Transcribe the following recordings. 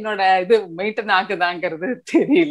என்னோட இது மெயின்டைன் ஆகுதாங்கிறது தெரியல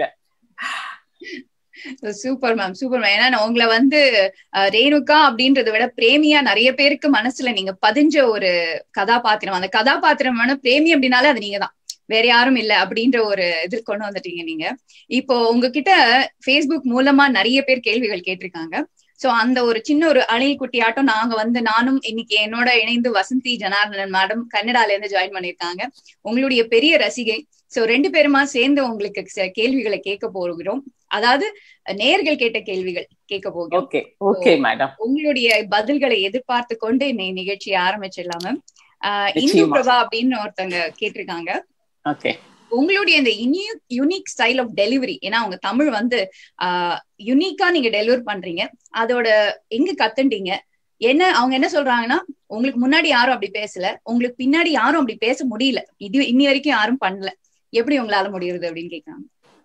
சூப்பர் மேம் சூப்பர் மேம் ஏன்னா உங்களை வந்து ரேணுகா அப்படின்றத விட பிரேமியா நிறைய பேருக்கு மனசுல நீங்க பதிஞ்ச ஒரு கதாபாத்திரம் அந்த கதாபாத்திரம் வேணும் பிரேமி அப்படின்னாலே அது நீங்க தான் வேற யாரும் இல்ல அப்படின்ற ஒரு இதில் கொண்டு வந்துட்டீங்க நீங்க இப்போ உங்ககிட்ட ஃபேஸ்புக் மூலமா நிறைய பேர் கேள்விகள் கேட்டிருக்காங்க சோ அந்த ஒரு சின்ன ஒரு அணில் குட்டி ஆட்டம் நாங்க வந்து நானும் இன்னைக்கு என்னோட இணைந்து வசந்தி ஜனார்தனன் மேடம் கன்னடால இருந்து ஜாயின் பண்ணிருக்காங்க உங்களுடைய பெரிய ரசிகை சோ ரெண்டு பேருமா சேர்ந்து உங்களுக்கு கேள்விகளை கேட்க போகிறோம் அதாவது நேர்கள் கேட்ட கேள்விகள் கேட்க போகிறோம் ஓகே ஓகே மேடம் உங்களுடைய பதில்களை எதிர்பார்த்து கொண்டு இன்னைக்கு நிகழ்ச்சியை ஆரம்பிச்சிடலாம் மேம் இந்து பிரபா அப்படின்னு ஒருத்தவங்க கேட்டிருக்காங்க ஓகே உங்களுடைய இந்த யூனிக் ஸ்டைல் ஆஃப் டெலிவரி ஏன்னா உங்க தமிழ் வந்து ஆஹ் யுனிக்கா நீங்க டெலிவர் பண்றீங்க அதோட எங்க கத்துட்டீங்க என்ன அவங்க என்ன சொல்றாங்கன்னா உங்களுக்கு முன்னாடி யாரும் அப்படி பேசல உங்களுக்கு பின்னாடி யாரும் அப்படி பேச முடியல இது இன்னி வரைக்கும் யாரும் பண்ணல எப்படி உங்களால முடியுது அப்படின்னு கேட்கறாங்க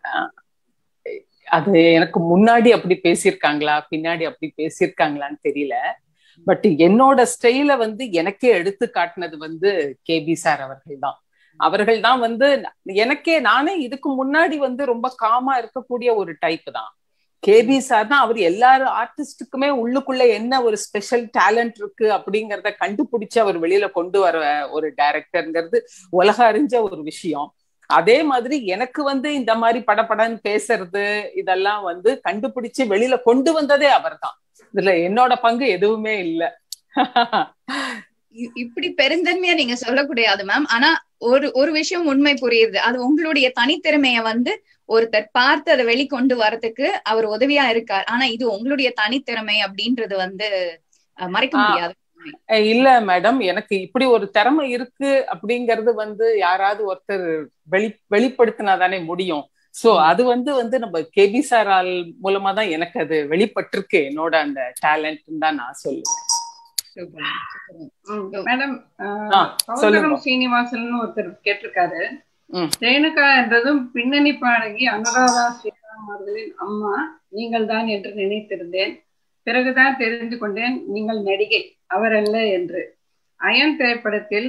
அது எனக்கு முன்னாடி அப்படி பேசியிருக்காங்களா பின்னாடி அப்படி பேசியிருக்காங்களான்னு தெரியல பட் என்னோட ஸ்டைல வந்து எனக்கே எடுத்து காட்டினது வந்து கேபி சார் அவர்கள் தான் அவர்கள் தான் வந்து எனக்கே நானே இதுக்கு முன்னாடி வந்து ரொம்ப காமா இருக்கக்கூடிய ஒரு டைப் தான் கேபி சார் தான் அவர் எல்லாரும் ஆர்டிஸ்டுக்குமே உள்ளுக்குள்ள என்ன ஒரு ஸ்பெஷல் டேலண்ட் இருக்கு அப்படிங்கறத கண்டுபிடிச்சு அவர் வெளியில கொண்டு வர ஒரு டைரக்டர்ங்கிறது உலக அறிஞ்ச ஒரு விஷயம் அதே மாதிரி எனக்கு வந்து இந்த மாதிரி படப்படன்னு பேசுறது இதெல்லாம் வந்து கண்டுபிடிச்சு வெளியில கொண்டு வந்ததே அவர் தான் இதுல என்னோட பங்கு எதுவுமே இல்லை இப்படி பெருந்தன்மையா நீங்க சொல்லக்கூடாது மேம் ஆனா ஒரு ஒரு விஷயம் உண்மை புரியுது அது உங்களுடைய தனித்திறமைய வந்து ஒருத்தர் பார்த்து அதை வெளிக்கொண்டு வரதுக்கு அவர் உதவியா இருக்கார் ஆனா இது உங்களுடைய தனித்திறமை அப்படின்றது வந்து மறைக்க முடியாது இல்ல மேடம் எனக்கு இப்படி ஒரு திறமை இருக்கு அப்படிங்கறது வந்து யாராவது ஒருத்தர் வெளி வெளிப்படுத்தினா தானே முடியும் சோ அது வந்து வந்து நம்ம கேபி சாரால் மூலமா தான் எனக்கு அது வெளிப்பட்டிருக்கு என்னோட அந்த டேலண்ட் தான் நான் சொல்லுவேன் மேடம் சௌந்தரம் சீனிவாசன் ஒருத்தர் கேட்டிருக்காரு ரேணுகா என்றதும் பின்னணி பாடகி அனுராதா ஸ்ரீராம் அவர்களின் அம்மா நீங்கள் தான் என்று நினைத்திருந்தேன் பிறகுதான் தெரிந்து கொண்டேன் நீங்கள் நடிகை அவர் அல்ல என்று அயன் திரைப்படத்தில்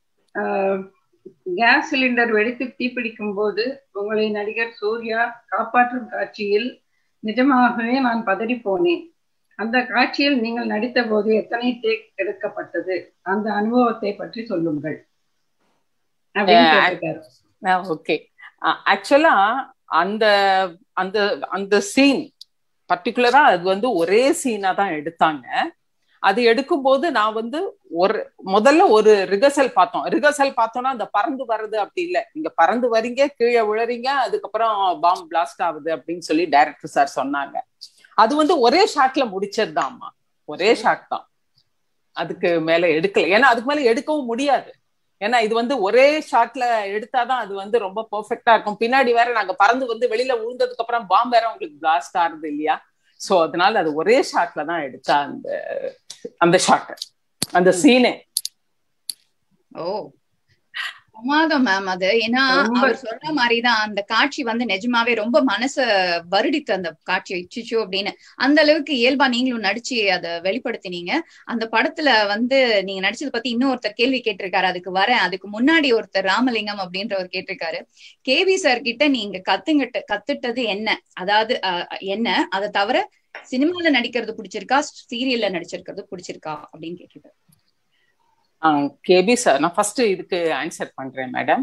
கேஸ் சிலிண்டர் வெடித்து தீப்பிடிக்கும் போது உங்களை நடிகர் சூர்யா காப்பாற்றும் காட்சியில் நிஜமாகவே நான் பதறி போனேன் அந்த காட்சியில் நீங்கள் நடித்த போது எத்தனை டேக் எடுக்கப்பட்டது அந்த அனுபவத்தை பற்றி சொல்லுங்கள் ஓகே ஆக்சுவலா அந்த அந்த அந்த சீன் பர்டிகுலரா அது வந்து ஒரே சீனா தான் எடுத்தாங்க அது எடுக்கும்போது நான் வந்து ஒரு முதல்ல ஒரு ரிகர்சல் பார்த்தோம் ரிகர்சல் பார்த்தோம்னா அந்த பறந்து வர்றது அப்படி இல்லை நீங்க பறந்து வரீங்க கீழே விழறீங்க அதுக்கப்புறம் பாம் பிளாஸ்ட் ஆகுது அப்படின்னு சொல்லி டைரக்டர் சார் சொன்னாங்க அது வந்து ஒரே ஷாட்ல முடிச்சது தான்மா ஒரே ஷாட் தான் அதுக்கு மேல எடுக்கல ஏன்னா அதுக்கு மேல எடுக்கவும் முடியாது ஏன்னா இது வந்து ஒரே ஷாட்ல எடுத்தாதான் அது வந்து ரொம்ப பெர்ஃபெக்டா இருக்கும் பின்னாடி வேற நாங்க பறந்து வந்து வெளியில விழுந்ததுக்கு அப்புறம் பாம்பு வேற உங்களுக்கு பிளாஸ்ட் ஆறுது இல்லையா சோ அதனால அது ஒரே ஷாட்ல தான் எடுத்தா அந்த அந்த ஷாட் அந்த சீனே ஓ பிரமாதம் மேம் அது ஏன்னா அவர் சொல்ற மாதிரிதான் அந்த காட்சி வந்து நிஜமாவே ரொம்ப மனச வருடித்து அந்த காட்சி இச்சிச்சோ அப்படின்னு அந்த அளவுக்கு இயல்பா நீங்களும் நடிச்சு அதை வெளிப்படுத்தினீங்க அந்த படத்துல வந்து நீங்க நடிச்சதை பத்தி இன்னும் ஒருத்தர் கேள்வி கேட்டிருக்காரு அதுக்கு வரேன் அதுக்கு முன்னாடி ஒருத்தர் ராமலிங்கம் அப்படின்றவர் கேட்டிருக்காரு கேவி சார் கிட்ட நீங்க கத்துங்கிட்ட கத்துட்டது என்ன அதாவது என்ன அதை தவிர சினிமால நடிக்கிறது பிடிச்சிருக்கா சீரியல்ல நடிச்சிருக்கிறது பிடிச்சிருக்கா அப்படின்னு கேட்டிருக்காரு கேபி சார் நான் ஃபர்ஸ்ட் இதுக்கு ஆன்சர் பண்றேன் மேடம்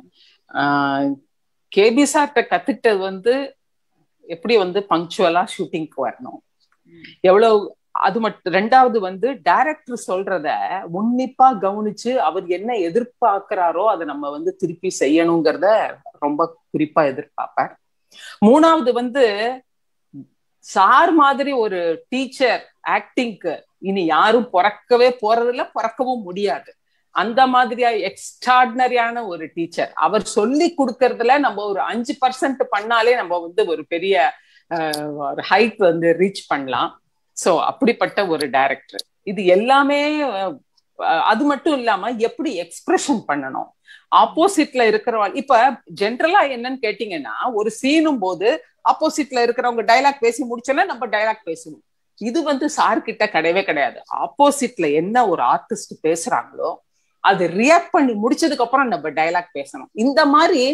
கேபி சார்கிட்ட கத்துக்கிட்டது வந்து எப்படி வந்து பங்க்சுவலா ஷூட்டிங்க்கு வரணும் எவ்வளவு அது மட்டும் ரெண்டாவது வந்து டைரக்டர் சொல்றத உன்னிப்பா கவனிச்சு அவர் என்ன எதிர்பார்க்கிறாரோ அதை நம்ம வந்து திருப்பி செய்யணுங்கிறத ரொம்ப குறிப்பா எதிர்பார்ப்பார் மூணாவது வந்து சார் மாதிரி ஒரு டீச்சர் ஆக்டிங்க்கு இனி யாரும் பிறக்கவே போறதில்ல பிறக்கவும் முடியாது அந்த மாதிரியா எக்ஸ்ட்ராடினரியான ஒரு டீச்சர் அவர் சொல்லி கொடுக்கறதுல நம்ம ஒரு அஞ்சு பர்சன்ட் பண்ணாலே நம்ம வந்து ஒரு பெரிய ஒரு ஹைட் வந்து ரீச் பண்ணலாம் சோ அப்படிப்பட்ட ஒரு டைரக்டர் இது எல்லாமே அது மட்டும் இல்லாம எப்படி எக்ஸ்பிரஷன் பண்ணணும் ஆப்போசிட்ல இருக்கிறவங்க இப்ப ஜென்ரலா என்னன்னு கேட்டீங்கன்னா ஒரு சீனும் போது ஆப்போசிட்ல இருக்கிறவங்க டைலாக் பேசி முடிச்சோன்னா நம்ம டைலாக் பேசணும் இது வந்து சார் கிட்ட கிடையவே கிடையாது ஆப்போசிட்ல என்ன ஒரு ஆர்டிஸ்ட் பேசுறாங்களோ அது ரியாக்ட் பண்ணி முடிச்சதுக்கு அப்புறம் நம்ம டைலாக் பேசணும் இந்த மாதிரி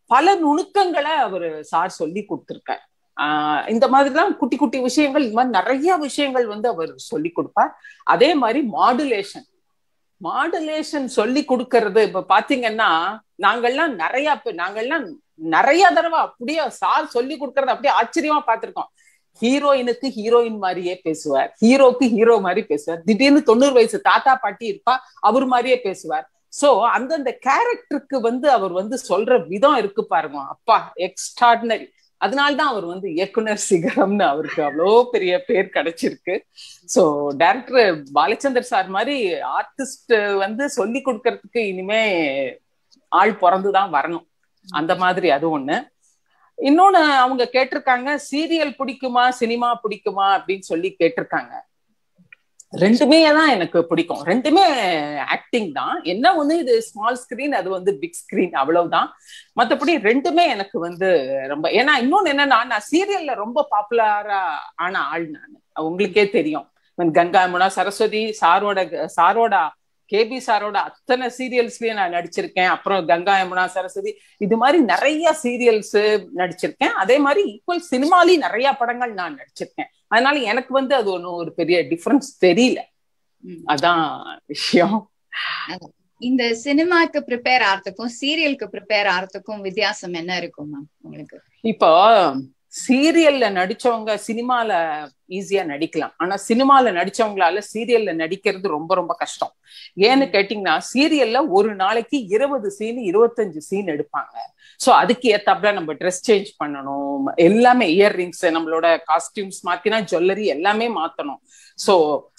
பல நுணுக்கங்களை அவர் சார் சொல்லி கொடுத்திருக்கார் ஆஹ் இந்த மாதிரிதான் குட்டி குட்டி விஷயங்கள் இந்த மாதிரி நிறைய விஷயங்கள் வந்து அவர் சொல்லி கொடுப்பார் அதே மாதிரி மாடுலேஷன் மாடுலேஷன் சொல்லி கொடுக்கறது இப்ப பாத்தீங்கன்னா நாங்கள்லாம் நிறைய நாங்கள்லாம் நிறைய தடவை அப்படியே சார் சொல்லி கொடுக்கறது அப்படியே ஆச்சரியமா பார்த்திருக்கோம் ஹீரோயினுக்கு ஹீரோயின் மாதிரியே பேசுவார் ஹீரோக்கு ஹீரோ மாதிரி பேசுவார் திடீர்னு தொண்ணூறு வயசு தாத்தா பாட்டி இருப்பா அவர் மாதிரியே பேசுவார் சோ அந்தந்த கேரக்டருக்கு வந்து அவர் வந்து சொல்ற விதம் இருக்கு பாருங்க அப்பா எக்ஸ்ட்ராடினரி அதனால்தான் அவர் வந்து இயக்குனர் சிகரம்னு அவருக்கு அவ்வளோ பெரிய பேர் கிடைச்சிருக்கு சோ டைரக்டர் பாலச்சந்தர் சார் மாதிரி ஆர்டிஸ்ட் வந்து சொல்லி கொடுக்கறதுக்கு இனிமே ஆள் பிறந்துதான் வரணும் அந்த மாதிரி அது ஒண்ணு இன்னொன்னு அவங்க கேட்டிருக்காங்க சீரியல் பிடிக்குமா சினிமா பிடிக்குமா அப்படின்னு சொல்லி கேட்டிருக்காங்க ரெண்டுமே தான் எனக்கு பிடிக்கும் ரெண்டுமே ஆக்டிங் தான் என்ன ஒண்ணு இது ஸ்மால் ஸ்கிரீன் அது வந்து பிக் ஸ்கிரீன் அவ்வளவுதான் மத்தபடி ரெண்டுமே எனக்கு வந்து ரொம்ப ஏன்னா இன்னொன்னு என்னன்னா நான் சீரியல்ல ரொம்ப பாப்புலரா ஆன ஆள் நான் உங்களுக்கே தெரியும் கங்கா யமுனா சரஸ்வதி சாரோட சாரோட கேபி சாரோட அத்தனை சீரியல்ஸ்லயும் நான் நடிச்சிருக்கேன் அப்புறம் கங்கா யமுனா சரஸ்வதி இது மாதிரி நிறைய சீரியல்ஸ் நடிச்சிருக்கேன் அதே மாதிரி ஈக்குவல் சினிமாலையும் நிறைய படங்கள் நான் நடிச்சிருக்கேன் அதனால எனக்கு வந்து அது ஒன்றும் ஒரு பெரிய டிஃபரன்ஸ் தெரியல அதான் விஷயம் இந்த சினிமாக்கு ப்ரிப்பேர் ஆறதுக்கும் சீரியலுக்கு ப்ரிப்பேர் ஆறதுக்கும் வித்தியாசம் என்ன இருக்கும் மேம் உங்களுக்கு இப்போ சீரியல்ல நடிச்சவங்க சினிமால ஈஸியா நடிக்கலாம் ஆனா சினிமால நடிச்சவங்களால சீரியல்ல நடிக்கிறது ரொம்ப ரொம்ப கஷ்டம் ஏன்னு கேட்டீங்கன்னா சீரியல்ல ஒரு நாளைக்கு இருபது சீன் இருபத்தஞ்சு சீன் எடுப்பாங்க சோ அதுக்கு ஏத்தாப்புல நம்ம ட்ரெஸ் சேஞ்ச் பண்ணணும் எல்லாமே இயர்ரிங்ஸ் நம்மளோட காஸ்டியூம்ஸ் மாத்தினா ஜுவல்லரி எல்லாமே மாத்தணும் சோ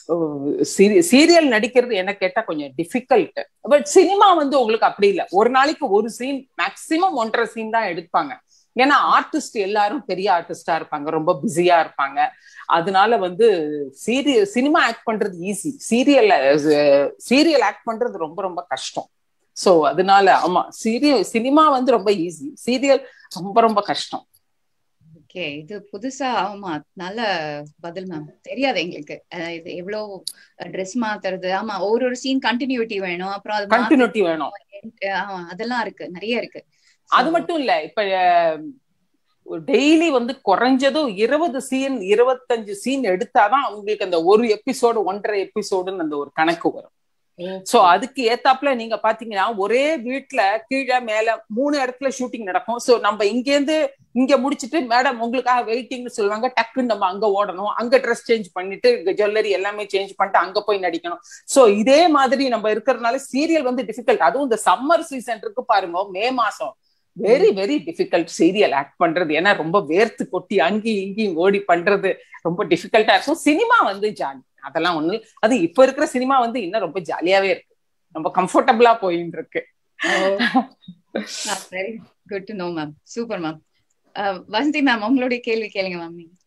சீரியல் நடிக்கிறது என்ன கேட்டா கொஞ்சம் டிஃபிகல்ட் பட் சினிமா வந்து உங்களுக்கு அப்படி இல்லை ஒரு நாளைக்கு ஒரு சீன் மேக்சிமம் ஒன்றரை சீன் தான் எடுப்பாங்க ஏன்னா ஆர்டிஸ்ட் எல்லாரும் பெரிய ஆர்டிஸ்டா இருப்பாங்க ரொம்ப பிஸியா இருப்பாங்க அதனால வந்து சீரியல் சினிமா ஆக்ட் பண்றது ஈஸி சீரியல் சீரியல் ஆக்ட் பண்றது ரொம்ப ரொம்ப கஷ்டம் சோ அதனால ஆமா சீரியல் சினிமா வந்து ரொம்ப ஈஸி சீரியல் ரொம்ப ரொம்ப கஷ்டம் ஓகே இது புதுசா ஆமா நல்ல பதில் மேம் தெரியாது எங்களுக்கு இது எவ்வளவு ட்ரெஸ் மாத்துறது ஆமா ஒரு ஒரு சீன் கண்டினியூட்டி வேணும் அப்புறம் அது கண்டினியூட்டி வேணும் அதெல்லாம் இருக்கு நிறைய இருக்கு அது மட்டும் இல்ல இப்ப டெய்லி வந்து குறைஞ்சதும் இருபது சீன் இருபத்தஞ்சு சீன் எடுத்தாதான் அவங்களுக்கு அந்த ஒரு எபிசோடு ஒன்றரை எபிசோடுன்னு அந்த ஒரு கணக்கு வரும் சோ அதுக்கு ஏத்தாப்புல நீங்க பாத்தீங்கன்னா ஒரே வீட்டுல கீழே மேல மூணு இடத்துல ஷூட்டிங் நடக்கும் சோ நம்ம இங்க இருந்து இங்க முடிச்சுட்டு மேடம் உங்களுக்காக வெயிட்டிங்னு சொல்லுவாங்க டக்குன்னு நம்ம அங்க ஓடணும் அங்க ட்ரெஸ் சேஞ்ச் பண்ணிட்டு ஜுவல்லரி எல்லாமே சேஞ்ச் பண்ணிட்டு அங்க போய் நடிக்கணும் சோ இதே மாதிரி நம்ம இருக்கிறதுனால சீரியல் வந்து டிஃபிகல்ட் அதுவும் இந்த சம்மர் சீசன் இருக்கு பாருங்க மே மாசம் very very difficult serial act பண்றது ஏன்னா ரொம்ப வேர்த்து கொட்டி அங்கேயும் இங்கேயும் ஓடி பண்றது ரொம்ப டிஃபிகல்ட்டா இருக்கும் சினிமா வந்து ஜாலி அதெல்லாம் ஒண்ணு அது இப்ப இருக்கிற சினிமா வந்து இன்னும் ரொம்ப ஜாலியாவே இருக்கு ரொம்ப கம்ஃபர்டபுளா போயின்னு இருக்கு very good to know ma'am super ma'am Vasanthi ma'am உங்களுடைய கேள்வி கேளுங்க மேம் நீங்க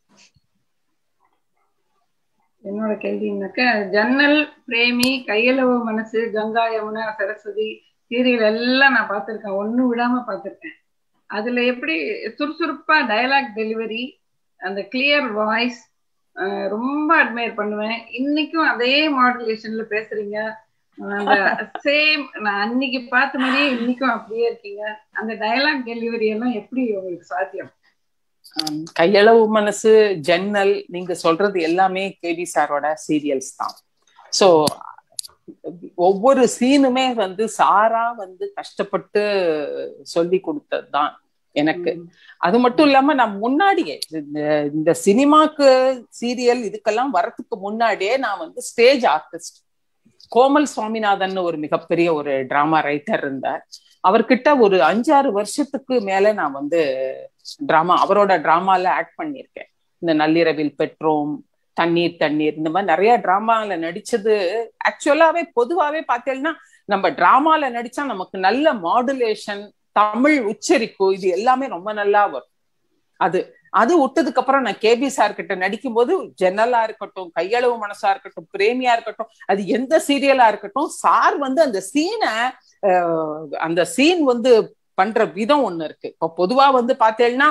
என்னோட கேள்வினாக்க ஜன்னல் பிரேமி கையளவு மனசு கங்கா யமுனா சரஸ்வதி சீரியல் எல்லாம் நான் பார்த்துருக்கேன் ஒண்ணு விடாம பார்த்துருக்கேன் அதுல எப்படி சுறுசுறுப்பா டயலாக் டெலிவரி அந்த கிளியர் வாய்ஸ் ரொம்ப அட்மையர் பண்ணுவேன் இன்னைக்கும் அதே மாடுலேஷன்ல பேசுறீங்க அந்த சேம் நான் அன்னைக்கு பார்த்த மாதிரியே இன்னைக்கும் அப்படியே இருக்கீங்க அந்த டயலாக் டெலிவரி எல்லாம் எப்படி உங்களுக்கு சாத்தியம் கையளவு மனசு ஜன்னல் நீங்க சொல்றது எல்லாமே கேடி சாரோட சீரியல்ஸ் தான் சோ ஒவ்வொரு சீனுமே வந்து சாரா வந்து கஷ்டப்பட்டு சொல்லி கொடுத்தது தான் எனக்கு அது மட்டும் இல்லாம நான் முன்னாடியே இந்த சினிமாக்கு சீரியல் இதுக்கெல்லாம் வரத்துக்கு முன்னாடியே நான் வந்து ஸ்டேஜ் ஆர்டிஸ்ட் கோமல் சுவாமிநாதன் ஒரு மிகப்பெரிய ஒரு டிராமா ரைட்டர் இருந்தார் அவர்கிட்ட ஒரு அஞ்சாறு வருஷத்துக்கு மேல நான் வந்து டிராமா அவரோட டிராமால ஆக்ட் பண்ணியிருக்கேன் இந்த நள்ளிரவில் பெற்றோம் தண்ணீர் தண்ணீர் இந்த மாதிரி நிறைய டிராமால நடிச்சது ஆக்சுவலாவே பொதுவாவே பார்த்தேன்னா நம்ம டிராமால நடிச்சா நமக்கு நல்ல மாடுலேஷன் தமிழ் உச்சரிப்பு இது எல்லாமே ரொம்ப நல்லா வரும் அது அது விட்டதுக்கு அப்புறம் நான் கேபி சார் கிட்ட நடிக்கும் போது ஜன்னலா இருக்கட்டும் கையளவு மனசா இருக்கட்டும் பிரேமியா இருக்கட்டும் அது எந்த சீரியலா இருக்கட்டும் சார் வந்து அந்த சீனை அந்த சீன் வந்து பண்ற விதம் ஒண்ணு இருக்கு இப்போ பொதுவா வந்து பார்த்தேன்னா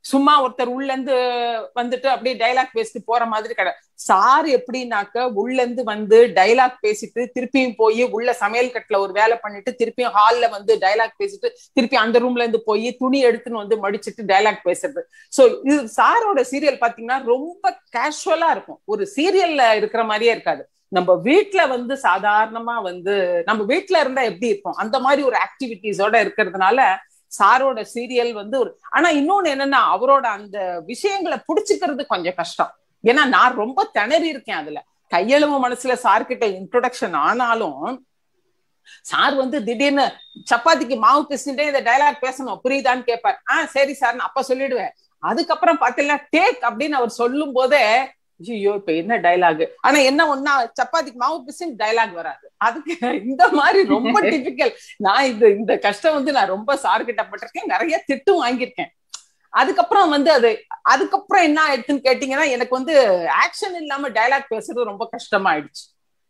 சும்மா ஒருத்தர் உள்ள இருந்து வந்துட்டு அப்படியே டைலாக் பேசிட்டு போற மாதிரி கிடையாது சார் எப்படின்னாக்க உள்ள இருந்து வந்து டைலாக் பேசிட்டு திருப்பியும் போய் உள்ள சமையல் கட்டுல ஒரு வேலை பண்ணிட்டு திருப்பியும் ஹால்ல வந்து டைலாக் பேசிட்டு திருப்பி அந்த ரூம்ல இருந்து போய் துணி எடுத்துன்னு வந்து மடிச்சிட்டு டைலாக் பேசுறது சோ இது சாரோட சீரியல் பாத்தீங்கன்னா ரொம்ப கேஷுவலா இருக்கும் ஒரு சீரியல்ல இருக்கிற மாதிரியே இருக்காது நம்ம வீட்டுல வந்து சாதாரணமா வந்து நம்ம வீட்டுல இருந்தா எப்படி இருப்போம் அந்த மாதிரி ஒரு ஆக்டிவிட்டிஸோட இருக்கிறதுனால சாரோட சீரியல் வந்து ஒரு ஆனா இன்னொன்னு என்னன்னா அவரோட அந்த விஷயங்களை புடிச்சுக்கிறது கொஞ்சம் கஷ்டம் ஏன்னா நான் ரொம்ப திணறி இருக்கேன் அதுல கையெழுவு மனசுல சார்கிட்ட இன்ட்ரோடக்ஷன் ஆனாலும் சார் வந்து திடீர்னு சப்பாத்திக்கு மாவு பிசிட்டே இந்த டைலாக் பேசணும் புரியுதான்னு கேட்பார் ஆஹ் சரி சார் அப்ப சொல்லிடுவேன் அதுக்கப்புறம் பாத்தீங்கன்னா டேக் அப்படின்னு அவர் சொல்லும் போதே ஐயோ இப்ப என்ன டைலாக் ஆனா என்ன ஒன்னா சப்பாத்திக்கு மாவு பிசின் டைலாக் வராது அதுக்கு இந்த மாதிரி ரொம்ப டிபிக்கல் நான் இது இந்த கஷ்டம் வந்து நான் ரொம்ப சார்கிட்ட பட்டிருக்கேன் நிறைய திட்டும் வாங்கியிருக்கேன் அதுக்கப்புறம் வந்து அது அதுக்கப்புறம் என்ன ஆயிடுச்சுன்னு கேட்டீங்கன்னா எனக்கு வந்து ஆக்ஷன் இல்லாம டைலாக் பேசுறது ரொம்ப கஷ்டமா ஆயிடுச்சு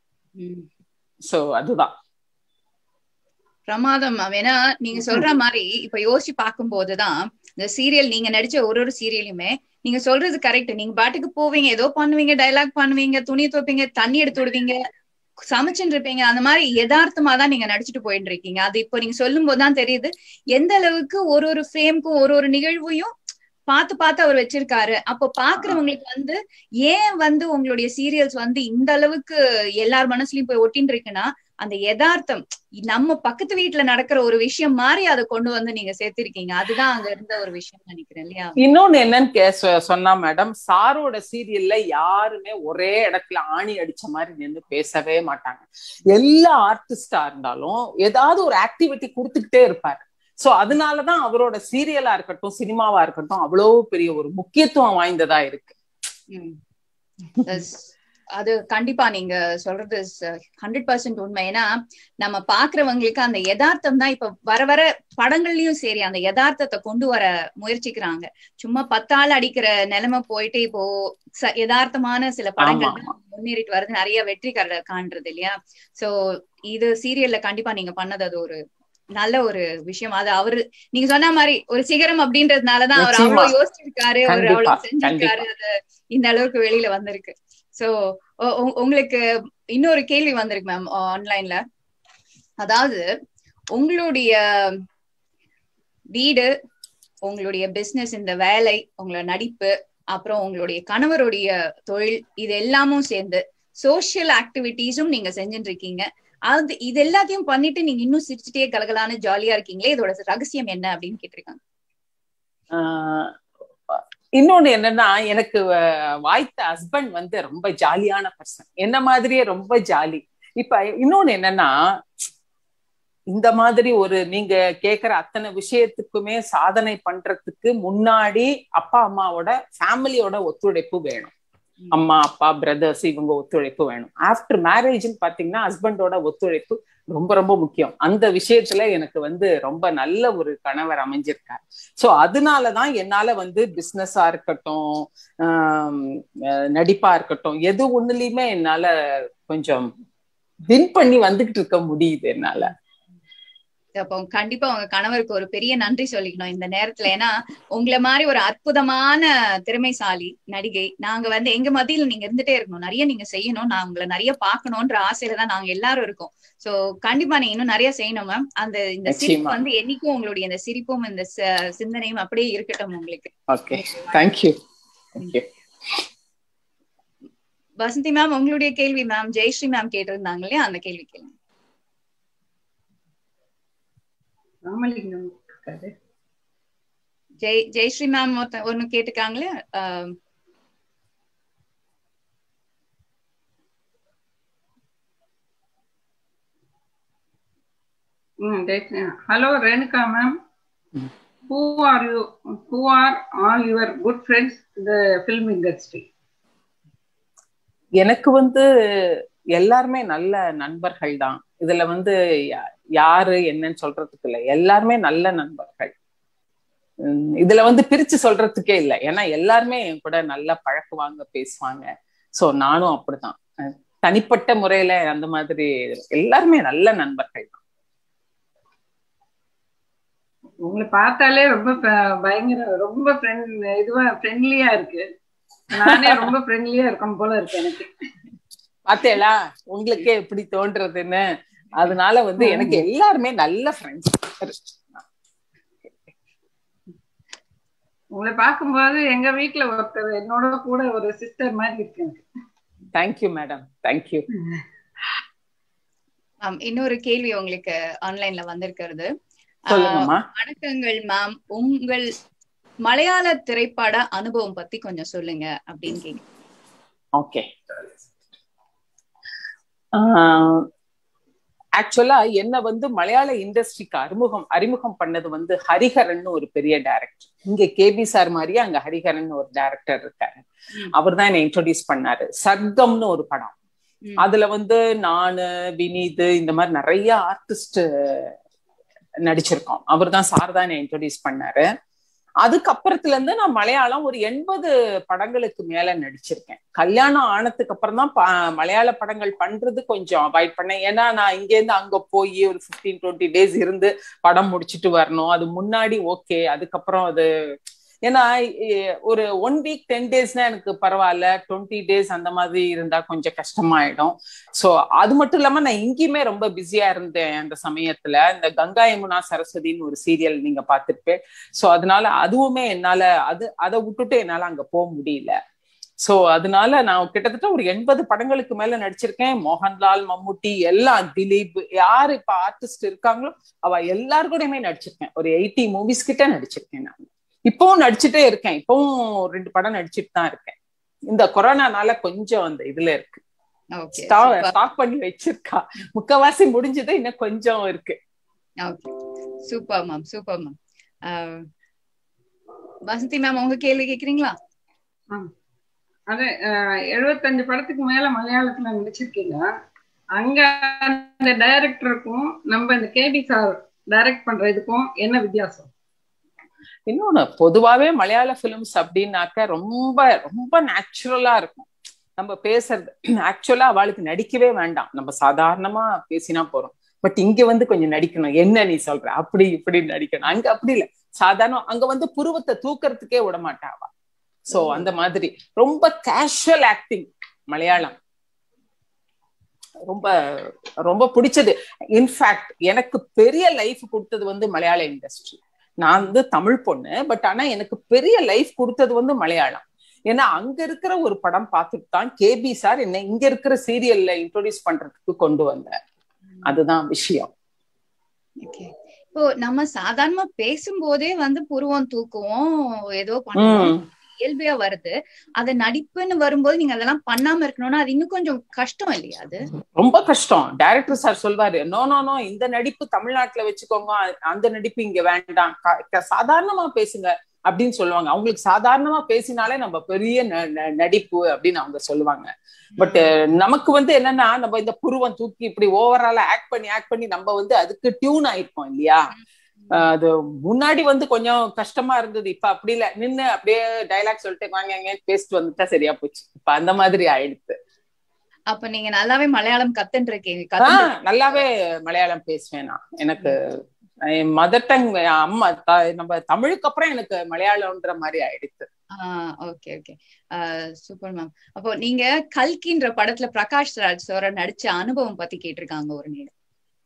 சோ அதுதான் பிரமாதம் ஏன்னா நீங்க சொல்ற மாதிரி இப்ப யோசிச்சு பார்க்கும் போதுதான் இந்த சீரியல் நீங்க நடிச்ச ஒரு ஒரு சீரியலுமே நீங்க சொல்றது கரெக்ட் நீங்க பாட்டுக்கு போவீங்க ஏதோ பண்ணுவீங்க டைலாக் பண்ணுவீங்க துணி துவைப்பீங்க தண்ணி எடுத்து விடுவீங்க சமைச்சுட்டு இருப்பீங்க அந்த மாதிரி யதார்த்தமா தான் நீங்க நடிச்சுட்டு போயிட்டு இருக்கீங்க அது இப்போ நீங்க சொல்லும் போதுதான் தெரியுது எந்த அளவுக்கு ஒரு ஒரு ஃப்ரேம்க்கும் ஒரு ஒரு நிகழ்வையும் பார்த்து பார்த்து அவர் வச்சிருக்காரு அப்போ பாக்குறவங்களுக்கு வந்து ஏன் வந்து உங்களுடைய சீரியல்ஸ் வந்து இந்த அளவுக்கு எல்லார் மனசுலயும் போய் ஒட்டின்னு இருக்குன்னா அந்த யதார்த்தம் நம்ம பக்கத்து வீட்டுல நடக்கிற ஒரு விஷயம் மாதிரி அதை கொண்டு வந்து நீங்க சேர்த்திருக்கீங்க அதுதான் அங்க இருந்த ஒரு விஷயம் நினைக்கிறேன் இல்லையா இன்னொன்னு என்னன்னு சொன்னா மேடம் சாரோட சீரியல்ல யாருமே ஒரே இடத்துல ஆணி அடிச்ச மாதிரி நின்று பேசவே மாட்டாங்க எல்லா ஆர்டிஸ்டா இருந்தாலும் ஏதாவது ஒரு ஆக்டிவிட்டி கொடுத்துக்கிட்டே இருப்பாரு சோ அதனாலதான் அவரோட சீரியலா இருக்கட்டும் சினிமாவா இருக்கட்டும் அவ்வளவு பெரிய ஒரு முக்கியத்துவம் வாய்ந்ததா இருக்கு அது கண்டிப்பா நீங்க சொல்றது ஹண்ட்ரட் பர்சன்ட் உண்மை ஏன்னா நம்ம பாக்குறவங்களுக்கு அந்த யதார்த்தம் தான் இப்ப வர வர படங்கள்லயும் சரி அந்த யதார்த்தத்தை கொண்டு வர முயற்சிக்கிறாங்க சும்மா பத்தாள் அடிக்கிற நிலைமை போயிட்டு இப்போ யதார்த்தமான சில படங்கள் முன்னேறிட்டு வருது நிறைய வெற்றி காண்றது இல்லையா சோ இது சீரியல்ல கண்டிப்பா நீங்க பண்ணது அது ஒரு நல்ல ஒரு விஷயம் அது அவரு நீங்க சொன்ன மாதிரி ஒரு சிகரம் அப்படின்றதுனாலதான் அவர் அவ்வளவு யோசிச்சிருக்காரு அவர் அவ்வளவு செஞ்சிருக்காரு அது இந்த அளவுக்கு வெளியில வந்திருக்கு சோ உங்களுக்கு இன்னொரு கேள்வி வந்திருக்கு மேம் ஆன்லைன்ல அதாவது உங்களுடைய வீடு உங்களுடைய பிசினஸ் இந்த வேலை உங்களோட நடிப்பு அப்புறம் உங்களுடைய கணவருடைய தொழில் இது எல்லாமும் சேர்ந்து சோசியல் ஆக்டிவிட்டிஸும் நீங்க செஞ்சுட்டு இருக்கீங்க அது இது எல்லாத்தையும் பண்ணிட்டு நீங்க இன்னும் சிரிச்சுட்டே கலகலான ஜாலியா இருக்கீங்களே இதோட ரகசியம் என்ன அப்படின்னு கேட்டிருக்காங்க இன்னொன்னு என்னன்னா எனக்கு வாய்த்த ஹஸ்பண்ட் வந்து ரொம்ப ஜாலியான பர்சன் என்ன மாதிரியே ரொம்ப ஜாலி இப்ப இன்னொன்னு என்னன்னா இந்த மாதிரி ஒரு நீங்க கேக்குற அத்தனை விஷயத்துக்குமே சாதனை பண்றதுக்கு முன்னாடி அப்பா அம்மாவோட ஃபேமிலியோட ஒத்துழைப்பு வேணும் அம்மா அப்பா பிரதர்ஸ் இவங்க ஒத்துழைப்பு வேணும் ஆஃப்டர் மேரேஜ்னு பாத்தீங்கன்னா ஹஸ்பண்டோட ஒத்துழைப்பு ரொம்ப ரொம்ப முக்கியம் அந்த விஷயத்துல எனக்கு வந்து ரொம்ப நல்ல ஒரு கணவர் அமைஞ்சிருக்காரு சோ அதனாலதான் என்னால வந்து பிசினஸா இருக்கட்டும் நடிப்பா இருக்கட்டும் எது ஒண்ணுலயுமே என்னால கொஞ்சம் வின் பண்ணி வந்துகிட்டு இருக்க முடியுது என்னால அப்போ கண்டிப்பா உங்க கணவருக்கு ஒரு பெரிய நன்றி சொல்லிக்கணும் இந்த நேரத்துல ஏன்னா உங்களை மாதிரி ஒரு அற்புதமான திறமைசாலி நடிகை நாங்க வந்து எங்க மத்தியில நீங்க இருந்துட்டே இருக்கணும் நிறைய நீங்க செய்யணும் நான் உங்களை நிறைய பாக்கணும்ன்ற ஆசையில தான் நாங்க எல்லாரும் இருக்கோம் சோ கண்டிப்பா நீங்க இன்னும் நிறைய செய்யணும் மேம் அந்த இந்த சிரிப்பு வந்து என்னைக்கும் உங்களுடைய இந்த சிரிப்பும் இந்த சிந்தனையும் அப்படியே இருக்கட்டும் உங்களுக்கு ஓகே தேங்க்யூ வசந்தி மேம் உங்களுடைய கேள்வி மேம் ஜெயஸ்ரீ மேம் கேட்டிருந்தாங்க இல்லையா அந்த கேள்வி கேளுங்க ராமலிங்கம் இருக்காரு ஜெய் ஜெயஸ்ரீ மேம் ஒன்னு கேட்டுக்காங்களே hello Renuka ma'am who are you who are all your good friends the film industry எனக்கு வந்து எல்லாருமே நல்ல நண்பர்கள் தான் இதுல வந்து யாரு என்னன்னு சொல்றதுக்கு இல்லை எல்லாருமே நல்ல நண்பர்கள் இதுல வந்து பிரிச்சு சொல்றதுக்கே இல்லை ஏன்னா எல்லாருமே என் கூட நல்லா பழக்குவாங்க பேசுவாங்க சோ நானும் அப்படிதான் தனிப்பட்ட முறையில அந்த மாதிரி எல்லாருமே நல்ல நண்பர்கள் தான் உங்களை பார்த்தாலே ரொம்ப பயங்கர ரொம்ப இதுவா ஃப்ரெண்ட்லியா இருக்கு நானே ரொம்ப ஃப்ரெண்ட்லியா இருக்கணும் போல இருக்கு எனக்கு பாத்தேளா உங்களுக்கே எப்படி தோன்றதுன்னு அதனால வந்து எனக்கு எல்லாருமே நல்ல ஃப்ரெண்ட்ஸ் உங்களை பார்க்கும்போது எங்க வீட்டுல ஒருத்தர் என்னோட கூட ஒரு சிஸ்டர் மாதிரி இருக்கு எனக்கு தேங்க்யூ மேடம் தேங்க்யூ இன்னொரு கேள்வி உங்களுக்கு ஆன்லைன்ல வந்திருக்கிறது வணக்கங்கள் மேம் உங்கள் மலையாள திரைப்பட அனுபவம் பத்தி கொஞ்சம் சொல்லுங்க அப்படின்னு கேங்க ஓகே ஆக்சுவலா என்ன வந்து மலையாள இண்டஸ்ட்ரிக்கு அறிமுகம் அறிமுகம் பண்ணது வந்து ஹரிஹரன் ஒரு பெரிய டைரக்டர் இங்க கேபி சார் மாதிரியே அங்க ஹரிஹரன் ஒரு டைரக்டர் இருக்காரு அவர் தான் என்ன இன்ட்ரோடியூஸ் பண்ணாரு சர்க்கம்னு ஒரு படம் அதுல வந்து நானு வினீத் இந்த மாதிரி நிறைய ஆர்டிஸ்ட் நடிச்சிருக்கோம் அவர் தான் சார் தான் இன்ட்ரோடியூஸ் பண்ணாரு அதுக்கப்புறத்துல இருந்து நான் மலையாளம் ஒரு எண்பது படங்களுக்கு மேல நடிச்சிருக்கேன் கல்யாணம் ஆனதுக்கு அப்புறம் தான் மலையாள படங்கள் பண்றது கொஞ்சம் அவாய்ட் பண்ணேன் ஏன்னா நான் இங்க இருந்து அங்க போய் ஒரு பிப்டீன் டுவெண்ட்டி டேஸ் இருந்து படம் முடிச்சுட்டு வரணும் அது முன்னாடி ஓகே அதுக்கப்புறம் அது ஏன்னா ஒரு ஒன் வீக் டென் டேஸ்னா எனக்கு பரவாயில்ல டுவெண்ட்டி டேஸ் அந்த மாதிரி இருந்தா கொஞ்சம் கஷ்டமாயிடும் ஸோ அது மட்டும் இல்லாம நான் இங்கேயுமே ரொம்ப பிஸியா இருந்தேன் அந்த சமயத்துல இந்த கங்கா யமுனா சரஸ்வதினு ஒரு சீரியல் நீங்க பார்த்துருப்பேன் ஸோ அதனால அதுவுமே என்னால அது அதை விட்டுட்டு என்னால அங்க போக முடியல சோ அதனால நான் கிட்டத்தட்ட ஒரு எண்பது படங்களுக்கு மேல நடிச்சிருக்கேன் மோகன்லால் மம்முட்டி எல்லாம் திலீப் யாரு இப்ப ஆர்டிஸ்ட் இருக்காங்களோ அவ எல்லாரு கூடயுமே நடிச்சிருக்கேன் ஒரு எயிட்டி மூவிஸ் கிட்ட நடிச்சிருக்கேன் நான் இப்பவும் நடிச்சுட்டே இருக்கேன் இப்பவும் ரெண்டு படம் நடிச்சுட்டு தான் இருக்கேன் இந்த கொரோனானால கொஞ்சம் அந்த இதுல இருக்கு ஸ்டாக் பண்ணி வச்சிருக்கா முக்கவாசி முடிஞ்சது இன்னும் கொஞ்சம் இருக்கு super ma'am super ma'am Vasanthi ma'am உங்க கேள்வி கேக்குறீங்களா அது எழுபத்தஞ்சு படத்துக்கு மேல மலையாளத்துல நடிச்சிருக்கீங்க அங்க அந்த டைரக்டருக்கும் நம்ம இந்த கேபி சார் டைரக்ட் பண்ற இதுக்கும் என்ன வித்தியாசம் இன்னொன்னு பொதுவாவே மலையாள பிலிம்ஸ் அப்படின்னாக்க ரொம்ப ரொம்ப நேச்சுரலா இருக்கும் நம்ம பேசுறது ஆக்சுவலா அவளுக்கு நடிக்கவே வேண்டாம் நம்ம சாதாரணமா பேசினா போறோம் பட் இங்க வந்து கொஞ்சம் நடிக்கணும் என்ன நீ சொல்ற அப்படி இப்படி நடிக்கணும் அங்க அப்படி இல்ல சாதாரண அங்க வந்து புருவத்தை தூக்கறதுக்கே விட மாட்டாவா சோ அந்த மாதிரி ரொம்ப கேஷுவல் ஆக்டிங் மலையாளம் ரொம்ப ரொம்ப பிடிச்சது இன்ஃபேக்ட் எனக்கு பெரிய லைஃப் கொடுத்தது வந்து மலையாள இண்டஸ்ட்ரி நான் வந்து தமிழ் பொண்ணு பட் ஆனா எனக்கு பெரிய லைஃப் கொடுத்தது வந்து மலையாளம் ஏன்னா அங்க இருக்கிற ஒரு படம் பார்த்துட்டு தான் கேபி சார் என்ன இங்க இருக்கிற சீரியல்ல இன்ட்ரோடியூஸ் பண்றதுக்கு கொண்டு வந்தார் அதுதான் விஷயம் இப்போ நம்ம சாதாரணமா பேசும்போதே வந்து புருவம் தூக்குவோம் ஏதோ பண்ணுவோம் இயல்பையா வருது அது நடிப்புன்னு வரும்போது நீங்க அதெல்லாம் பண்ணாம இருக்கணும்னா அது இன்னும் கொஞ்சம் கஷ்டம் இல்லையா அது ரொம்ப கஷ்டம் டைரக்டர் சார் சொல்வாரு நோ நோ நோ இந்த நடிப்பு தமிழ்நாட்டுல வச்சுக்கோங்க அந்த நடிப்பு இங்க வேண்டாம் சாதாரணமா பேசுங்க அப்படின்னு சொல்லுவாங்க அவங்களுக்கு சாதாரணமா பேசினாலே நம்ம பெரிய நடிப்பு அப்படின்னு அவங்க சொல்லுவாங்க பட் நமக்கு வந்து என்னன்னா நம்ம இந்த புருவம் தூக்கி இப்படி ஓவராலா ஆக்ட் பண்ணி ஆக்ட் பண்ணி நம்ம வந்து அதுக்கு டியூன் ஆயிருப்போம் இல்லையா அது முன்னாடி வந்து கொஞ்சம் கஷ்டமா இருந்தது இப்ப அப்படி இல்ல நின்னு அப்படியே டைலாக் சொல்லிட்டு வாங்க பேசிட்டு வந்துட்டா சரியா போச்சு இப்ப அந்த மாதிரி ஆயிடுச்சு அப்ப நீங்க நல்லாவே மலையாளம் கத்துன்றீங்க நல்லாவே மலையாளம் பேசுவேன் நான் எனக்கு மதர் டங் அம்மா நம்ம தமிழுக்கு அப்புறம் எனக்கு மலையாளம்ன்ற மாதிரி ஆயிடுச்சு ஓகே ஓகே சூப்பர் மேம் அப்போ நீங்க கல்கின்ற படத்துல பிரகாஷ் ராஜ் சோர நடிச்ச அனுபவம் பத்தி கேட்டிருக்காங்க ஒரு நேரம்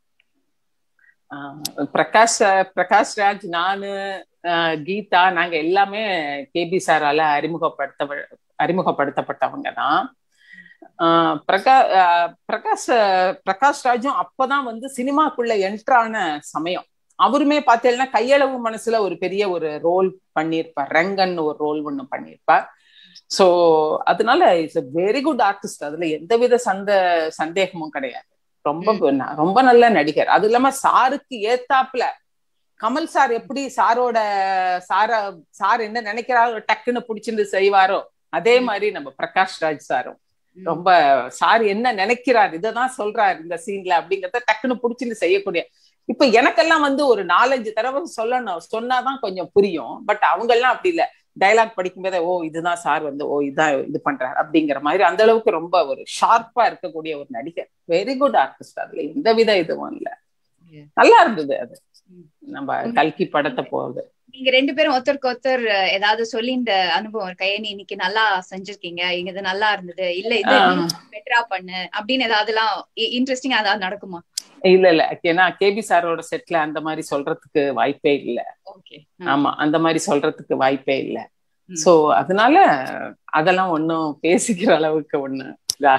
பிரகாஷ் பிரகாஷ் ராஜ் நானு கீதா நாங்க எல்லாமே கேபி சாரால அறிமுகப்படுத்த அறிமுகப்படுத்தப்பட்டவங்க தான் பிரகா பிரகாஷ் பிரகாஷ் ராஜும் அப்பதான் வந்து சினிமாக்குள்ள என்ட்ரான சமயம் அவருமே பார்த்தீங்கன்னா கையளவு மனசுல ஒரு பெரிய ஒரு ரோல் பண்ணியிருப்பார் ரங்கன் ஒரு ரோல் ஒண்ணு பண்ணியிருப்பார் சோ அதனால இட்ஸ் வெரி குட் ஆர்டிஸ்ட் அதுல எந்தவித சந்த சந்தேகமும் கிடையாது ரொம்ப ரொம்ப நல்ல நடிகர் அது இல்லாம சாருக்கு ஏத்தாப்புல கமல் சார் எப்படி சாரோட சார சார் என்ன நினைக்கிறாரோ டக்குன்னு பிடிச்சிருந்து செய்வாரோ அதே மாதிரி நம்ம பிரகாஷ் ராஜ் சாரும் ரொம்ப சார் என்ன நினைக்கிறார் இததான் சொல்றாரு இந்த சீன்ல அப்படிங்கறத டக்குன்னு புடிச்சுன்னு செய்யக்கூடிய இப்ப எனக்கெல்லாம் வந்து ஒரு நாலஞ்சு தடவை சொல்லணும் சொன்னாதான் கொஞ்சம் புரியும் பட் அவங்க எல்லாம் அப்படி இல்ல டைலாக் படிக்கும் போதே ஓ இதுதான் சார் வந்து ஓ இதான் இது பண்றாரு அப்படிங்கிற மாதிரி அந்த அளவுக்கு ரொம்ப ஒரு ஷார்ப்பா இருக்கக்கூடிய ஒரு நடிகர் வெரி குட் ஆர்டிஸ்ட் அதுல எந்த வித இதுவும் இல்ல நல்லா இருந்தது அது நம்ம கல்கி படத்தை போகுது நீங்க ரெண்டு பேரும் ஒருத்தருக்கு ஒருத்தர் ஏதாவது சொல்லி இந்த அனுபவம் இருக்கா நீ இன்னைக்கு நல்லா செஞ்சிருக்கீங்க இங்க இது நல்லா இருந்தது இல்ல இது பெட்டரா பண்ணு அப்படின்னு ஏதாவது எல்லாம் இன்ட்ரெஸ்டிங்கா ஏதாவது நடக்குமா இல்ல இல்ல ஏன்னா கேபி சாரோட செட்ல அந்த மாதிரி சொல்றதுக்கு வாய்ப்பே இல்ல ஆமா அந்த மாதிரி சொல்றதுக்கு வாய்ப்பே இல்ல சோ அதனால அதெல்லாம் ஒன்னும் பேசிக்கிற அளவுக்கு ஒண்ணு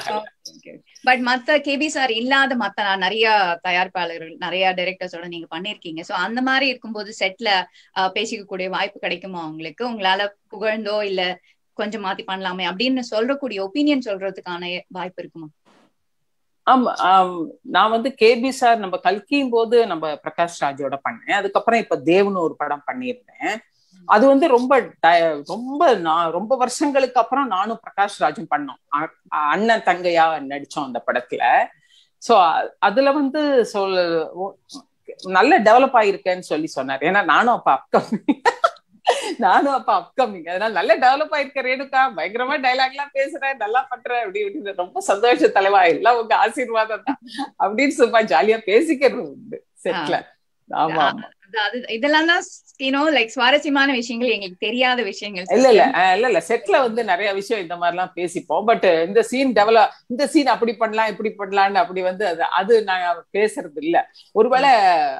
பட் மத்த கேபி சார் இல்லாத மத்த நிறைய தயாரிப்பாளர்கள் நிறைய டைரக்டர்ஸோட நீங்க பண்ணிருக்கீங்க சோ அந்த மாதிரி இருக்கும்போது செட்ல பேசிக்கக்கூடிய வாய்ப்பு கிடைக்குமா உங்களுக்கு உங்களால புகழ்ந்தோ இல்ல கொஞ்சம் மாத்தி பண்ணலாமே அப்படின்னு சொல்றக்கூடிய ஒப்பீனியன் சொல்றதுக்கான வாய்ப்பு இருக்குமா ஆமா நான் வந்து கேபி சார் நம்ம கல்கியும் போது நம்ம பிரகாஷ் ராஜோட பண்ணேன் அதுக்கப்புறம் இப்ப தேவ்னு ஒரு படம் பண்ணியிருந்தேன் அது வந்து ரொம்ப ரொம்ப நான் ரொம்ப வருஷங்களுக்கு அப்புறம் நானும் பிரகாஷ் ராஜும் பண்ணோம் அண்ணன் தங்கையா நடிச்சோம் அந்த படத்துல சோ அதுல வந்து சொல் நல்ல டெவலப் ஆயிருக்கேன்னு சொல்லி சொன்னார் ஏன்னா நானும் அப்ப அப்கமிங் நானும் அப்ப அப்கமிங் அதனால நல்ல டெவலப் ஆயிருக்க ரேணுகா பயங்கரமா டைலாக் எல்லாம் பேசுறேன் நல்லா பண்றேன் அப்படி இப்படின்னு ரொம்ப சந்தோஷ தலைவா எல்லாம் உங்க ஆசீர்வாதம் தான் அப்படின்னு சும்மா ஜாலியா பேசிக்கிறது உண்டு செட்ல ஆமா ஆமா அது இதெல்லாம் தான் யூனோ லைக் சுவாரஸ்யமான விஷயங்கள் எங்களுக்கு தெரியாத விஷயங்கள் இல்ல இல்ல இல்ல இல்ல செட்ல வந்து நிறைய விஷயம் இந்த மாதிரி எல்லாம் பேசிப்போம் பட் இந்த சீன் டெவலப் இந்த சீன் அப்படி பண்ணலாம் இப்படி பண்ணலாம்னு அப்படி வந்து அது அது நான் பேசுறது இல்ல ஒருவேளை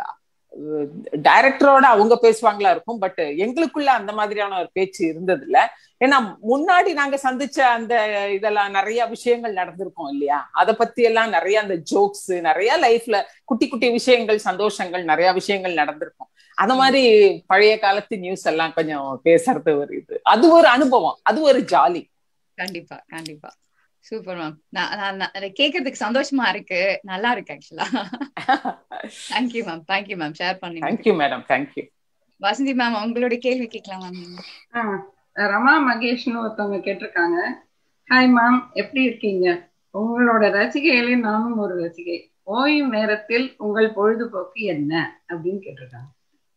டைரக்டரோட அவங்க பேசுவாங்களா இருக்கும் பட் எங்களுக்குள்ள அந்த மாதிரியான ஒரு பேச்சு இருந்தது இல்ல ஏன்னா முன்னாடி நாங்க சந்திச்ச அந்த இதெல்லாம் நிறைய விஷயங்கள் நடந்திருக்கோம் இல்லையா அதை பத்தி எல்லாம் நிறைய அந்த ஜோக்ஸ் நிறைய லைஃப்ல குட்டி குட்டி விஷயங்கள் சந்தோஷங்கள் நிறைய விஷயங்கள் நடந்திருக்கும் அந்த மாதிரி பழைய காலத்து நியூஸ் எல்லாம் கொஞ்சம் பேசுறது ஒரு இது அது ஒரு அனுபவம் அது ஒரு ஜாலி கண்டிப்பா கண்டிப்பா சூப்பர் மேம் நான் கேக்குறதுக்கு சந்தோஷமா இருக்கு நல்லா இருக்கு ஆக்சுவலா thank you ma'am thank you ma'am share பண்ணி thank you madam thank you Vasanthi ma'am உங்களோட கேள்வி கேட்கலாம் மேம் ரமா மகேஷ்னு ஒருத்தவங்க கேட்டிருக்காங்க ஹாய் மேம் எப்படி இருக்கீங்க உங்களோட ரசிகைகளில் நானும் ஒரு ரசிகை ஓய்வு நேரத்தில் உங்கள் பொழுதுபோக்கு என்ன அப்படின்னு கேட்டிருக்காங்க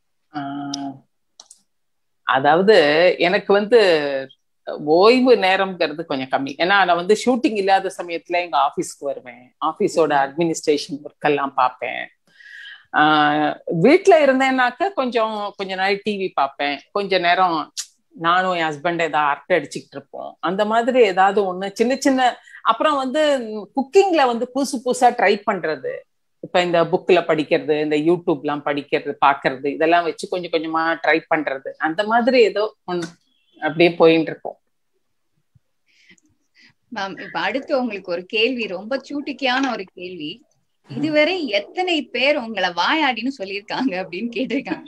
அதாவது எனக்கு வந்து ஓய்வு நேரம்ங்கிறது கொஞ்சம் கம்மி ஏன்னா நான் வந்து ஷூட்டிங் இல்லாத சமயத்துல எங்க ஆபீஸ்க்கு வருவேன் ஆபீஸோட அட்மினிஸ்ட்ரேஷன் ஒர்க் எல்லாம் பார்ப்பேன் வீட்டுல இருந்தேன்னாக்க கொஞ்சம் கொஞ்ச நாள் டிவி பார்ப்பேன் கொஞ்ச நேரம் நானும் என் ஹஸ்பண்ட் ஏதாவது அரட்டை அடிச்சுக்கிட்டு இருப்போம் அந்த மாதிரி ஏதாவது ஒண்ணு சின்ன சின்ன அப்புறம் வந்து குக்கிங்ல வந்து புதுசு புதுசா ட்ரை பண்றது இப்ப இந்த புக்ல படிக்கிறது இந்த யூடியூப்லாம் படிக்கிறது பாக்குறது இதெல்லாம் வச்சு கொஞ்சம் கொஞ்சமா ட்ரை பண்றது அந்த மாதிரி ஏதோ ஒண்ணு அப்படியே போயிட்டு இருக்கோம் மேம் இப்ப அடுத்து உங்களுக்கு ஒரு கேள்வி ரொம்ப சூட்டிக்கையான ஒரு கேள்வி இதுவரை எத்தனை பேர் உங்களை வாயாடின்னு சொல்லியிருக்காங்க அப்படின்னு கேட்டிருக்காங்க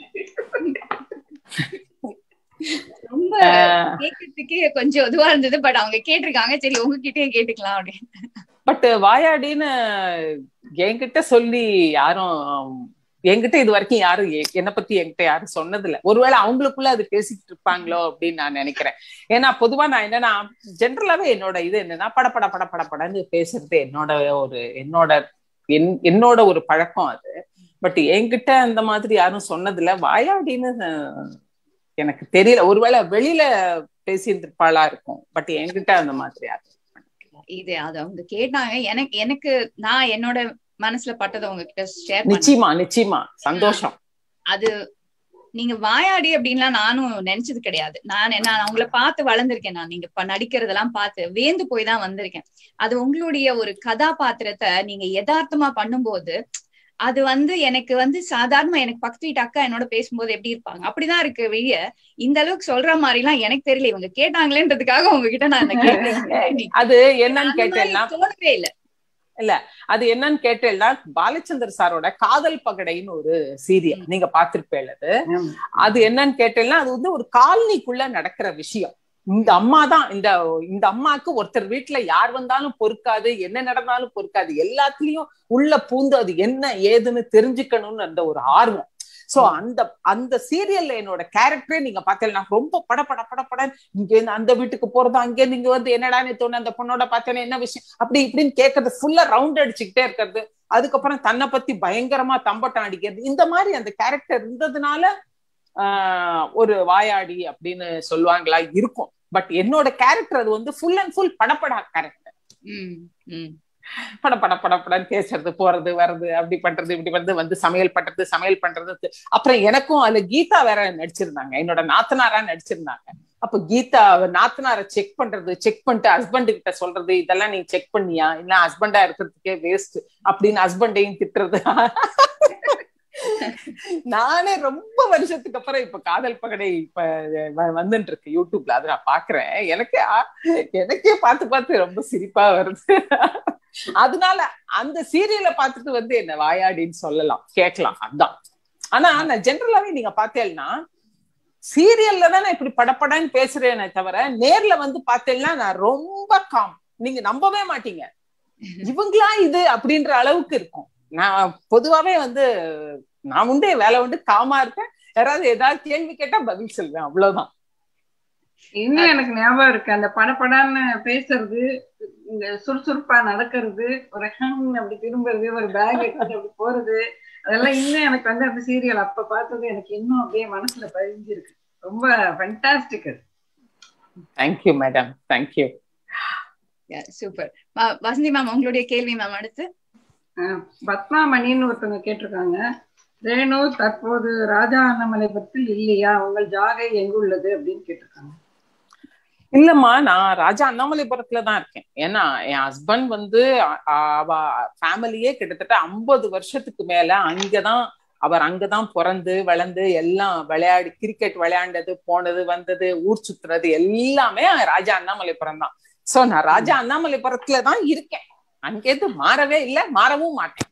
ரொம்ப கேட்கறதுக்கே கொஞ்சம் இதுவா இருந்தது பட் அவங்க கேட்டிருக்காங்க சரி உங்ககிட்டயே கேட்டுக்கலாம் அப்படின்னு பட் வாயாடின்னு என்கிட்ட சொல்லி யாரும் என்கிட்ட இது வரைக்கும் யாரும் என்னை பத்தி என்கிட்ட யாரும் சொன்னதில்ல ஒருவேளை அவங்களுக்குள்ள அது பேசிக்கிட்டு இருப்பாங்களோ அப்படின்னு நான் நினைக்கிறேன் ஏன்னா பொதுவா நான் என்னன்னா ஜென்ரலாவே என்னோட இது என்னன்னா படப்பட பட படப்படன்னு பேசுறது என்னோட ஒரு என்னோட என் என்னோட ஒரு பழக்கம் அது பட் என்கிட்ட அந்த மாதிரி யாரும் சொன்னதில்ல வாயாடின்னு எனக்கு தெரியல ஒருவேளை வெளியில பேசியிருந்திருப்பாளா இருக்கும் பட் என்கிட்ட அந்த மாதிரி யாரும் இது அது அவங்க கேட்டாங்க எனக்கு எனக்கு நான் என்னோட மனசுல பட்டதை உங்ககிட்ட ஷேர் நிச்சயமா நிச்சயமா சந்தோஷம் அது நீங்க வாயாடி அப்படின்லாம் நானும் நினைச்சது கிடையாது நான் என்ன உங்களை பார்த்து வளர்ந்திருக்கேன் நான் நீங்க நடிக்கிறதெல்லாம் பார்த்து வேந்து போய் தான் வந்திருக்கேன் அது உங்களுடைய ஒரு கதாபாத்திரத்தை நீங்க யதார்த்தமா பண்ணும்போது அது வந்து எனக்கு வந்து சாதாரணமா எனக்கு பக்கத்து வீட்டு அக்கா என்னோட பேசும்போது எப்படி இருப்பாங்க அப்படிதான் இருக்கு வெளிய இந்த அளவுக்கு சொல்ற மாதிரி எல்லாம் எனக்கு தெரியல இவங்க கேட்டாங்களேன்றதுக்காக உங்ககிட்ட நான் அது என்னன்னு கேட்டேன்னா தோணவே இல்ல இல்ல அது என்னன்னு கேட்டேன்னா பாலச்சந்தர் சாரோட காதல் பகடைன்னு ஒரு சீரியல் நீங்க பாத்திருப்பேன் அது அது என்னன்னு கேட்டேன்னா அது வந்து ஒரு காலனிக்குள்ள நடக்கிற விஷயம் இந்த அம்மா தான் இந்த இந்த அம்மாக்கு ஒருத்தர் வீட்டுல யார் வந்தாலும் பொறுக்காது என்ன நடந்தாலும் பொறுக்காது எல்லாத்துலயும் உள்ள பூந்து அது என்ன ஏதுன்னு தெரிஞ்சுக்கணும்னு அந்த ஒரு ஆர்வம் சோ அந்த அந்த சீரியல்ல என்னோட கேரக்டரே நீங்க பார்த்தீங்கன்னா ரொம்ப பட பட பட பட இங்க இருந்து அந்த வீட்டுக்கு போறதா அங்கே நீங்க வந்து என்னடான்னு தோணு அந்த பொண்ணோட பார்த்தேன்னா என்ன விஷயம் அப்படி இப்படின்னு கேட்கறது ஃபுல்லா ரவுண்ட் அடிச்சுக்கிட்டே இருக்கிறது அதுக்கப்புறம் தன்னை பத்தி பயங்கரமா தம்பட்டம் அடிக்கிறது இந்த மாதிரி அந்த கேரக்டர் இருந்ததுனால ஆஹ் ஒரு வாயாடி அப்படின்னு சொல்லுவாங்களா இருக்கும் பட் என்னோட கேரக்டர் அது வந்து ஃபுல் அண்ட் ஃபுல் படப்படா கேரக்டர் பட பட பட படன்னு பேசுறது போறது வர்றது அப்படி பண்றது இப்படி வந்து வந்து சமையல் பண்றது சமையல் பண்றது அப்புறம் எனக்கும் அதுல கீதா வேற நடிச்சிருந்தாங்க என்னோட நாத்தனாரா நடிச்சிருந்தாங்க அப்ப கீதா நாத்தனார செக் பண்றது செக் பண்ணிட்டு ஹஸ்பண்ட் கிட்ட சொல்றது இதெல்லாம் நீ செக் பண்ணியா இல்ல ஹஸ்பண்டா இருக்கிறதுக்கே வேஸ்ட் அப்படின்னு ஹஸ்பண்டையும் திட்டுறது நானே ரொம்ப வருஷத்துக்கு அப்புறம் இப்ப காதல் பகடை இப்ப வந்துட்டு இருக்கு யூடியூப்ல அதை நான் பாக்குறேன் எனக்கே எனக்கே பார்த்து பார்த்து ரொம்ப சிரிப்பா வருது அதனால அந்த சீரியலை பார்த்துட்டு வந்து என்ன வாயாடின்னு சொல்லலாம் கேட்கலாம் அதான் ஆனா நான் ஜென்ரலாவே நீங்க பார்த்தேன்னா சீரியல்ல தான் நான் இப்படி படப்படன்னு பேசுறேனே தவிர நேர்ல வந்து பார்த்தேன்னா நான் ரொம்ப காம் நீங்க நம்பவே மாட்டீங்க இவங்களா இது அப்படின்ற அளவுக்கு இருக்கும் நான் பொதுவாவே வந்து நான் உண்டு வேலை உண்டு காமா இருப்பேன் யாராவது ஏதாவது கேள்வி கேட்டா பதில் சொல்வேன் அவ்வளவுதான் இன்னும் எனக்கு ஞாபகம் இருக்கு அந்த படப்படான்னு பேசுறது இந்த சுறுசுறுப்பா நடக்கிறது ஒரு ஹம் அப்படி திரும்புறது ஒரு பேக் எடுத்துட்டு அப்படி போறது அதெல்லாம் இன்னும் எனக்கு வந்து அந்த சீரியல் அப்ப பார்த்தது எனக்கு இன்னும் அப்படியே மனசுல பதிஞ்சிருக்கு ரொம்ப ஃபண்டாஸ்டிக் அது thank you madam thank you super Vasanthi ma'am உங்களுடைய கேள்வி மேம் அடுத்து பத்மா மணின்னு ஒருத்தவங்க கேட்டிருக்காங்க ரேணு தற்போது ராஜா அண்ணாமலை பற்றி இல்லையா உங்கள் ஜாகை எங்குள்ளது அப்படின்னு கேட்டிருக்காங்க இல்லம்மா நான் ராஜா அண்ணாமலைபுரத்துல தான் இருக்கேன் ஏன்னா என் ஹஸ்பண்ட் வந்து அவ ஃபேமிலியே கிட்டத்தட்ட ஐம்பது வருஷத்துக்கு மேல அங்கதான் அவர் அங்கதான் பிறந்து வளர்ந்து எல்லாம் விளையாடி கிரிக்கெட் விளையாண்டது போனது வந்தது ஊர் சுத்துறது எல்லாமே ராஜா அண்ணாமலைபுரம் தான் சோ நான் ராஜா அண்ணாமலைபுரத்துல தான் இருக்கேன் அங்கேருந்து மாறவே இல்லை மாறவும் மாட்டேன்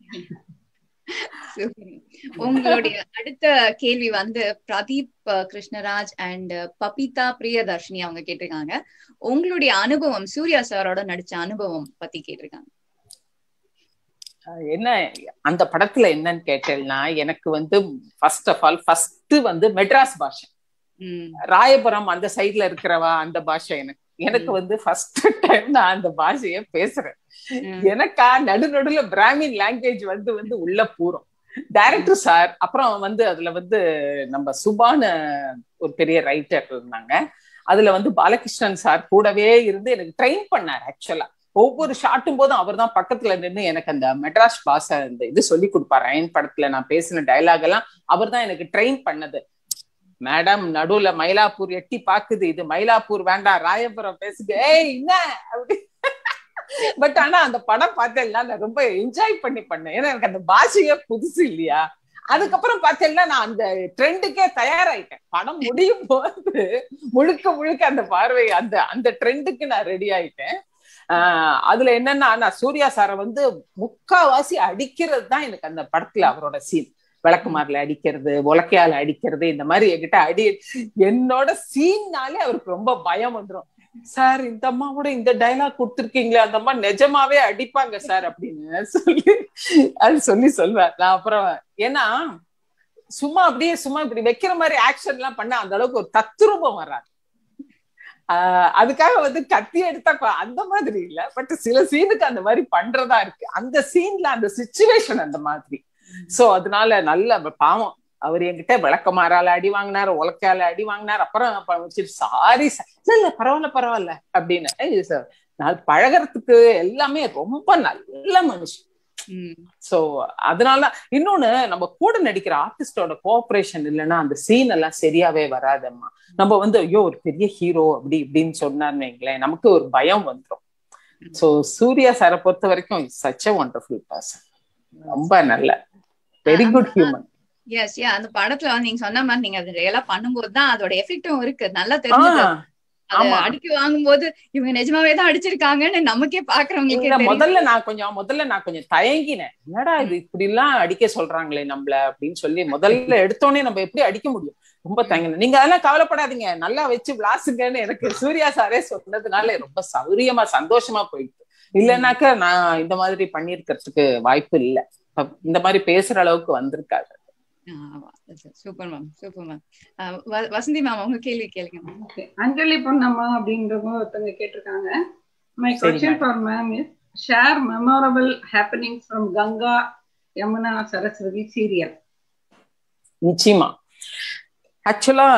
உங்களுடைய அடுத்த கேள்வி வந்து பிரதீப் கிருஷ்ணராஜ் அண்ட் பபிதா பிரியதர்ஷினி அவங்க கேட்டிருக்காங்க உங்களுடைய அனுபவம் சூர்யா சாரோட நடிச்ச அனுபவம் பத்தி கேட்டிருக்காங்க என்ன அந்த படத்துல என்னன்னு கேட்டேன்னா எனக்கு வந்து ஃபர்ஸ்ட் ஆஃப் ஆல் ஃபர்ஸ்ட் வந்து மெட்ராஸ் பாஷை ராயபுரம் அந்த சைட்ல இருக்கிறவா அந்த பாஷை எனக்கு எனக்கு வந்து ஃபர்ஸ்ட் டைம் நான் அந்த பாஷைய பேசுறேன் எனக்கா நடு நடுல பிராமின் லாங்குவேஜ் வந்து வந்து உள்ள பூரும் டைரக்டர் சார் அப்புறம் வந்து அதுல வந்து நம்ம சுபான ஒரு பெரிய ரைட்டர் இருந்தாங்க அதுல வந்து பாலகிருஷ்ணன் சார் கூடவே இருந்து எனக்கு ட்ரெயின் பண்ணார் ஆக்சுவலா ஒவ்வொரு ஷாட்டும் போதும் அவர் தான் பக்கத்துல நின்று எனக்கு அந்த மெட்ராஸ் பாஷை இந்த இது சொல்லி கொடுப்பாரு அயன் படத்துல நான் பேசின டைலாக் எல்லாம் அவர் தான் எனக்கு ட்ரெயின் பண்ணது மேடம் நடுவுல மயிலாப்பூர் எட்டி பாக்குது இது மயிலாப்பூர் வேண்டாம் ராயபுரம் பேசுது ஏய் என்ன அப்படி பட் ஆனா அந்த படம் பார்த்தேன்னா நான் ரொம்ப என்ஜாய் பண்ணி பண்ணேன் ஏன்னா எனக்கு அந்த பாஷையே புதுசு இல்லையா அதுக்கப்புறம் பார்த்தேன்னா நான் அந்த ட்ரெண்டுக்கே தயாராயிட்டேன் படம் முடியும் போது முழுக்க முழுக்க அந்த பார்வை அந்த அந்த ட்ரெண்டுக்கு நான் ரெடி ஆயிட்டேன் ஆஹ் அதுல என்னன்னா நான் சூர்யா சாரை வந்து முக்காவாசி அடிக்கிறது தான் எனக்கு அந்த படத்துல அவரோட சீன் விளக்குமாறுல அடிக்கிறது உலக்கையால அடிக்கிறது இந்த மாதிரி என்கிட்ட அடி என்னோட சீன்னாலே அவருக்கு ரொம்ப பயம் வந்துடும் சார் இந்த அம்மா கூட இந்த டைலாக் கொடுத்துருக்கீங்களே அந்த அம்மா நிஜமாவே அடிப்பாங்க சார் அப்படின்னு சொல்லி அது சொல்லி சொல்வேன் நான் அப்புறம் ஏன்னா சும்மா அப்படியே சும்மா இப்படி வைக்கிற மாதிரி ஆக்ஷன் எல்லாம் பண்ண அந்த அளவுக்கு ஒரு தத்ரூபம் வராது ஆஹ் அதுக்காக வந்து கத்தி எடுத்தா அந்த மாதிரி இல்ல பட் சில சீனுக்கு அந்த மாதிரி பண்றதா இருக்கு அந்த சீன்ல அந்த சுச்சுவேஷன் அந்த மாதிரி சோ அதனால நல்ல பாவம் அவர் என்கிட்ட விளக்கமாறால அடி வாங்கினார் உலக்கையால அடி வாங்கினார் அப்புறம் சாரி இல்ல இல்ல பரவாயில்ல பரவாயில்ல அப்படின்னு சார் நான் பழகிறதுக்கு எல்லாமே ரொம்ப நல்ல மனுஷன் சோ அதனால இன்னொன்னு நம்ம கூட நடிக்கிற ஆர்டிஸ்டோட கோஆபரேஷன் இல்லைன்னா அந்த சீன் எல்லாம் சரியாவே வராதம்மா நம்ம வந்து ஐயோ ஒரு பெரிய ஹீரோ அப்படி இப்படின்னு சொன்னார்னு வைங்களேன் நமக்கு ஒரு பயம் வந்துடும் சோ சூர்யா சாரை பொறுத்த வரைக்கும் சச் அ ஒண்டர்ஃபுல் பர்சன் ரொம்ப நல்ல very good human yes yeah அந்த படத்துல வந்து நீங்க சொன்ன மாதிரி நீங்க அது ரியலா பண்ணும்போது தான் அதோட எஃபெக்டும் இருக்கு நல்லா தெரிஞ்சது அடிக்க வாங்கும்போது இவங்க நிஜமாவே தான் அடிச்சிருக்காங்கன்னு நமக்கே பாக்குறவங்களுக்கு முதல்ல நான் கொஞ்சம் முதல்ல நான் கொஞ்சம் தயங்கினேன் என்னடா இது இப்படி எல்லாம் அடிக்க சொல்றாங்களே நம்மள அப்படின்னு சொல்லி முதல்ல எடுத்தோடனே நம்ம எப்படி அடிக்க முடியும் ரொம்ப தயங்கினேன் நீங்க அதெல்லாம் கவலைப்படாதீங்க நல்லா வச்சு விளாசுங்கன்னு எனக்கு சூர்யா சாரே சொன்னதுனால ரொம்ப சௌரியமா சந்தோஷமா போயிட்டு இல்லைன்னாக்க நான் இந்த மாதிரி பண்ணிருக்கிறதுக்கு வாய்ப்பு இல்லை இந்த மாதிரி பேசுற அளவுக்கு வந்திருக்காரு super ma'am super ma'am Vasanthi ma'am உங்க கேள்வி கேளுங்க அஞ்சலி பொன்னம்மா அப்படின்றவங்க ஒருத்தவங்க கேட்டிருக்காங்க my question for ma'am is share memorable happening from Ganga Yamuna Saraswathi serial நிச்சயமா ஆக்சுவலா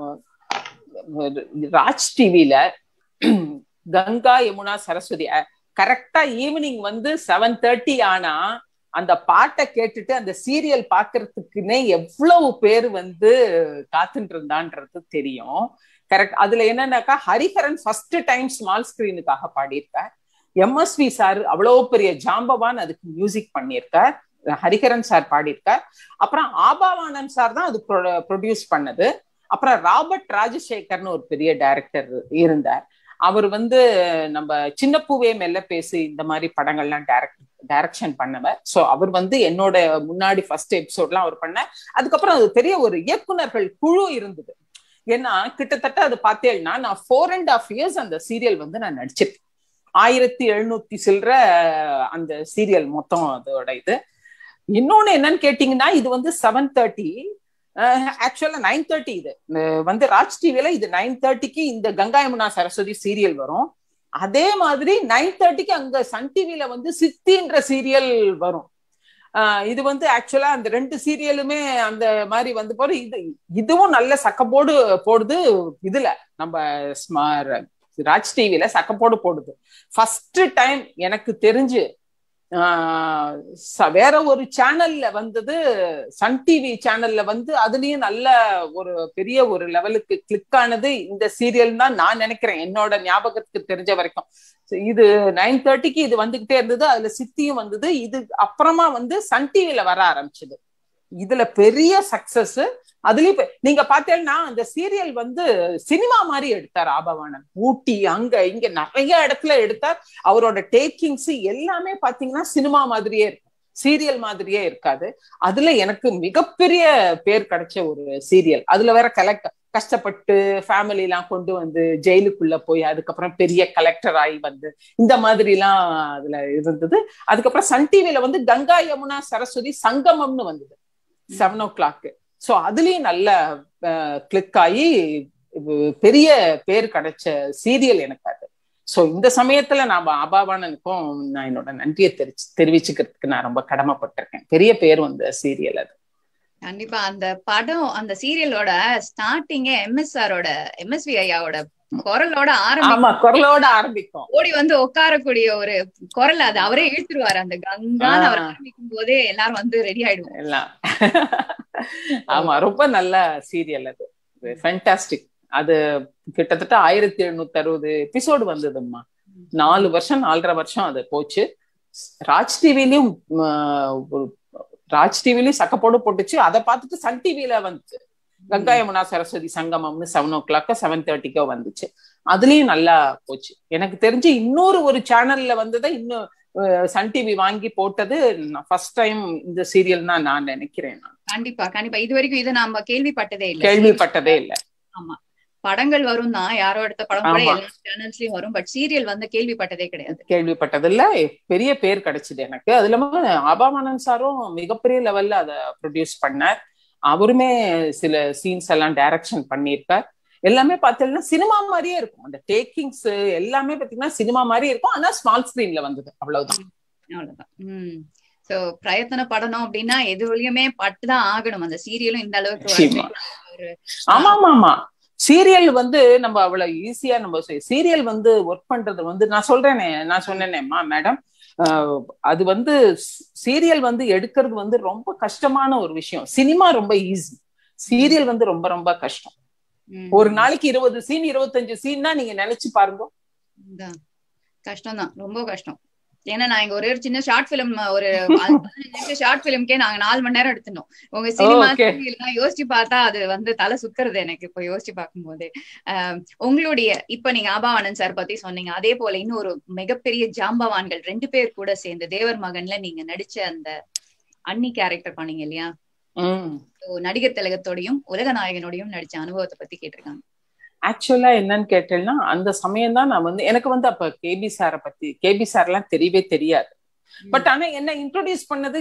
ராஜ் டிவில கங்கா யமுனா சரஸ்வதி கரெக்டா ஈவினிங் வந்து செவன் தேர்ட்டி ஆனா அந்த பாட்டை கேட்டுட்டு அந்த சீரியல் பாக்குறதுக்குன்னே எவ்வளவு பேர் வந்து காத்துட்டு இருந்தான்றது தெரியும் கரெக்ட் அதுல என்னன்னாக்கா ஹரிஹரன் ஃபர்ஸ்ட் டைம் ஸ்மால் ஸ்கிரீனுக்காக பாடியிருக்கார் எம்எஸ்வி சார் அவ்வளவு பெரிய ஜாம்பவான் அதுக்கு மியூசிக் பண்ணியிருக்கார் ஹரிஹரன் சார் பாடியிருக்கார் அப்புறம் ஆபாவானன் சார் தான் அது ப்ரொடியூஸ் பண்ணது அப்புறம் ராபர்ட் ராஜசேகர்னு ஒரு பெரிய டைரக்டர் இருந்தார் அவர் வந்து நம்ம சின்ன பூவே மெல்ல பேசு இந்த மாதிரி படங்கள்லாம் டைரக்ட் டைரக்ஷன் பண்ணவர் ஸோ அவர் வந்து என்னோட முன்னாடி ஃபர்ஸ்ட் எபிசோட்லாம் அவர் பண்ண அதுக்கப்புறம் அது பெரிய ஒரு இயக்குனர்கள் குழு இருந்தது ஏன்னா கிட்டத்தட்ட அது பார்த்தேன்னா நான் ஃபோர் அண்ட் ஆஃப் இயர்ஸ் அந்த சீரியல் வந்து நான் நடிச்சிருக்கேன் ஆயிரத்தி எழுநூத்தி சில்ற அந்த சீரியல் மொத்தம் அதோட இது இன்னொன்னு என்னன்னு கேட்டீங்கன்னா இது வந்து செவன் தேர்ட்டி ஆக்சுவலா நைன் தேர்ட்டி இது வந்து ராஜ் டிவில இது நைன் தேர்ட்டிக்கு இந்த கங்கா யமுனா சரஸ்வதி சீரியல் வரும் அதே மாதிரி நைன் தேர்ட்டிக்கு அங்க சன் டிவில வந்து சித்தின்ற சீரியல் வரும் இது வந்து ஆக்சுவலா அந்த ரெண்டு சீரியலுமே அந்த மாதிரி வந்து போற இது இதுவும் நல்ல சக்கப்போடு போடுது இதுல நம்ம ராஜ் டிவில சக்கப்போடு போடுது ஃபர்ஸ்ட் டைம் எனக்கு தெரிஞ்சு வேற ஒரு சேனல்ல வந்தது சன் டிவி சேனல்ல வந்து அதுலயும் நல்ல ஒரு பெரிய ஒரு லெவலுக்கு கிளிக் ஆனது இந்த சீரியல் தான் நான் நினைக்கிறேன் என்னோட ஞாபகத்துக்கு தெரிஞ்ச வரைக்கும் இது நைன் தேர்ட்டிக்கு இது வந்துகிட்டே இருந்தது அதுல சித்தியும் வந்தது இது அப்புறமா வந்து சன் டிவில வர ஆரம்பிச்சது இதுல பெரிய சக்சஸ் அதுலயும் நீங்க பாத்தீங்கன்னா அந்த சீரியல் வந்து சினிமா மாதிரி எடுத்தார் ஆபவானன் ஊட்டி அங்க இங்க நிறைய இடத்துல எடுத்தார் அவரோட டேக்கிங்ஸ் எல்லாமே பாத்தீங்கன்னா சினிமா மாதிரியே இருக்கும் சீரியல் மாதிரியே இருக்காது அதுல எனக்கு மிகப்பெரிய பேர் கிடைச்ச ஒரு சீரியல் அதுல வேற கலெக்ட் கஷ்டப்பட்டு ஃபேமிலி எல்லாம் கொண்டு வந்து ஜெயிலுக்குள்ள போய் அதுக்கப்புறம் பெரிய கலெக்டர் ஆகி வந்து இந்த மாதிரி எல்லாம் அதுல இருந்தது அதுக்கப்புறம் சன் டிவில வந்து கங்கா யமுனா சரஸ்வதி சங்கமம்னு வந்தது செவன் ஓ கிளாக்கு ஸோ அதுலயும் நல்ல கிளிக் ஆகி பெரிய பேர் கிடைச்ச சீரியல் எனக்கு அது ஸோ இந்த சமயத்துல நான் அபாவானனுக்கும் நான் என்னோட நன்றியை தெரிச்சு தெரிவிச்சுக்கிறதுக்கு நான் ரொம்ப கடமைப்பட்டிருக்கேன் பெரிய பேர் வந்த சீரியல் அது கண்டிப்பா அந்த படம் அந்த சீரியலோட ஸ்டார்டிங்கே எம்எஸ்ஆரோட எம்எஸ்வி ஐயாவோட குரலோட ஆமா குரலோட ஆரம்பிக்கும் ஓடி வந்து உட்காரக்கூடிய ஒரு குரல் அது அவரே இழுத்துருவாரு அந்த கங்கான்னு அவர் ஆரம்பிக்கும் போதே எல்லாரும் வந்து ரெடி ஆயிடுவோம் எல்லாம் ஆமா ரொம்ப நல்ல சீரியல் அது ஃபென்டாஸ்டிக் அது கிட்டத்தட்ட ஆயிரத்தி எழுநூத்தி அறுபது எபிசோடு வந்ததும்மா நாலு வருஷம் நாலரை வருஷம் அது போச்சு ராஜ் டிவிலையும் ராஜ் டிவிலையும் சக்கப்போடு போட்டுச்சு அதை பார்த்துட்டு சன் டிவில வந்துச்சு கங்கா யமுனா சரஸ்வதி சங்கமம்னு செவன் ஓ கிளாக்கோ செவன் தேர்ட்டிக்கோ வந்துச்சு அதுலயும் நல்லா போச்சு எனக்கு தெரிஞ்சு இன்னொரு ஒரு சேனல்ல வந்ததை இன்னும் சன் டிவி வாங்கி போட்டது ஃபர்ஸ்ட் டைம் இந்த சீரியல் தான் நான் நினைக்கிறேன் கண்டிப்பா கண்டிப்பா இது வரைக்கும் இதை நாம கேள்விப்பட்டதே இல்லை கேள்விப்பட்டதே இல்லை ஆமா படங்கள் வரும் தான் யாரோ எடுத்த படம் கூட எல்லா சேனல்ஸ்லயும் வரும் பட் சீரியல் வந்து கேள்விப்பட்டதே கிடையாது கேள்விப்பட்டது இல்ல பெரிய பேர் கிடைச்சது எனக்கு அது இல்லாம அபாமானன் சாரும் மிகப்பெரிய லெவல்ல அதை ப்ரொடியூஸ் பண்ணார் அவருமே சில சீன்ஸ் எல்லாம் டைரக்ஷன் பண்ணியிருக்கார் எல்லாமே பார்த்தீங்கன்னா சினிமா மாதிரியே இருக்கும் அந்த டேக்கிங்ஸ் எல்லாமே பாத்தீங்கன்னா சினிமா மாதிரி இருக்கும் ஆனா ஸ்மால் ஸ்கிரீன்ல வந்தது அவ்வளவுதான் அவ்வளவுதான் உம் சோ பிரயத்தனப்படணும் அப்படின்னா எது வழியுமே பட்டுதான் ஆகணும் அந்த சீரியலும் இந்த அளவுக்கு ஆமா ஆமா ஆமா சீரியல் வந்து நம்ம அவ்வளவு ஈஸியா நம்ம சீரியல் வந்து ஒர்க் பண்றது வந்து நான் சொல்றேனே நான் சொன்னேனேம்மா மேடம் அது வந்து சீரியல் வந்து எடுக்கிறது வந்து ரொம்ப கஷ்டமான ஒரு விஷயம் சினிமா ரொம்ப ஈஸி சீரியல் வந்து ரொம்ப ரொம்ப கஷ்டம் ஒரு நாளைக்கு இருபது சீன் இருபத்தஞ்சு சீன்னா நீங்க நினைச்சு பாருங்க கஷ்டம் தான் ரொம்ப கஷ்டம் ஏன்னா நான் இங்க ஒரே ஒரு சின்ன ஷார்ட் பிலிம் ஒரு ஷார்ட் பிலிம்க்கே நாங்க நாலு மணி நேரம் எடுத்துட்டோம் உங்க சினிமா எல்லாம் யோசிச்சு பார்த்தா அது வந்து தலை சுத்துறது எனக்கு இப்ப யோசிச்சு பார்க்கும் போது உங்களுடைய இப்ப நீங்க ஆபாவானன் சார் பத்தி சொன்னீங்க அதே போல இன்னும் ஒரு மிகப்பெரிய ஜாம்பவான்கள் ரெண்டு பேர் கூட சேர்ந்து தேவர் மகன்ல நீங்க நடிச்ச அந்த அன்னி கேரக்டர் பண்ணீங்க இல்லையா நடிகர் திலகத்தோடையும் உலக நாயகனோடையும் நடிச்ச அனுபவத்தை பத்தி கேட்டிருக்காங்க ஆக்சுவலா என்னன்னு கேட்டேன்னா அந்த சமயம் தான் நான் வந்து எனக்கு வந்து அப்ப கேபி சாரை பத்தி கேபி சார் எல்லாம் தெரியவே தெரியாது பட் ஆனா என்ன இன்ட்ரோடியூஸ் பண்ணது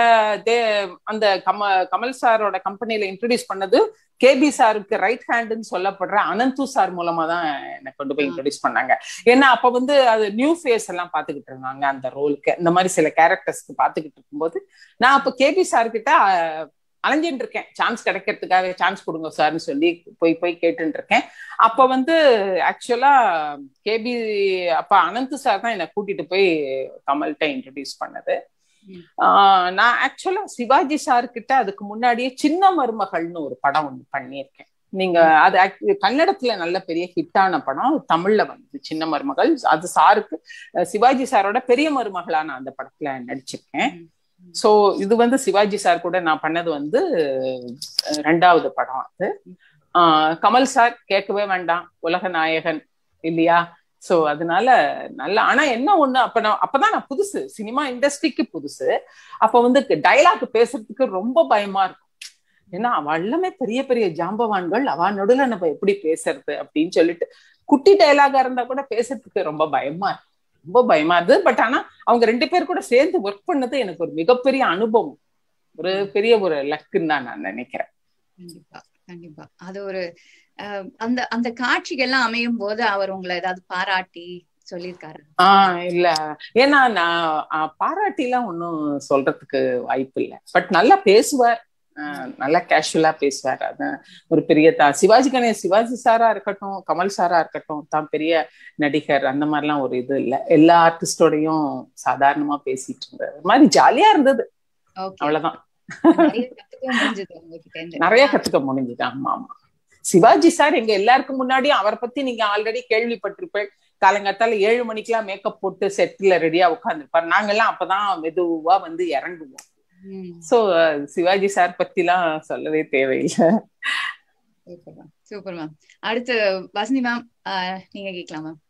அந்த கம கமல் சாரோட கம்பெனில இன்ட்ரோடியூஸ் பண்ணது கேபி சாருக்கு ரைட் ஹேண்டுன்னு சொல்லப்படுற அனந்து சார் மூலமா தான் என்னை கொண்டு போய் இன்ட்ரோடியூஸ் பண்ணாங்க ஏன்னா அப்ப வந்து அது நியூ ஃபேஸ் எல்லாம் பாத்துக்கிட்டு இருந்தாங்க அந்த ரோலுக்கு இந்த மாதிரி சில கேரக்டர்ஸ்க்கு பாத்துக்கிட்டு இருக்கும்போது நான் அப்ப கேபி சார் கிட்ட அலைஞ்சிட்டு இருக்கேன் சான்ஸ் கிடைக்கிறதுக்காக சான்ஸ் கொடுங்க சார்னு சொல்லி போய் போய் கேட்டுட்டு இருக்கேன் அப்ப வந்து ஆக்சுவலா கேபி அப்ப அனந்த் சார் தான் என்னை கூட்டிட்டு போய் கமல்கிட்ட இன்ட்ரடியூஸ் பண்ணது நான் ஆக்சுவலா சிவாஜி சார் கிட்ட அதுக்கு முன்னாடியே சின்ன மருமகள்னு ஒரு படம் ஒண்ணு பண்ணியிருக்கேன் நீங்க அது கன்னடத்துல நல்ல பெரிய ஹிட்டான படம் தமிழ்ல வந்து சின்ன மருமகள் அது சாருக்கு சிவாஜி சாரோட பெரிய மருமகளா நான் அந்த படத்துல நடிச்சிருக்கேன் சோ இது வந்து சிவாஜி சார் கூட நான் பண்ணது வந்து ரெண்டாவது படம் அது கமல் சார் கேட்கவே வேண்டாம் உலக நாயகன் இல்லையா சோ அதனால நல்ல ஆனா என்ன ஒண்ணு அப்ப நான் அப்பதான் நான் புதுசு சினிமா இண்டஸ்ட்ரிக்கு புதுசு அப்ப வந்து டைலாக் பேசுறதுக்கு ரொம்ப பயமா இருக்கும் ஏன்னா அவ எல்லாமே பெரிய பெரிய ஜாம்பவான்கள் அவ நடுல நம்ம எப்படி பேசுறது அப்படின்னு சொல்லிட்டு குட்டி டைலாகா இருந்தா கூட பேசுறதுக்கு ரொம்ப பயமா இருக்கு ரொம்ப பயமா இருந்தது பட் ஆனா அவங்க ரெண்டு பேர் கூட சேர்ந்து ஒர்க் பண்ணது எனக்கு ஒரு மிகப்பெரிய அனுபவம் ஒரு பெரிய ஒரு லக்குன்னு தான் நான் நினைக்கிறேன் கண்டிப்பா கண்டிப்பா அது ஒரு அந்த அந்த காட்சிகள்லாம் அமையும் போது அவர் உங்களை ஏதாவது பாராட்டி சொல்லியிருக்காரு ஆஹ் இல்ல ஏன்னா நான் பாராட்டி எல்லாம் ஒன்னும் சொல்றதுக்கு வாய்ப்பு இல்லை பட் நல்லா பேசுவார் நல்லா கேஷுவலா பேசுவார் அது ஒரு பெரிய தா சிவாஜி கணேஷ் சிவாஜி சாரா இருக்கட்டும் கமல் சாரா இருக்கட்டும் தான் பெரிய நடிகர் அந்த மாதிரிலாம் ஒரு இது இல்ல எல்லா ஆர்டிஸ்டோடையும் சாதாரணமா பேசிட்டு இருந்தாரு மாதிரி ஜாலியா இருந்தது அவ்வளவுதான் நிறைய கத்துக்க முடிஞ்சது ஆமா ஆமா சிவாஜி சார் எங்க எல்லாருக்கும் முன்னாடி அவரை பத்தி நீங்க ஆல்ரெடி கேள்விப்பட்டிருப்பேன் காலங்காத்தால ஏழு மணிக்கெல்லாம் மேக்கப் போட்டு செட்ல ரெடியா உட்காந்துருப்பாரு நாங்கெல்லாம் அப்பதான் மெதுவா வந்து இறங்குவோம் சோ சிவாஜி சார் பத்தி எல்லாம் சொல்லவே தேவையில்லை சூப்பர் மேம் அடுத்து வசந்தி மேம் நீங்க கேட்கலாம் மேம்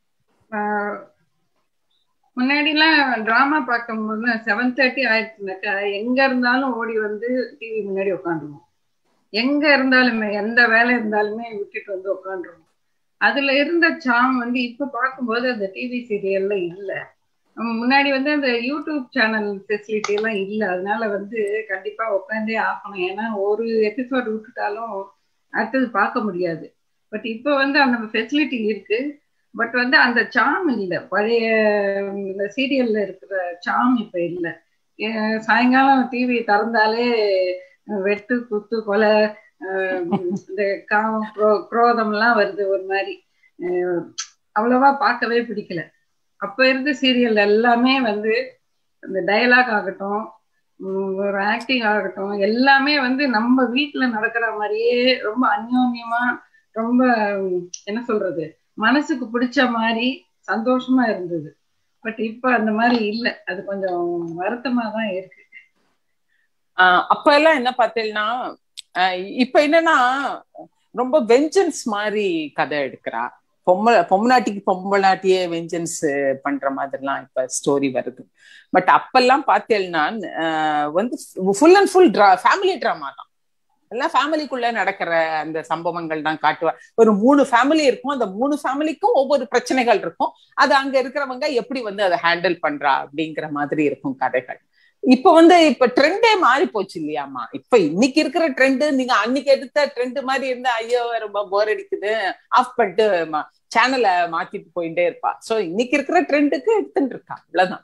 முன்னாடி எல்லாம் டிராமா பார்க்கும்போது செவன் தேர்ட்டி ஆயிடுச்சுனாக்கா எங்க இருந்தாலும் ஓடி வந்து டிவி முன்னாடி உட்காந்துருவோம் எங்க இருந்தாலுமே எந்த வேலை இருந்தாலுமே விட்டுட்டு வந்து உட்காந்துருவோம் அதுல இருந்த சாம் வந்து இப்ப பார்க்கும்போது அந்த டிவி சீரியல்ல இல்ல முன்னாடி வந்து அந்த யூடியூப் சேனல் ஃபெசிலிட்டி எல்லாம் இல்லை அதனால வந்து கண்டிப்பா உட்காந்தே ஆகணும் ஏன்னா ஒரு எபிசோட் விட்டுட்டாலும் அடுத்தது பார்க்க முடியாது பட் இப்போ வந்து அந்த ஃபெசிலிட்டி இருக்கு பட் வந்து அந்த சாம் இல்லை பழைய இந்த சீரியல்ல இருக்கிற சாம் இப்ப இல்லை சாயங்காலம் டிவி திறந்தாலே வெட்டு குத்து கொலை இந்த காமம் குரோ குரோதம் எல்லாம் வருது ஒரு மாதிரி அவ்வளவா பார்க்கவே பிடிக்கல அப்ப இருந்த சீரியல் எல்லாமே வந்து இந்த டயலாக் ஆகட்டும் ஒரு ஆக்டிங் ஆகட்டும் எல்லாமே வந்து நம்ம வீட்டுல நடக்கிற மாதிரியே ரொம்ப அந்யோன்யமா ரொம்ப என்ன சொல்றது மனசுக்கு பிடிச்ச மாதிரி சந்தோஷமா இருந்தது பட் இப்ப அந்த மாதிரி இல்லை அது கொஞ்சம் வருத்தமா தான் இருக்கு அப்ப எல்லாம் என்ன பார்த்தீங்கன்னா இப்ப என்னன்னா ரொம்ப வெஞ்சன்ஸ் மாதிரி கதை எடுக்கிறா பொம்மை பொம்மநாட்டிக்கு பொம்மநாட்டியே வெஞ்சன்ஸ் பண்ற மாதிரிலாம் இப்ப ஸ்டோரி வருது பட் அப்பெல்லாம் பார்த்தேன்னா வந்து ஃபுல் அண்ட் ஃபுல் ட்ரா ஃபேமிலி ட்ராமா தான் எல்லாம் ஃபேமிலிக்குள்ள நடக்கிற அந்த சம்பவங்கள் தான் காட்டுவார் ஒரு மூணு ஃபேமிலி இருக்கும் அந்த மூணு ஃபேமிலிக்கும் ஒவ்வொரு பிரச்சனைகள் இருக்கும் அது அங்க இருக்கிறவங்க எப்படி வந்து அதை ஹேண்டில் பண்றா அப்படிங்கிற மாதிரி இருக்கும் கதைகள் இப்ப வந்து இப்ப ட்ரெண்டே மாறி போச்சு இல்லையாமா இப்ப இன்னைக்கு இருக்கிற ட்ரெண்ட் நீங்க அன்னைக்கு எடுத்த ட்ரெண்ட் மாதிரி இருந்தா ஐயோ ரொம்ப போர் அடிக்குது ஆஃப் பண்ணிட்டு சேனலை மாத்திட்டு போயிட்டே இருப்பா சோ இன்னைக்கு இருக்கிற ட்ரெண்டுக்கு எடுத்துட்டு இருக்கா அவ்வளவுதான்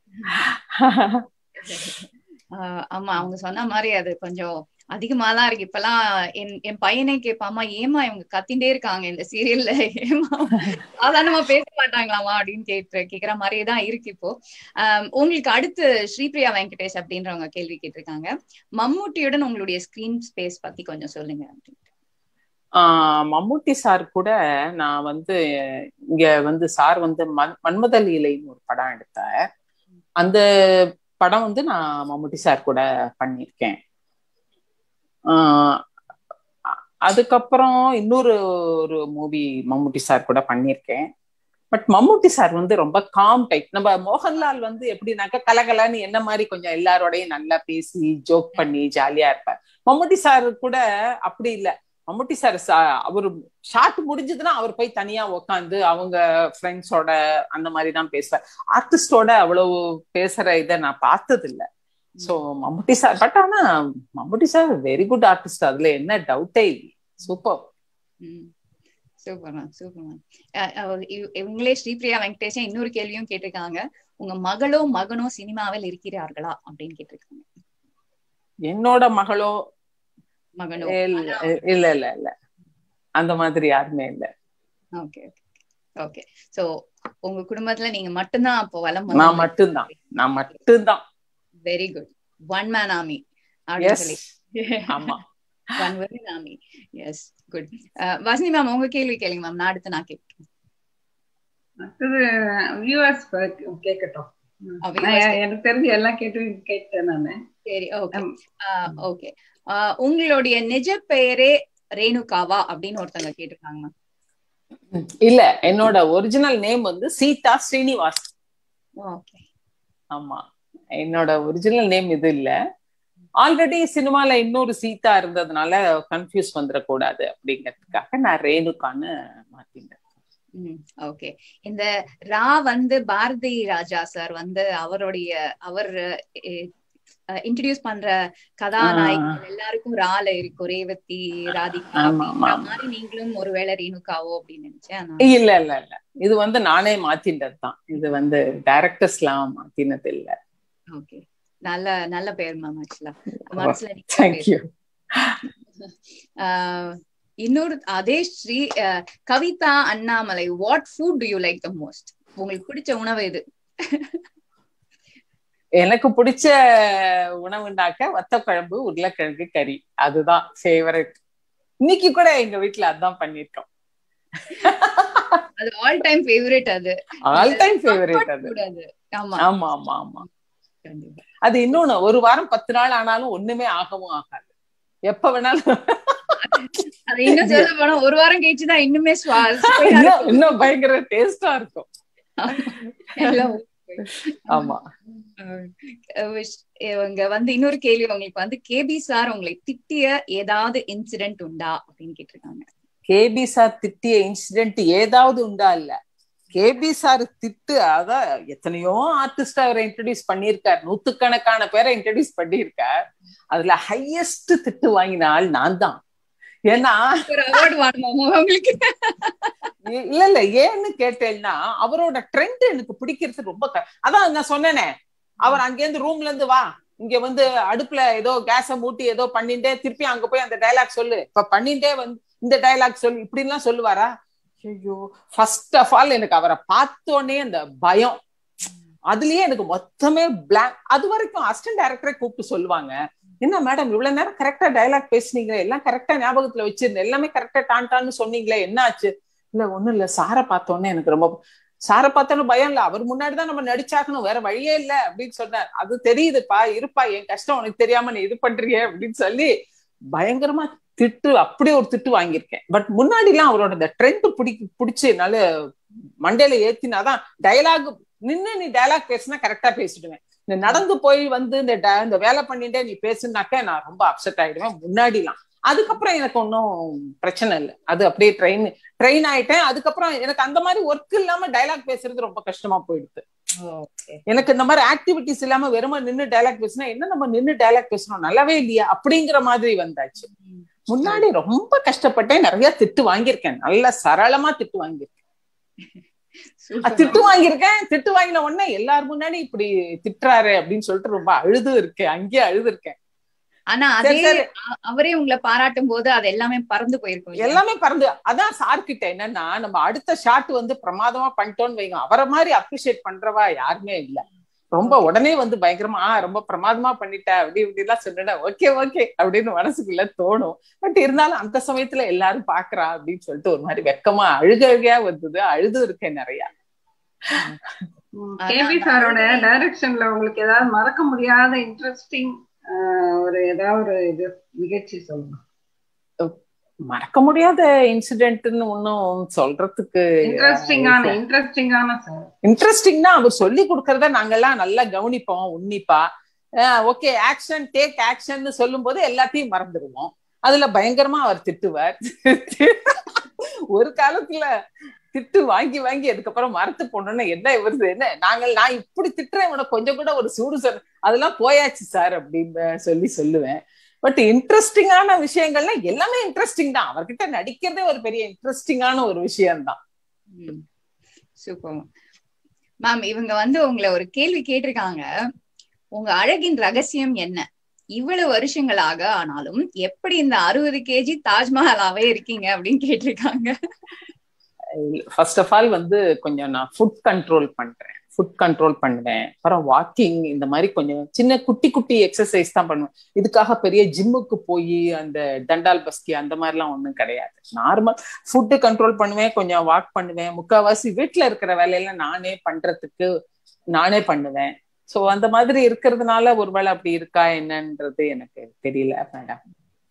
ஆமா அவங்க சொன்ன மாதிரி அது கொஞ்சம் அதிகமாதான் இருக்கு இப்பெல்லாம் என் என் பையனே கேட்பாமா ஏமா இவங்க கத்திண்டே இருக்காங்க இந்த சீரியல்ல ஏமா சாதாரணமா பேச மாட்டாங்களாமா அப்படின்னு கேட்டு கேக்குற மாதிரியே தான் இருக்கு இப்போ உங்களுக்கு அடுத்து ஸ்ரீபிரியா வெங்கடேஷ் அப்படின்றவங்க கேள்வி கேட்டிருக்காங்க மம்மூட்டியுடன் உங்களுடைய ஸ்கிரீன் ஸ்பேஸ் பத்தி கொஞ்சம் சொல்லுங்க மம்மூட்டி சார் கூட நான் வந்து இங்க வந்து சார் வந்து மன் மன்மத லீலைன்னு ஒரு படம் எடுத்தார் அந்த படம் வந்து நான் மம்முட்டி சார் கூட பண்ணியிருக்கேன் அதுக்கப்புறம் இன்னொரு ஒரு மூவி மம்முட்டி சார் கூட பண்ணியிருக்கேன் பட் மம்முட்டி சார் வந்து ரொம்ப காம் டைப் நம்ம மோகன்லால் வந்து எப்படின்னாக்கா கலகலான்னு என்ன மாதிரி கொஞ்சம் எல்லாரோடையும் நல்லா பேசி ஜோக் பண்ணி ஜாலியா இருப்பார் மம்முட்டி சார் கூட அப்படி இல்லை மம்முட்டி சார் அவர் ஷார்ட் முடிஞ்சதுன்னா அவர் போய் தனியா உக்காந்து அவங்க ஃப்ரெண்ட்ஸோட அந்த மாதிரி தான் பேசுவார் ஆர்டிஸ்டோட அவ்வளவு பேசுற இதை நான் பார்த்தது இல்லை சோ மம்முட்டி சார் பட் ஆனா Mammootty sir very good artist அதுல என்ன டவுட்டே இல்லை super super ma'am super ma'am இவங்களே ஸ்ரீபிரியா வெங்கடேஷன் இன்னொரு கேள்வியும் கேட்டிருக்காங்க உங்க மகளோ மகனோ சினிமாவில் இருக்கிறார்களா அப்படின்னு கேட்டிருக்காங்க என்னோட மகளோ மகனோ இல்ல இல்ல இல்ல இல்ல அந்த மாதிரி யாருமே இல்ல ஓகே ஓகே சோ உங்க குடும்பத்துல நீங்க மட்டும்தான் அப்போ வலம் நான் மட்டும்தான் நான் மட்டும்தான் very good one man army yes ஆமா one man army yes good Vasani ma'am உங்க கேள்வி கேளுங்க மேம் நான் அடுத்து நான் கேட்கிறேன் அடுத்தது வியூவர்ஸ் கேட்கட்டும் எனக்கு தெரிஞ்சு எல்லாம் கேட்டு கேட்டேன் நானு சரி ஓகே ஓகே உங்களுடைய நிஜ பெயரே ரேணுகாவா அப்படின்னு ஒருத்தங்க கேட்டிருக்காங்க மேம் இல்ல என்னோட ஒரிஜினல் நேம் வந்து சீதா ஸ்ரீனிவாஸ் ஓகே ஆமா என்னோட ஒரிஜினல் நேம் இது இல்ல ஆல்ரெடி சினிமால இன்னொரு சீதா இருந்ததுனால கன்ஃபியூஸ் வந்துடக்கூடாது அப்படிங்கிறதுக்காக நான் ரேணுகான்னு மாத்தினேன் ஓகே இந்த ரா வந்து பாரதி ராஜா சார் வந்து அவருடைய அவர் இன்ட்ரடியூஸ் பண்ற கதாநாயகர்கள் எல்லாருக்கும் ரால இருக்கும் ரேவதி ராதிகா மாதிரி நீங்களும் ஒருவேளை ரேணுகாவோ அப்படின்னு நினைச்சேன் இல்ல இல்ல இல்ல இது வந்து நானே மாத்தின்றது தான் இது வந்து டைரக்டர்ஸ் எல்லாம் மாத்தினது இல்ல ஓகே நல்ல நல்ல பேர் மேம் ஆக்சுவலா மனசுல தேங்க்யூ இன்னொரு அதே Sri Kavitha Annamalai what food do you like the most உங்களுக்கு பிடிச்ச உணவு எது எனக்கு பிடிச்ச உணவுண்டாக்க வத்தக்குழம்பு உருளைக்கிழங்கு கறி அதுதான் ஃபேவரட் இன்னைக்கு கூட எங்க வீட்டுல அதான் பண்ணிருக்கோம் அது ஆல் டைம் ஃபேவரட் அது ஆல் டைம் ஃபேவரட் அது ஆமா ஆமா ஆமா ஆமா அது இன்னொன்னு ஒரு வாரம் பத்து நாள் ஆனாலும் ஒண்ணுமே ஆகவும் ஆகாது எப்ப வேணாலும் அது இன்னும் சொல்ல போனா ஒரு வாரம் கழிச்சுதான் இன்னுமே இன்னும் பயங்கர டேஸ்டா இருக்கும் ஆமா இவங்க வந்து இன்னொரு கேள்வி உங்களுக்கு வந்து கேபி சார் உங்களை திட்டிய ஏதாவது இன்சிடென்ட் உண்டா அப்படின்னு கேட்டிருக்காங்க கேபி சார் திட்டிய இன்சிடென்ட் ஏதாவது உண்டா இல்ல கேபி சார் திட்டு அதான் எத்தனையோ ஆர்டிஸ்ட் அவரை இன்ட்ரடியூஸ் பண்ணியிருக்கார் நூத்துக்கணக்கான பேரை இன்ட்ரடியூஸ் பண்ணியிருக்கார் அதுல ஹையஸ்ட் திட்டு வாங்கின ஆள் நான் தான் ஏன்னா உங்களுக்கு இல்ல இல்ல ஏன்னு கேட்டேன்னா அவரோட ட்ரெண்ட் எனக்கு பிடிக்கிறது ரொம்ப அதான் நான் சொன்னேனே அவர் அங்கேருந்து ரூம்ல இருந்து வா இங்க வந்து அடுப்புல ஏதோ கேஸ மூட்டி ஏதோ பண்ணிட்டே திருப்பி அங்க போய் அந்த டைலாக் சொல்லு இப்ப பண்ணிட்டே வந்து இந்த டைலாக் சொல்லு இப்படி எல்லாம் சொல்லுவாரா ஐயோ ஃபர்ஸ்ட் ஆஃப் ஆல் எனக்கு அவரை பார்த்தோன்னே அந்த பயம் அதுலயே எனக்கு மொத்தமே பிளாக் அது வரைக்கும் அசிஸ்டன்ட் டைரக்டரே கூப்பிட்டு சொல்லுவாங்க என்ன மேடம் இவ்வளவு நேரம் கரெக்டா டைலாக் பேசுனீங்க எல்லாம் கரெக்டா ஞாபகத்துல வச்சிருந்தேன் எல்லாமே கரெக்டா டான்டான்னு சொன்னீங்களே என்ன ஆச்சு இல்ல ஒண்ணும் இல்ல சாரை பார்த்தோன்னே எனக்கு ரொம்ப சாரை பார்த்தோன்னு பயம் இல்ல அவர் முன்னாடிதான் நம்ம நடிச்சாகணும் வேற வழியே இல்ல அப்படின்னு சொன்னார் அது தெரியுதுப்பா இருப்பா என் கஷ்டம் உனக்கு தெரியாம நீ இது பண்றிய அப்படின்னு சொல்லி பயங்கரமா திட்டு அப்படி ஒரு திட்டு வாங்கியிருக்கேன் பட் முன்னாடி எல்லாம் அவரோட இந்த ட்ரெண்ட் பிடி பிடிச்சு என்னால மண்டையில ஏத்தினாதான் டயலாக் நின்னு நீ டயலாக் பேசினா கரெக்டா பேசிடுவேன் இந்த நடந்து போய் வந்து இந்த இந்த வேலை பண்ணிட்டே நீ பேசுனாக்க நான் ரொம்ப அப்செட் ஆயிடுவேன் முன்னாடிலாம் அதுக்கப்புறம் எனக்கு ஒன்றும் பிரச்சனை இல்லை அது அப்படியே ட்ரெயின் ட்ரெயின் ஆயிட்டேன் அதுக்கப்புறம் எனக்கு அந்த மாதிரி ஒர்க் இல்லாம டைலாக் பேசுறது ரொம்ப கஷ்டமா போயிடுது எனக்கு இந்த மாதிரி ஆக்டிவிட்டிஸ் இல்லாம வெறும நின்று டைலாக் பேசினா என்ன நம்ம நின்று டைலாக் பேசணும் நல்லாவே இல்லையா அப்படிங்கிற மாதிரி வந்தாச்சு முன்னாடி ரொம்ப கஷ்டப்பட்டேன் நிறைய திட்டு வாங்கியிருக்கேன் நல்ல சரளமா திட்டு வாங்கியிருக்கேன் திட்டு வாங்கியிருக்கேன் திட்டு வாங்கின உடனே எல்லாரும் முன்னாடி இப்படி திட்டுறாரு அப்படின்னு சொல்லிட்டு ரொம்ப அழுது இருக்கேன் அங்கேயே அழுது இருக்கேன் ஆனா அதே அவரே உங்களை பாராட்டும் போது அது எல்லாமே பறந்து போயிருக்கும் எல்லாமே பறந்து அதான் சார் கிட்ட என்னன்னா நம்ம அடுத்த ஷாட் வந்து பிரமாதமா பண்ணிட்டோம்னு வைங்க அவரை மாதிரி அப்ரிஷியேட் பண்றவா யாருமே இல்ல ரொம்ப உடனே வந்து பயங்கரமா ஆஹ் ரொம்ப பிரமாதமா பண்ணிட்ட அப்படி இப்படி எல்லாம் சொன்னா ஓகே ஓகே அப்படின்னு மனசுக்குள்ள தோணும் பட் இருந்தாலும் அந்த சமயத்துல எல்லாரும் பாக்குறா அப்படின்னு சொல்லிட்டு ஒரு மாதிரி வெக்கமா அழுக அழுகையா வந்தது அழுது இருக்கேன் நிறைய கேபி சாரோட டைரக்ஷன்ல உங்களுக்கு ஏதாவது மறக்க முடியாத இன்ட்ரெஸ்டிங் ஒரு ஏதாவது ஒரு இது நிகழ்ச்சி சொல்லுங்க மறக்க முடியாத இன்சிடென்ட்னு ஒன்னும் சொல்றதுக்கு இன்ட்ரெஸ்டிங்கான இன்ட்ரெஸ்டிங்கான சார் இன்ட்ரெஸ்டிங்னா அவர் சொல்லி கொடுக்கறத நாங்கெல்லாம் நல்லா கவனிப்போம் உன்னிப்பா ஓகே ஆக்ஷன் டேக் ஆக்ஷன் சொல்லும் போது எல்லாத்தையும் மறந்துடுவோம் அதுல பயங்கரமா அவர் திட்டுவார் ஒரு காலத்துல திட்டு வாங்கி வாங்கி அதுக்கப்புறம் மரத்து போனோம்னா என்ன வருது என்ன நாங்கள் நான் இப்படி திட்டுறேன் உனக்கு கொஞ்சம் கூட ஒரு சூடு சொல் அதெல்லாம் போயாச்சு சார் அப்படின்னு சொல்லி சொல்லுவேன் பட் இன்ட்ரெஸ்டிங்கான விஷயங்கள்னா எல்லாமே இன்ட்ரெஸ்டிங் தான் அவர்கிட்ட நடிக்கிறதே ஒரு பெரிய இன்ட்ரெஸ்டிங்கான ஒரு விஷயம்தான் சூப்பர் மேம் இவங்க வந்து உங்களை ஒரு கேள்வி கேட்டிருக்காங்க உங்க அழகின் ரகசியம் என்ன இவ்வளவு வருஷங்களாக ஆனாலும் எப்படி இந்த அறுபது கேஜி தாஜ்மஹாலாவே இருக்கீங்க அப்படின்னு கேட்டிருக்காங்க ஃபர்ஸ்ட் ஆஃப் ஆல் வந்து கொஞ்சம் நான் ஃபுட் கண்ட்ரோல் பண்றேன் ஃபுட் கண்ட்ரோல் பண்ணுவேன் அப்புறம் வாக்கிங் இந்த மாதிரி கொஞ்சம் சின்ன குட்டி குட்டி எக்ஸசைஸ் தான் பண்ணுவேன் இதுக்காக பெரிய ஜிம்முக்கு போய் அந்த தண்டால் பஸ்கி அந்த மாதிரிலாம் ஒன்றும் கிடையாது நார்மல் ஃபுட்டு கண்ட்ரோல் பண்ணுவேன் கொஞ்சம் வாக் பண்ணுவேன் முக்கால்வாசி வீட்டில் இருக்கிற வேலையெல்லாம் நானே பண்றதுக்கு நானே பண்ணுவேன் ஸோ அந்த மாதிரி இருக்கிறதுனால ஒருவேளை அப்படி இருக்கா என்னன்றது எனக்கு தெரியல மேடம்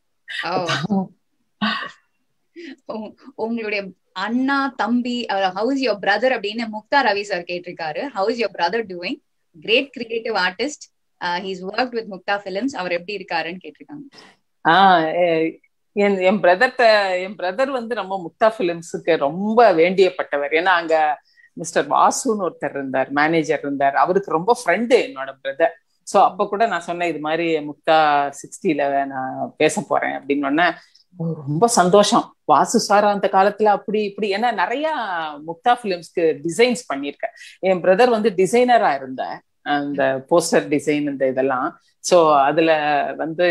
உங்களுடைய அண்ணா தம்பி ஹவுஸ் யோர் பிரதர் அப்படின்னு முக்தா ரவி சார் கேட்டிருக்காரு how's your brother doing great creative artist he's work with Muktha Films அவர் எப்படி இருக்காருன்னு கேட்டிருக்காங்க ஆஹ் என் என் பிரதர்ட்ட என் பிரதர் வந்து ரொம்ப முக்தா பிலிம்ஸுக்கு ரொம்ப வேண்டியப்பட்டவர் ஏன்னா அங்க மிஸ்டர் வாசுன்னு ஒருத்தர் இருந்தார் மேனேஜர் இருந்தார் அவருக்கு ரொம்ப ஃப்ரெண்டு என்னோட பிரதர் ஸோ அப்ப கூட நான் சொன்னேன் இது மாதிரி முக்தா சிக்ஸ்டில நான் பேச போறேன் அப்படின்னு ரொம்ப சந்தோஷம் வாசு சார் அந்த காலத்துல அப்படி இப்படி ஏன்னா நிறைய முக்தா பிலிம்ஸ்க்கு டிசைன்ஸ் பண்ணியிருக்கேன் என் பிரதர் வந்து டிசைனரா இருந்த அந்த போஸ்டர் டிசைன் இந்த இதெல்லாம் ஸோ அதுல வந்து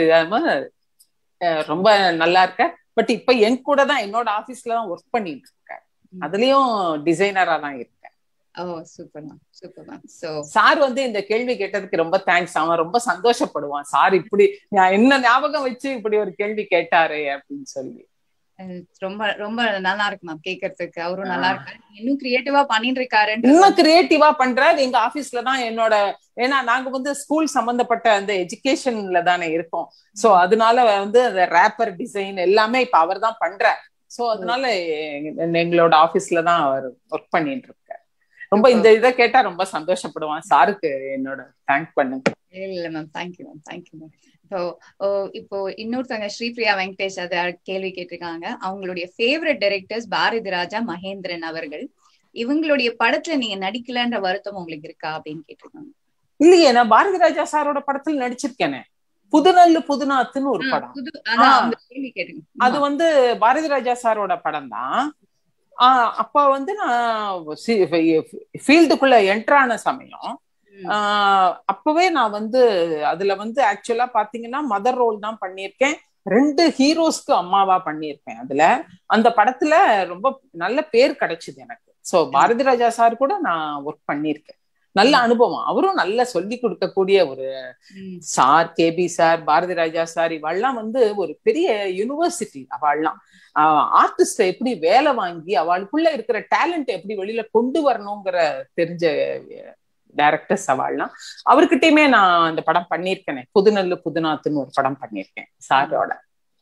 ரொம்ப நல்லா இருக்க பட் இப்ப என் கூட தான் என்னோட ஆபீஸ்ல தான் ஒர்க் பண்ணிட்டு இருக்கேன் அதுலயும் டிசைனரா தான் இருக்கேன் oh super ma'am super ma'am so sir வந்து இந்த கேள்வி கேட்டதுக்கு ரொம்ப தேங்க்ஸ் அவன் ரொம்ப சந்தோஷப்படுவான் சார் இப்படி என்ன ஞாபகம் வச்சு இப்படி ஒரு கேள்வி கேட்டாரு அப்படின்னு சொல்லி ரொம்ப ரொம்ப நல்லா இருக்கு மேம் கேக்குறதுக்கு அவரும் நல்லா இருக்காரு இன்னும் கிரியேட்டிவா பண்ணிட்டு இருக்காரு இன்னும் கிரியேட்டிவா பண்றாரு எங்க ஆபீஸ்ல தான் என்னோட ஏன்னா நாங்க வந்து ஸ்கூல் சம்பந்தப்பட்ட அந்த எஜுகேஷன்ல தானே இருக்கோம் சோ அதனால வந்து அந்த ரேப்பர் டிசைன் எல்லாமே இப்ப அவர் தான் பண்றார் சோ அதனால எங்களோட ஆபீஸ்ல தான் அவர் ஒர்க் பண்ணிட்டு இருக்காரு ரொம்ப இந்த இதை கேட்டா ரொம்ப சந்தோஷப்படுவான் சாருக்கு என்னோட தேங்க் பண்ணுங்க இல்ல ma'am thank you ma'am thank you ma'am இப்போ இப்போ இன்னொருத்தவங்க ஸ்ரீபிரியா வெங்கடேஷ் அத கேள்வி கேட்டிருக்காங்க அவங்களுடைய ஃபேவரட் டைரக்டர்ஸ் பாரதி ராஜா மகேந்திரன் அவர்கள் இவங்களுடைய படத்துல நீங்க நடிக்கலன்ற வருத்தம் உங்களுக்கு இருக்கா அப்படின்னு கேட்டிருக்காங்க இல்லையே நான் பாரதி ராஜா சாரோட படத்துல நடிச்சிருக்கேனே புதுநல்லு புதுநாத்துன்னு ஒரு படம் அது வந்து பாரதி ராஜா சாரோட படம் தான் அப்ப வந்து நான் ஃபீல்டுக்குள்ள என்ட்ரான சமயம் அப்பவே நான் வந்து அதுல வந்து ஆக்சுவலா பாத்தீங்கன்னா மதர் ரோல் தான் பண்ணியிருக்கேன் ரெண்டு ஹீரோஸ்க்கு அம்மாவா பண்ணியிருப்பேன் அதுல அந்த படத்துல ரொம்ப நல்ல பேர் கிடைச்சது எனக்கு சோ பாரதி ராஜா சார் கூட நான் ஒர்க் பண்ணியிருக்கேன் நல்ல அனுபவம் அவரும் நல்லா சொல்லி கொடுக்கக்கூடிய ஒரு sir KB sir Bharathi Raja sir இவெல்லாம் வந்து ஒரு பெரிய யூனிவர்சிட்டி அவள்லாம் ஆர்டிஸ்ட எப்படி வேலை வாங்கி அவளுக்குள்ள இருக்கிற டேலண்ட் எப்படி வெளியில கொண்டு வரணுங்கிற தெரிஞ்ச டைரக்டர்ஸ் அவள்லாம் அவர்கிட்டயுமே நான் அந்த படம் பண்ணியிருக்கேனே புதுநல்லு புதுநாத்துன்னு ஒரு படம் பண்ணியிருக்கேன் சாரோட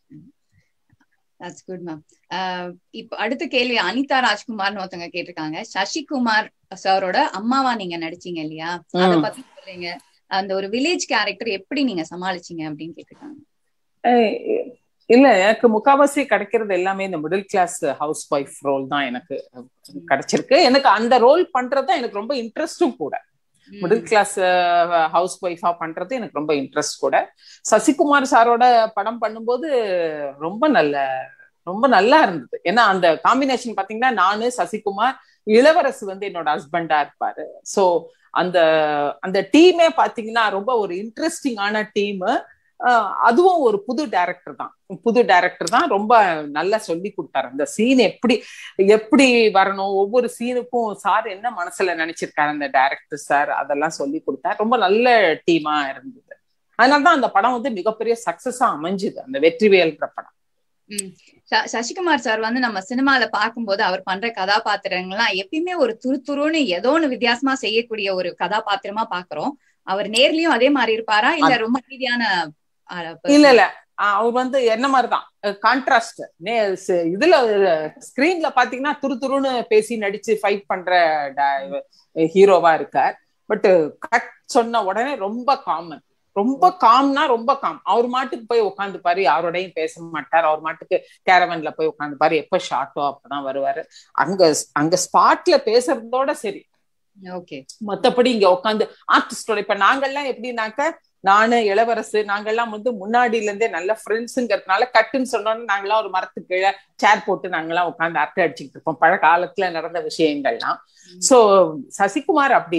தட்ஸ் குட் மேம் இப்போ அடுத்த கேள்வி அனிதா ராஜ்குமார்னு ஒருத்தவங்க கேட்டிருக்காங்க சசிகுமார் சாரோட அம்மாவா நீங்க நடிச்சீங்க இல்லையா அத பத்தி சொல்லுங்க அந்த ஒரு வில்லேஜ் கேரக்டர் எப்படி நீங்க சமாளிச்சீங்க அப்படின்னு கேட்டிருக்காங்க இல்ல எனக்கு முக்காவாசி கிடைக்கிறது எல்லாமே இந்த middle class housewife role தான் எனக்கு கிடைச்சிருக்கு எனக்கு அந்த ரோல் பண்றது எனக்கு ரொம்ப இன்ட்ரெஸ்டும் கூட மிடில் கிளாஸ் ஹவுஸ் ஒய்ஃபா பண்றது எனக்கு ரொம்ப இன்ட்ரெஸ்ட் கூட சசிகுமார் சாரோட படம் பண்ணும்போது ரொம்ப நல்ல ரொம்ப நல்லா இருந்தது ஏன்னா அந்த காம்பினேஷன் பாத்தீங்கன்னா நானு சசிகுமார் இளவரசு வந்து என்னோட ஹஸ்பண்டா இருப்பாரு சோ அந்த அந்த டீமே பாத்தீங்கன்னா ரொம்ப ஒரு இன்ட்ரெஸ்டிங்கான டீம் அதுவும் ஒரு புது டைரக்டர் தான் புது டைரக்டர் தான் ரொம்ப நல்லா சொல்லி கொடுத்தாரு அந்த சீன் எப்படி எப்படி வரணும் ஒவ்வொரு சீனுக்கும் சார் என்ன மனசுல நினைச்சிருக்காரு அந்த டைரக்டர் சார் அதெல்லாம் சொல்லி கொடுத்தாரு ரொம்ப நல்ல டீமா இருந்தது அதனாலதான் அந்த படம் வந்து மிகப்பெரிய சக்சஸா அமைஞ்சுது அந்த வெற்றிவேல்ன்ற படம் சசிகுமார் சார் வந்து நம்ம சினிமால பார்க்கும்போது அவர் பண்ற கதாபாத்திரங்கள்லாம் எப்பயுமே ஒரு துருத்துருன்னு ஏதோ ஒண்ணு வித்தியாசமா செய்யக்கூடிய ஒரு கதாபாத்திரமா பாக்குறோம் அவர் நேர்லயும் அதே மாதிரி இருப்பாரா இல்ல ரொம்ப ரீதியான இல்ல இல்ல அவர் வந்து என்ன மாதிரிதான் கான்ட்ராஸ்ட் இதுல ஸ்கிரீன்ல பாத்தீங்கன்னா துரு துருன்னு பேசி நடிச்சு ஃபைட் பண்ற ஹீரோவா இருக்கார் பட் கட் சொன்ன உடனே ரொம்ப காமன் ரொம்ப காம்னா ரொம்ப காம் அவர் மாட்டுக்கு போய் உட்காந்துப்பாரு யாரோடையும் பேச மாட்டார் அவர் மாட்டுக்கு கேரவன்ல போய் உட்காந்துப்பாரு எப்ப ஷார்ட்டோ அப்பதான் வருவாரு அங்க அங்க ஸ்பாட்ல பேசுறதோட சரி ஓகே மத்தபடி இங்க உட்காந்து ஆர்டிஸ்டோட இப்ப நாங்கெல்லாம் எப்படின்னாக்க நானு இளவரசு நாங்கெல்லாம் வந்து முன்னாடில இருந்தே நல்ல ஃப்ரெண்ட்ஸுங்கிறதுனால கட்டுன்னு சொன்னோன்னு நாங்கெல்லாம் ஒரு மரத்துக்கு கீழே சேர் போட்டு நாங்கெல்லாம் உட்காந்து அரட்டை அடிச்சுக்கிட்டு இருப்போம் பழ காலத்துல நடந்த விஷயங்கள்லாம் சோ சசிகுமார் அப்படி இல்லை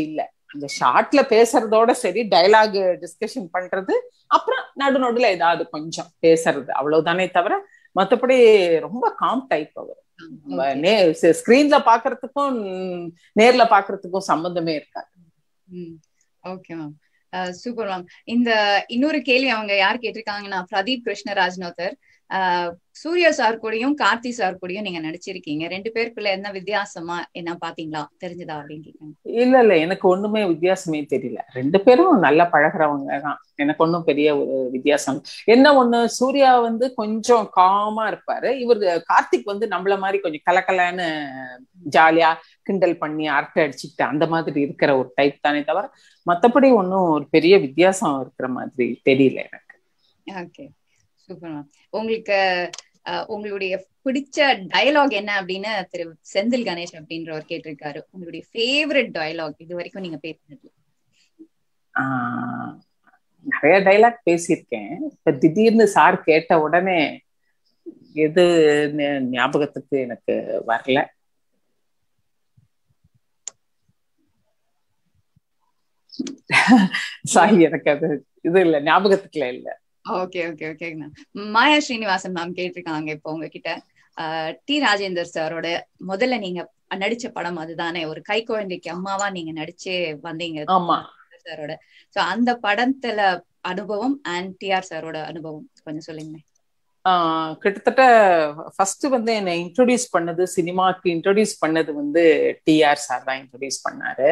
அந்த ஷார்ட்ல பேசுறதோட சரி டயலாக் டிஸ்கஷன் பண்றது அப்புறம் நடு நடுல ஏதாவது கொஞ்சம் பேசுறது அவ்வளவுதானே தவிர மத்தபடி ரொம்ப காம் டைப் அவர் ஸ்கிரீன்ல பாக்குறதுக்கும் நேர்ல பாக்குறதுக்கும் சம்பந்தமே இருக்காது ஓகே மேம் சூப்பர் மேம் இந்த இன்னொரு கேள்வி அவங்க யார் கேட்டிருக்காங்கன்னா பிரதீப் கிருஷ்ணராஜ்னோத்தர் சூர்யா சார் கூடயும் கார்த்தி சார் கூடயும் நீங்க நடிச்சிருக்கீங்க ரெண்டு பேருக்குள்ள என்ன வித்தியாசமா என்ன பாத்தீங்களா தெரிஞ்சதா அப்படின்னு கேட்காங்க இல்ல இல்ல எனக்கு ஒண்ணுமே வித்தியாசமே தெரியல ரெண்டு பேரும் நல்லா பழகிறவங்க தான் எனக்கு ஒன்றும் பெரிய ஒரு வித்தியாசம் என்ன ஒண்ணு சூர்யா வந்து கொஞ்சம் காமா இருப்பாரு இவர் கார்த்திக் வந்து நம்மள மாதிரி கொஞ்சம் கலக்கலன்னு ஜாலியா கிண்டல் பண்ணி அரட்டை அடிச்சுக்கிட்டு அந்த மாதிரி இருக்கிற ஒரு டைப் தானே தவிர மத்தபடி ஒன்றும் ஒரு பெரிய வித்தியாசம் இருக்கிற மாதிரி தெரியல எனக்கு ஓகே சூப்பர் மேம் உங்களுக்கு உங்களுடைய பிடிச்ச டயலாக் என்ன அப்படின்னு திரு செந்தில் கணேஷ் அப்படின்றவர் கேட்டிருக்காரு உங்களுடைய ஃபேவரட் டயலாக் இது வரைக்கும் நீங்க பேசினது நிறைய டைலாக் பேசியிருக்கேன் இப்ப திடீர்னு சார் கேட்ட உடனே எது ஞாபகத்துக்கு எனக்கு வரல சாரி எனக்கு அது இது இல்ல ஞாபகத்துக்குல இல்ல okay okay okay Maya Srinivasan ma'am கேட்டிருக்காங்க இப்போ உங்ககிட்ட டி ராஜேந்தர் சாரோட முதல்ல நீங்க நடிச்ச படம் அதுதானே ஒரு கை குழந்தைக்கு அம்மாவா நீங்க நடிச்சே வந்தீங்க ஆமா சாரோட சோ அந்த படத்துல அனுபவம் அண்ட் டிஆர் சாரோட அனுபவம் கொஞ்சம் சொல்லுங்க கிட்டத்தட்ட ஃபர்ஸ்ட் வந்து என்னை இன்ட்ரோடியூஸ் பண்ணது சினிமாக்கு இன்ட்ரோடியூஸ் பண்ணது வந்து டிஆர் சார் தான் இன்ட்ரோடியூஸ் பண்ணாரு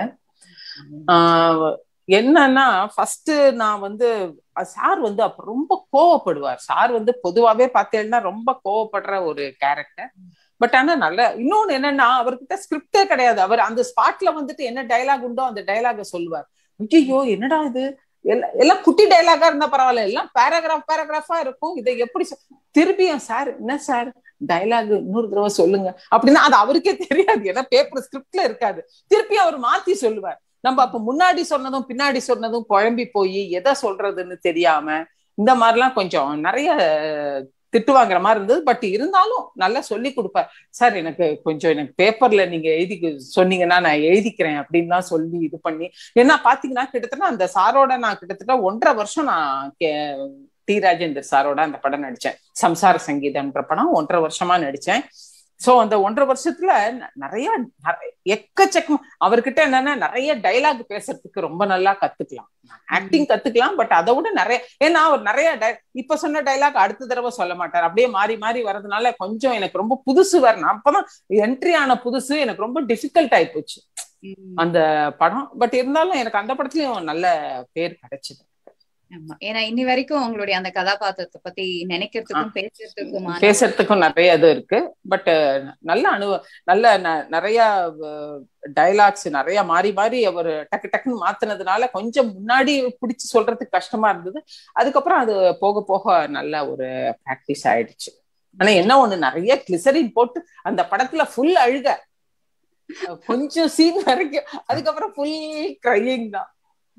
என்னன்னா ஃபர்ஸ்ட் நான் வந்து சார் வந்து அப்ப ரொம்ப கோவப்படுவார் சார் வந்து பொதுவாவே பார்த்தேன்னா ரொம்ப கோவப்படுற ஒரு கேரக்டர் பட் ஆனா நல்ல இன்னொன்னு என்னன்னா அவர்கிட்ட ஸ்கிரிப்டே கிடையாது அவர் அந்த ஸ்பாட்ல வந்துட்டு என்ன டைலாக் உண்டோ அந்த டைலாக சொல்லுவார் ஐயோ என்னடா இது எல்லாம் எல்லாம் குட்டி டைலாகா இருந்தா பரவாயில்ல எல்லாம் பேராகிராஃப் பேராகிராஃபா இருக்கும் இதை எப்படி திருப்பியும் சார் என்ன சார் டைலாக் இன்னொரு தடவை சொல்லுங்க அப்படின்னா அது அவருக்கே தெரியாது ஏன்னா பேப்பர் ஸ்கிரிப்ட்ல இருக்காது திருப்பி அவர் மாத்தி சொல்லுவார் நம்ம அப்ப முன்னாடி சொன்னதும் பின்னாடி சொன்னதும் குழம்பி போய் எதை சொல்றதுன்னு தெரியாம இந்த மாதிரிலாம் கொஞ்சம் நிறைய திட்டு வாங்குற மாதிரி இருந்தது பட் இருந்தாலும் நல்லா சொல்லி கொடுப்பார் சார் எனக்கு கொஞ்சம் எனக்கு பேப்பர்ல நீங்க எழுதி சொன்னீங்கன்னா நான் எழுதிக்கிறேன் அப்படின்லாம் சொல்லி இது பண்ணி ஏன்னா பாத்தீங்கன்னா கிட்டத்தட்ட அந்த சாரோட நான் கிட்டத்தட்ட ஒன்றரை வருஷம் நான் டி ராஜேந்தர் சாரோட அந்த படம் நடிச்சேன் சம்சார சங்கீதம்ன்ற படம் ஒன்றரை வருஷமா நடிச்சேன் சோ அந்த ஒன்றரை வருஷத்துல நிறைய எக்கச்சக்கம் அவர்கிட்ட என்னன்னா நிறைய டைலாக் பேசுறதுக்கு ரொம்ப நல்லா கத்துக்கலாம் ஆக்டிங் கத்துக்கலாம் பட் அதை விட நிறைய ஏன்னா அவர் நிறைய இப்ப சொன்ன டைலாக் அடுத்த தடவை சொல்ல மாட்டார் அப்படியே மாறி மாறி வர்றதுனால கொஞ்சம் எனக்கு ரொம்ப புதுசு வரணும் அப்பதான் என்ட்ரி ஆன புதுசு எனக்கு ரொம்ப டிஃபிகல்ட் ஆயி போச்சு அந்த படம் பட் இருந்தாலும் எனக்கு அந்த படத்துலயும் நல்ல பேர் கிடைச்சது ஆமா ஏன்னா இன்னி வரைக்கும் உங்களுடைய அந்த கதாபாத்திரத்தை பத்தி நினைக்கிறதுக்கும் பேசுறதுக்கும் பேசுறதுக்கும் நிறைய இது இருக்கு பட் நல்ல அனு நல்ல நிறைய டைலாக்ஸ் நிறைய மாறி மாறி அவர் டக்கு டக்குன்னு மாத்தினதுனால கொஞ்சம் முன்னாடி பிடிச்சு சொல்றதுக்கு கஷ்டமா இருந்தது அதுக்கப்புறம் அது போக போக நல்ல ஒரு ப்ராக்டிஸ் ஆயிடுச்சு ஆனா என்ன ஒண்ணு நிறைய கிளிசரின் போட்டு அந்த படத்துல ஃபுல் அழுக கொஞ்சம் சீன் வரைக்கும் அதுக்கப்புறம் ஃபுல் கிரையிங் தான்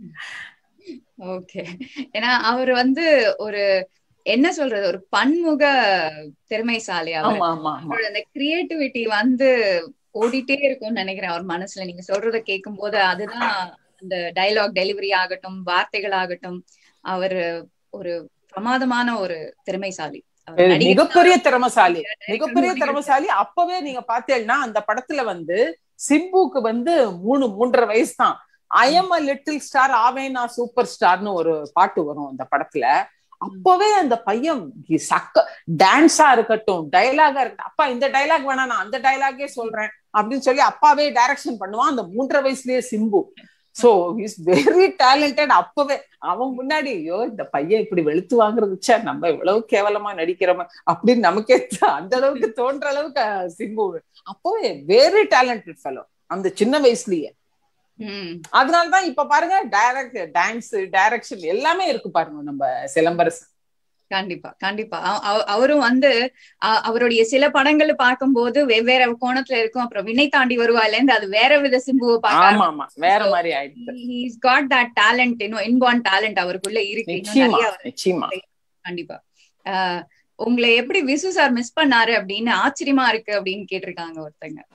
ஓகே ஏன்னா அவர் வந்து ஒரு என்ன சொல்றது ஒரு பன்முக திறமைசாலி அவர் அந்த கிரியேட்டிவிட்டி வந்து ஓடிட்டே இருக்கும்னு நினைக்கிறேன் அவர் மனசுல நீங்க சொல்றத கேட்கும் போது அதுதான் அந்த டைலாக் டெலிவரி ஆகட்டும் வார்த்தைகள் ஆகட்டும் அவர் ஒரு பிரமாதமான ஒரு திறமைசாலி மிகப்பெரிய திறமசாலி மிகப்பெரிய திறமசாலி அப்பவே நீங்க பாத்தீங்கன்னா அந்த படத்துல வந்து சிம்புக்கு வந்து மூணு மூன்றரை வயசு தான் I am a little star ஆவேனா சூப்பர் ஸ்டார்னு ஒரு பாட்டு வரும் அந்த படத்துல அப்பவே அந்த பையன் சக்க டான்ஸா இருக்கட்டும் டைலாகா இருக்கட்டும் அப்பா இந்த டைலாக் வேணா நான் அந்த டைலாகே சொல்றேன் அப்படின்னு சொல்லி அப்பாவே டைரக்ஷன் பண்ணுவான் அந்த மூன்றரை வயசுலயே Simbu so is very talented அப்பவே அவன் முன்னாடி ஐயோ இந்த பையன் இப்படி வெளுத்து வாங்குறது நம்ம இவ்வளவு கேவலமா நடிக்கிறோம் அப்படின்னு நமக்கே அந்த அளவுக்கு தோன்ற அளவுக்கு சிம்பு அப்பவே வெரி டேலண்டட் ஃபெலோ அந்த சின்ன வயசுலயே அதனாலதான் இப்ப பாருங்க டைரக்ட் டான்ஸ் டைரக்ஷன் எல்லாமே இருக்கு பாருங்க நம்ம சிலம்பரசன் கண்டிப்பா கண்டிப்பா அவரும் வந்து அவருடைய சில படங்கள் பார்க்கும்போது வெவ்வேறு கோணத்துல இருக்கும் அப்புறம் வினை தாண்டி வருவாயில இருந்து அது வேற வித சிம்புவை பார்க்க வேற மாதிரி ஆயிடுச்சு காட் தட் டேலண்ட் இன்னும் இன்பார்ன் டேலண்ட் அவருக்குள்ள இருக்கு கண்டிப்பா உங்களை எப்படி விசு சார் மிஸ் பண்ணாரு அப்படின்னு ஆச்சரியமா இருக்கு அப்படின்னு கேட்டிருக்காங்க ஒருத்தங்க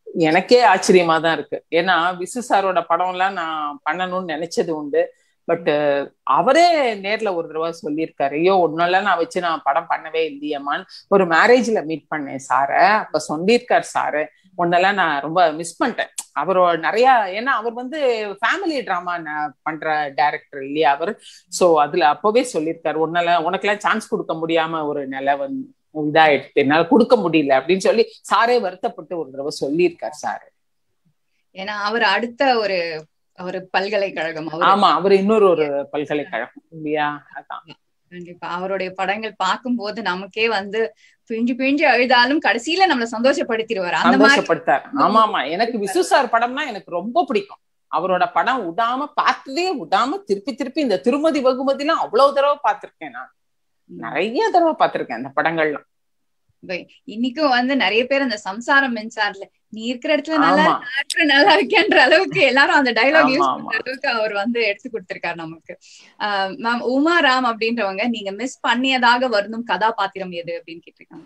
எனக்கே ஆச்சரியமா தான் இருக்கு ஏன்னா விசு சாரோட படம் எல்லாம் நான் பண்ணணும்னு நினைச்சது உண்டு பட் அவரே நேர்ல ஒரு தடவை சொல்லியிருக்காரு ஐயோ ஒன்னெல்லாம் நான் வச்சு நான் படம் பண்ணவே இல்லையம்மான்னு ஒரு மேரேஜ்ல மீட் பண்ணேன் சார அப்ப சொல்லியிருக்காரு சாரு ஒன்னெல்லாம் நான் ரொம்ப மிஸ் பண்ணிட்டேன் அவரோட நிறைய ஏன்னா அவர் வந்து ஃபேமிலி டிராமா பண்ற டைரக்டர் இல்லையா அவர் சோ அதுல அப்பவே சொல்லியிருக்காரு உன்னால உனக்கெல்லாம் சான்ஸ் கொடுக்க முடியாம ஒரு நிலை வந்து இதாயிடுச்சு என்னால கொடுக்க முடியல அப்படின்னு சொல்லி சாரே வருத்தப்பட்டு ஒரு தடவை சொல்லியிருக்காரு சாரு ஏன்னா அவர் அடுத்த ஒரு ஒரு பல்கலைக்கழகம் ஆமா அவர் இன்னொரு ஒரு பல்கலைக்கழகம் இல்லையா அதான் கண்டிப்பா அவருடைய படங்கள் பார்க்கும்போது நமக்கே வந்து பிஞ்சு பிஞ்சு அழுதாலும் கடைசியில நம்மள சந்தோஷப்படுத்திடுவாரு அந்த மாதிரி சந்தோஷப்படுத்தார் ஆமா ஆமா எனக்கு விசு சார் படம்னா எனக்கு ரொம்ப பிடிக்கும் அவரோட படம் விடாம பார்த்ததே விடாம திருப்பி திருப்பி இந்த திருமதி வகுமதி எல்லாம் அவ்வளவு தடவை பார்த்திருக்கேன் நான் நிறைய தடவை பார்த்திருக்கேன் அந்த படங்கள்லாம் இன்னைக்கும் வந்து நிறைய பேர் அந்த சம்சாரம் மின்சார்ல நீ இருக்கிற இடத்துல நல்லா இருக்க நல்லா இருக்கேன்ற அளவுக்கு எல்லாரும் அந்த டைலாக் யூஸ் பண்ற அளவுக்கு அவர் வந்து எடுத்து கொடுத்திருக்காரு நமக்கு மேம் உமா ராம் அப்படின்றவங்க நீங்க மிஸ் பண்ணியதாக வருந்தும் கதாபாத்திரம் எது அப்படின்னு கேட்டிருக்காங்க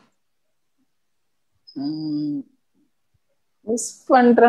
மிஸ் பண்ற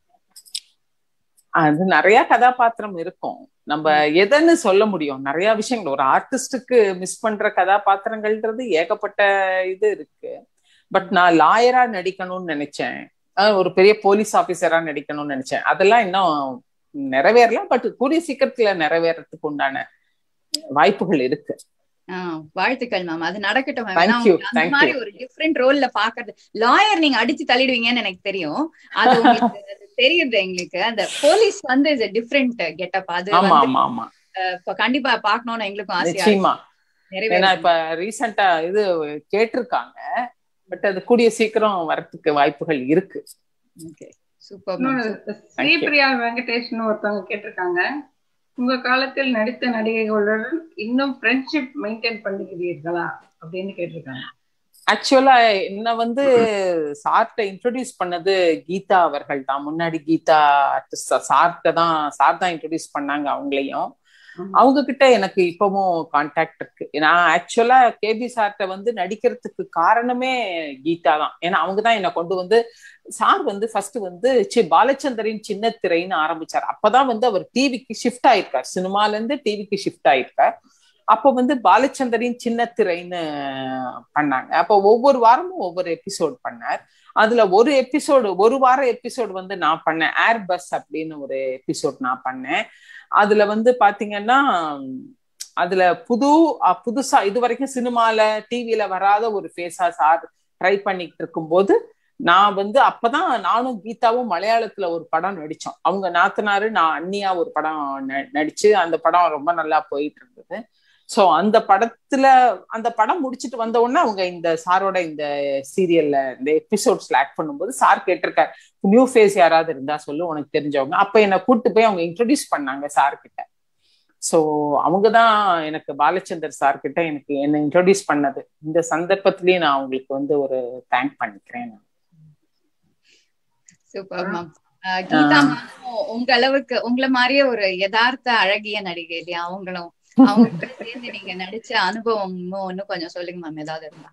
அது நிறைய கதாபாத்திரம் இருக்கும் நம்ம எதன்னு சொல்ல முடியும் நிறைய விஷயங்கள் ஒரு ஆர்டிஸ்டுக்கு மிஸ் பண்ற கதாபாத்திரங்கள்ன்றது ஏகப்பட்ட இது இருக்கு பட் நான் லாயரா நடிக்கணும்னு நினைச்சேன் ஒரு பெரிய போலீஸ் ஆபீசரா நடிக்கணும்னு நினைச்சேன் அதெல்லாம் இன்னும் நிறைவேறல பட் கூடிய சீக்கிரத்துல நிறைவேறதுக்கு உண்டான வாய்ப்புகள் இருக்கு வாழ்த்துக்கள் மேம் அது நடக்கட்டும் அந்த மாதிரி ஒரு டிஃப்ரெண்ட் ரோல்ல பாக்குறது லாயர் நீங்க அடிச்சு தள்ளிடுவீங்கன்னு எனக்கு தெரியும் அது உங்களுக்கு தெரியுது எங்களுக்கு அந்த போலீஸ் வந்து இஸ் டிஃப்ரெண்ட் கெட்டப் அது இப்ப கண்டிப்பா பாக்கணும்னு எங்களுக்கும் ஆசையா ஏன்னா இப்ப ரீசெண்டா இது கேட்டிருக்காங்க பட் அது கூடிய சீக்கிரம் வரத்துக்கு வாய்ப்புகள் இருக்கு ஸ்ரீபிரியா வெங்கடேஷ்னு ஒருத்தவங்க கேட்டிருக்காங்க உங்க காலத்தில் நடித்த நடிகைகளுடன் இன்னும் ஃப்ரெண்ட்ஷிப் மெயின்டைன் பண்ணுகிறீர்களா அப்படின்னு கேட்டிருக்காங்க ஆக்சுவலா என்ன வந்து சார்ட்ட இன்ட்ரோடியூஸ் பண்ணது கீதா அவர்கள் தான் முன்னாடி கீதா சார்ட்ட தான் சார் தான் இன்ட்ரோடியூஸ் பண்ணாங்க அவங்களையும் அவங்க கிட்ட எனக்கு இப்பவும் கான்டாக்ட் இருக்கு நான் ஆக்சுவலா கேபி சார்ட்ட வந்து நடிக்கிறதுக்கு காரணமே கீதா தான் ஏன்னா அவங்க தான் என்னை கொண்டு வந்து சார் வந்து ஃபர்ஸ்ட் வந்து சி பாலச்சந்தரின் சின்ன திரைன்னு ஆரம்பிச்சார் அப்பதான் வந்து அவர் டிவிக்கு ஷிஃப்ட் ஆயிருக்கார் சினிமால இருந்து டிவிக்கு ஷிஃப்ட் ஆயிருக்கார் அப்போ வந்து பாலச்சந்தரின் சின்ன திரைன்னு பண்ணாங்க அப்போ ஒவ்வொரு வாரமும் ஒவ்வொரு எபிசோட் பண்ணார் அதுல ஒரு எபிசோடு ஒரு வாரம் எபிசோடு வந்து நான் பண்ணேன் ஏர் பஸ் அப்படின்னு ஒரு எபிசோட் நான் பண்ணேன் அதுல வந்து பாத்தீங்கன்னா அதுல புது புதுசா இது வரைக்கும் சினிமால டிவில வராத ஒரு ஃபேஸா சார் ட்ரை பண்ணிட்டு இருக்கும்போது நான் வந்து அப்பதான் நானும் கீதாவும் மலையாளத்துல ஒரு படம் நடிச்சோம் அவங்க நாத்தனாரு நான் அண்ணியா ஒரு படம் நடிச்சு அந்த படம் ரொம்ப நல்லா போயிட்டு இருந்தது ஸோ அந்த படத்துல அந்த படம் முடிச்சுட்டு வந்த உடனே அவங்க இந்த சாரோட இந்த சீரியல்ல இந்த எபிசோட்ஸ்ல ஆக்ட் பண்ணும்போது சார் கேட்டிருக்காரு நியூ ஃபேஸ் யாராவது இருந்தா சொல்லு உனக்கு தெரிஞ்சவங்க அப்ப என்னை கூட்டு போய் அவங்க இன்ட்ரடியூஸ் பண்ணாங்க சார் கிட்ட ஸோ அவங்க தான் எனக்கு பாலச்சந்தர் சார் கிட்ட எனக்கு என்ன இன்ட்ரோடியூஸ் பண்ணது இந்த சந்தர்ப்பத்திலயே நான் அவங்களுக்கு வந்து ஒரு தேங்க் பண்ணிக்கிறேன் சூப்பர் மேம் கீதா உங்க அளவுக்கு உங்களை மாதிரியே ஒரு யதார்த்த அழகிய நடிகை இல்லையா அவங்களும் அவங்க சேர்ந்து நீங்க நடிச்ச அனுபவம் இன்னும் கொஞ்சம் சொல்லுங்க மேம் ஏதாவது இருந்தா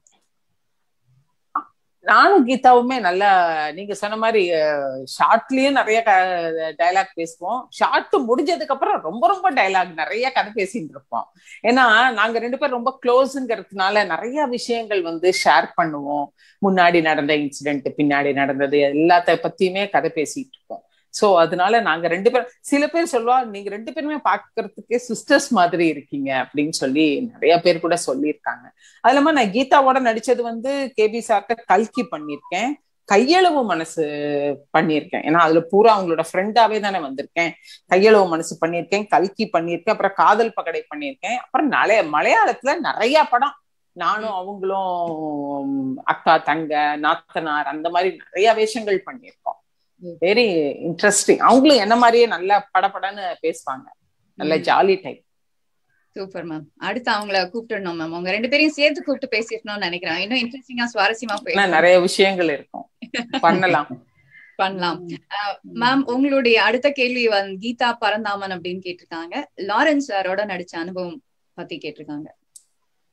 நானும் கீதாவுமே நல்லா நீங்க சொன்ன மாதிரி ஷார்ட்லயும் நிறைய டைலாக் பேசுவோம் ஷார்ட் முடிஞ்சதுக்கு அப்புறம் ரொம்ப ரொம்ப டைலாக் நிறைய கதை பேசிட்டு இருப்போம் ஏன்னா நாங்க ரெண்டு பேரும் ரொம்ப க்ளோஸ்ங்கிறதுனால நிறைய விஷயங்கள் வந்து ஷேர் பண்ணுவோம் முன்னாடி நடந்த இன்சிடென்ட் பின்னாடி நடந்தது எல்லாத்த பத்தியுமே கதை பேசிட்டு இருப்போம் சோ அதனால நாங்க ரெண்டு பேரும் சில பேர் சொல்லுவா நீங்க ரெண்டு பேருமே பாக்குறதுக்கே சிஸ்டர்ஸ் மாதிரி இருக்கீங்க அப்படின்னு சொல்லி நிறைய பேர் கூட சொல்லியிருக்காங்க அது இல்லாம நான் கீதாவோட நடிச்சது வந்து கேபி சார்ட்ட கல்கி பண்ணியிருக்கேன் கையளவு மனசு பண்ணியிருக்கேன் ஏன்னா அதுல பூரா அவங்களோட ஃப்ரெண்டாவே தானே வந்திருக்கேன் கையளவு மனசு பண்ணியிருக்கேன் கல்கி பண்ணியிருக்கேன் அப்புறம் காதல் பகடை பண்ணியிருக்கேன் அப்புறம் நிறைய மலையாளத்துல நிறைய படம் நானும் அவங்களும் அக்கா தங்க நாத்தனார் அந்த மாதிரி நிறைய வேஷங்கள் பண்ணியிருக்கோம் வெரி இன்ட்ரெஸ்டிங் அவங்களும் என்ன மாதிரியே நல்லா படப்படன்னு பேசுவாங்க நல்ல ஜாலி டைப் சூப்பர் மேம் அடுத்து அவங்கள கூப்பிட்டுடணும் மேம் அவங்க ரெண்டு பேரையும் சேர்த்து கூப்பிட்டு பேசிடணும்னு நினைக்கிறேன் இன்னும் இன்ட்ரெஸ்டிங்கா சுவாரஸ்யமா போய் நிறைய விஷயங்கள் இருக்கும் பண்ணலாம் பண்ணலாம் மேம் உங்களுடைய அடுத்த கேள்வி வந்து கீதா பரந்தாமன் அப்படின்னு கேட்டிருக்காங்க லாரன்ஸ் சாரோட நடிச்ச அனுபவம் பத்தி கேட்டிருக்காங்க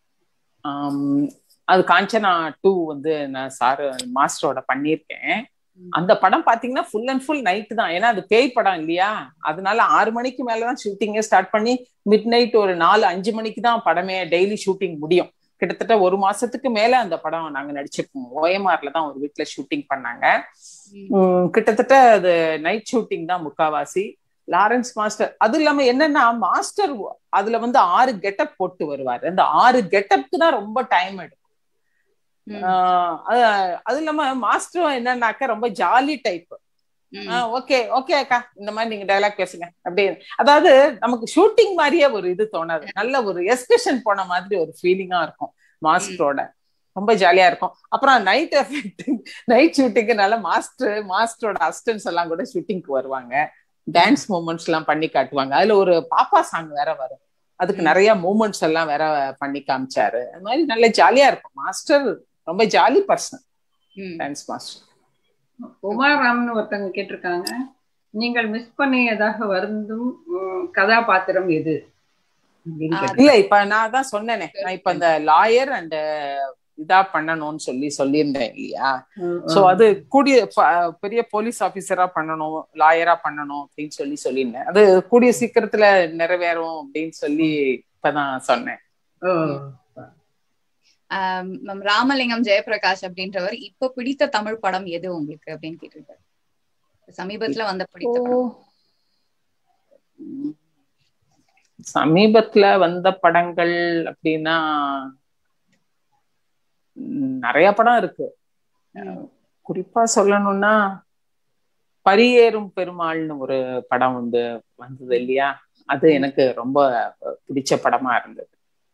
அது காஞ்சனா டூ வந்து நான் சாரு மாஸ்டரோட பண்ணியிருக்கேன் அந்த படம் பாத்தீங்கன்னா ஃபுல் அண்ட் ஃபுல் நைட் தான் ஏன்னா அது பேய் படம் இல்லையா அதனால ஆறு மணிக்கு மேலதான் ஷூட்டிங்கே ஸ்டார்ட் பண்ணி மிட் நைட் ஒரு நாலு அஞ்சு மணிக்கு தான் படமே டெய்லி ஷூட்டிங் முடியும் கிட்டத்தட்ட ஒரு மாசத்துக்கு மேல அந்த படம் நாங்க நடிச்சிருக்கோம் ஓஎம்ஆர்ல தான் ஒரு வீட்டுல ஷூட்டிங் பண்ணாங்க கிட்டத்தட்ட அது நைட் ஷூட்டிங் தான் முக்காவாசி லாரன்ஸ் மாஸ்டர் அது இல்லாம என்னன்னா மாஸ்டர் அதுல வந்து ஆறு கெட்டப் போட்டு வருவாரு அந்த ஆறு கெட்டப்க்கு தான் ரொம்ப டைம் எடுக்கும் அது இல்லாம மாஸ்டரும் என்னன்னாக்க ரொம்ப ஜாலி டைப் ஓகே ஓகே அக்கா இந்த மாதிரி நீங்க டைலாக் பேசுங்க அப்படி அதாவது நமக்கு ஷூட்டிங் மாதிரியே ஒரு இது தோணாது நல்ல ஒரு எஸ்கஷன் போன மாதிரி ஒரு ஃபீலிங்கா இருக்கும் மாஸ்டரோட ரொம்ப ஜாலியா இருக்கும் அப்புறம் நைட் எஃபெக்ட் நைட் ஷூட்டிங்னால மாஸ்டர் மாஸ்டரோட அசிஸ்டன்ஸ் எல்லாம் கூட ஷூட்டிங்க்கு வருவாங்க டான்ஸ் மூமெண்ட்ஸ் எல்லாம் பண்ணி காட்டுவாங்க அதுல ஒரு பாப்பா சாங் வேற வரும் அதுக்கு நிறைய மூமெண்ட்ஸ் எல்லாம் வேற பண்ணி காமிச்சாரு அது மாதிரி நல்ல ஜாலியா இருக்கும் மாஸ்டர் ரொம்ப ஜாலி பர்சன் டான்ஸ் மாஸ்டர் உமாராம்னு ஒருத்தவங்க கேட்டிருக்காங்க நீங்கள் மிஸ் பண்ணியதாக வருந்தும் கதாபாத்திரம் எது இல்ல இப்ப நான் தான் சொன்னேனே நான் இப்ப இந்த லாயர் அண்ட் இதா பண்ணணும்னு சொல்லி சொல்லியிருந்தேன் இல்லையா சோ அது கூடிய பெரிய போலீஸ் ஆபீசரா பண்ணணும் லாயரா பண்ணணும் அப்படின்னு சொல்லி சொல்லியிருந்தேன் அது கூடிய சீக்கிரத்துல நிறைவேறும் அப்படின்னு சொல்லி இப்பதான் சொன்னேன் ராமலிங்கம் ஜெயபிரகாஷ் அப்படின்றவர் இப்ப பிடித்த தமிழ் படம் எது உங்களுக்கு அப்படின்னு கேட்டிருக்காரு சமீபத்துல வந்த பிடித்த படம் சமீபத்துல வந்த படங்கள் அப்படின்னா நிறைய படம் இருக்கு குறிப்பா சொல்லணும்னா பரியேறும் பெருமாள்னு ஒரு படம் வந்து வந்தது இல்லையா அது எனக்கு ரொம்ப பிடிச்ச படமா இருந்தது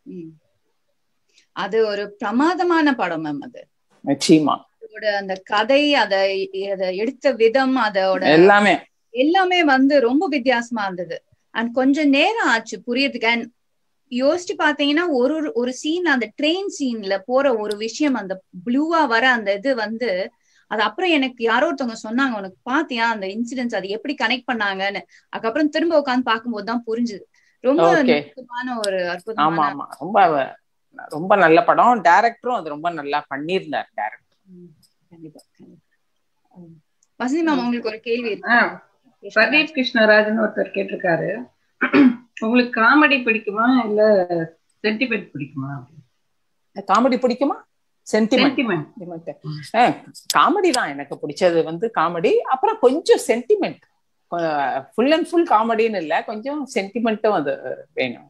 அது ஒரு பிரமாதமான படம் மேம் அது நிச்சயமா அதோட அந்த கதை அத அத எடுத்த விதம் அதோட எல்லாமே எல்லாமே வந்து ரொம்ப வித்தியாசமா இருந்தது அண்ட் கொஞ்சம் நேரம் ஆச்சு புரியறதுக்கு அண்ட் யோசிச்சு பாத்தீங்கன்னா ஒரு ஒரு சீன் அந்த ட்ரெயின் சீன்ல போற ஒரு விஷயம் அந்த ப்ளூவா வர அந்த இது வந்து அது அப்புறம் எனக்கு யாரோ ஒருத்தவங்க சொன்னாங்க உனக்கு பாத்தியா அந்த இன்சிடென்ட்ஸ் அது எப்படி கனெக்ட் பண்ணாங்கன்னு அதுக்கப்புறம் திரும்ப உட்காந்து பார்க்கும்போது தான் புரிஞ்சுது ரொம்ப அற்புதமான ஒரு ஆமா ஆமா ரொம்ப ரொம்ப நல்ல படம் டைரக்டரும் அது ரொம்ப நல்லா பண்ணியிருந்தார் டைரக்டர் கண்டிப்பா வசந்தி மேம் உங்களுக்கு ஒரு கேள்வி இருக்கு பிரதீப் கிருஷ்ணராஜன் ஒருத்தர் கேட்டிருக்காரு உங்களுக்கு காமெடி பிடிக்குமா இல்ல சென்டிமெண்ட் பிடிக்குமா காமெடி பிடிக்குமா சென்டிமெண்ட் காமெடி தான் எனக்கு பிடிச்சது வந்து காமெடி அப்புறம் கொஞ்சம் சென்டிமெண்ட் ஃபுல் அண்ட் ஃபுல் காமெடின்னு இல்ல கொஞ்சம் சென்டிமெண்ட்டும் அது வேணும்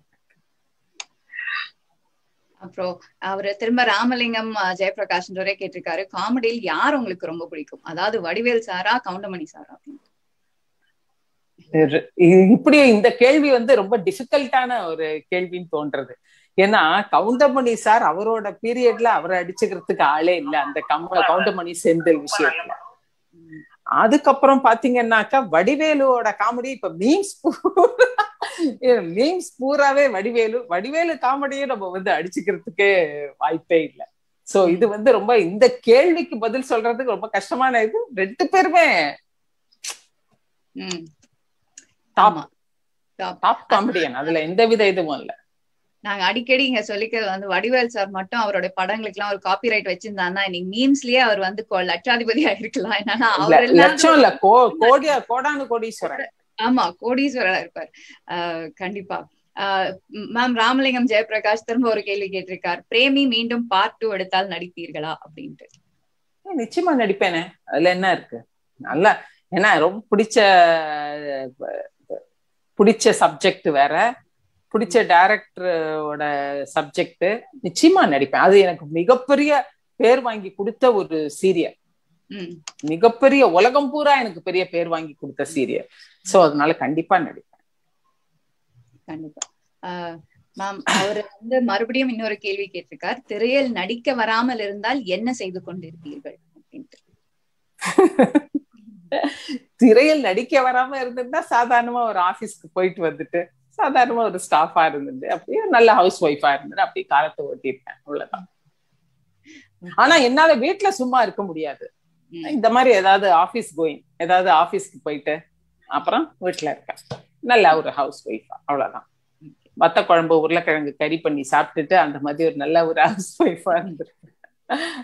அப்புறம் அவரு திரும்ப ராமலிங்கம் ஜெயபிரகாஷ்ன்றவரே கேட்டிருக்காரு காமெடியில் யார் உங்களுக்கு ரொம்ப பிடிக்கும் அதாவது வடிவேல் சாரா கவுண்டமணி சாரா இப்படி இந்த கேள்வி வந்து ரொம்ப டிஃபிகல்ட்டான ஒரு கேள்வின்னு தோன்றது ஏன்னா கவுண்டமணி சார் அவரோட பீரியட்ல அவரை அடிச்சுக்கிறதுக்கு ஆளே இல்ல அந்த கவுண்டமணி செந்தில் விஷயத்துல அதுக்கப்புறம் பாத்தீங்கன்னாக்கா வடிவேலுவோட காமெடி இப்ப மீம்ஸ் மீம்ஸ் பூராவே வடிவேலு வடிவேலு காமெடியே நம்ம வந்து அடிச்சுக்கிறதுக்கே வாய்ப்பே இல்லை சோ இது வந்து ரொம்ப இந்த கேள்விக்கு பதில் சொல்றதுக்கு ரொம்ப கஷ்டமான இது ரெண்டு பேருமே டாப் டாப் காமெடியன் அதுல எந்த வித இதுவும் இல்ல நாங்க அடிக்கடி இங்க சொல்லிக்கிறது வந்து வடிவேல் சார் மட்டும் அவருடைய படங்களுக்கு எல்லாம் ஒரு காப்பி ரைட் வச்சிருந்தாருன்னா இன்னைக்கு மீம்ஸ்லயே அவர் வந்து லட்சாதிபதியா இருக்கலாம் என்னன்னா அவர் லட்சம் இல்ல கோடியா கோடானு கோடீஸ்வரன் ஆமா கோடீஸ்வரா இருப்பார் கண்டிப்பா மேம் ராமலிங்கம் ஜெயபிரகாஷ் திரும்ப ஒரு கேள்வி கேட்டிருக்கார் பிரேமி மீண்டும் பார்ட் டூ எடுத்தால் நடிப்பீர்களா அப்படின்ட்டு நிச்சயமா நடிப்பேனே அதுல என்ன இருக்கு நல்லா ஏன்னா ரொம்ப பிடிச்ச பிடிச்ச சப்ஜெக்ட் வேற பிடிச்ச டைரக்டரோட சப்ஜெக்ட் நிச்சயமா நடிப்பேன் அது எனக்கு மிகப்பெரிய பேர் வாங்கி கொடுத்த ஒரு சீரியல் மிகப்பெரிய உலகம் பூரா எனக்கு பெரிய பேர் வாங்கி கொடுத்த சீரியல் சோ அதனால கண்டிப்பா நடிப்பேன் கண்டிப்பா மேம் அவர் வந்து மறுபடியும் இன்னொரு கேள்வி கேட்டிருக்கார் திரையில் நடிக்க வராமல் இருந்தால் என்ன செய்து கொண்டிருப்பீர்கள் அப்படின்ட்டு திரையில் நடிக்க வராம இருந்திருந்தா சாதாரணமா ஒரு ஆபீஸ்க்கு போயிட்டு வந்துட்டு சாதாரணமா ஒரு ஸ்டாஃபா இருந்துட்டு அப்படியே நல்ல ஹவுஸ் ஒய்ஃபா இருந்துட்டு அப்படியே காலத்தை ஓட்டிருப்பேன் அவ்வளவுதான் ஆனா என்னால வீட்டுல சும்மா இருக்க முடியாது இந்த மாதிரி ஏதாவது ஆபீஸ் கோயிங் ஏதாவது ஆபீஸ்க்கு போயிட்டு அப்புறம் வீட்டுல இருக்கேன் நல்ல ஒரு ஹவுஸ் ஒய்ஃபா அவ்வளவுதான் வத்த குழம்பு உருளைக்கிழங்கு கறி பண்ணி சாப்பிட்டுட்டு அந்த மாதிரி ஒரு நல்ல ஒரு ஹவுஸ் ஒய்ஃபா இருந்திருக்கேன்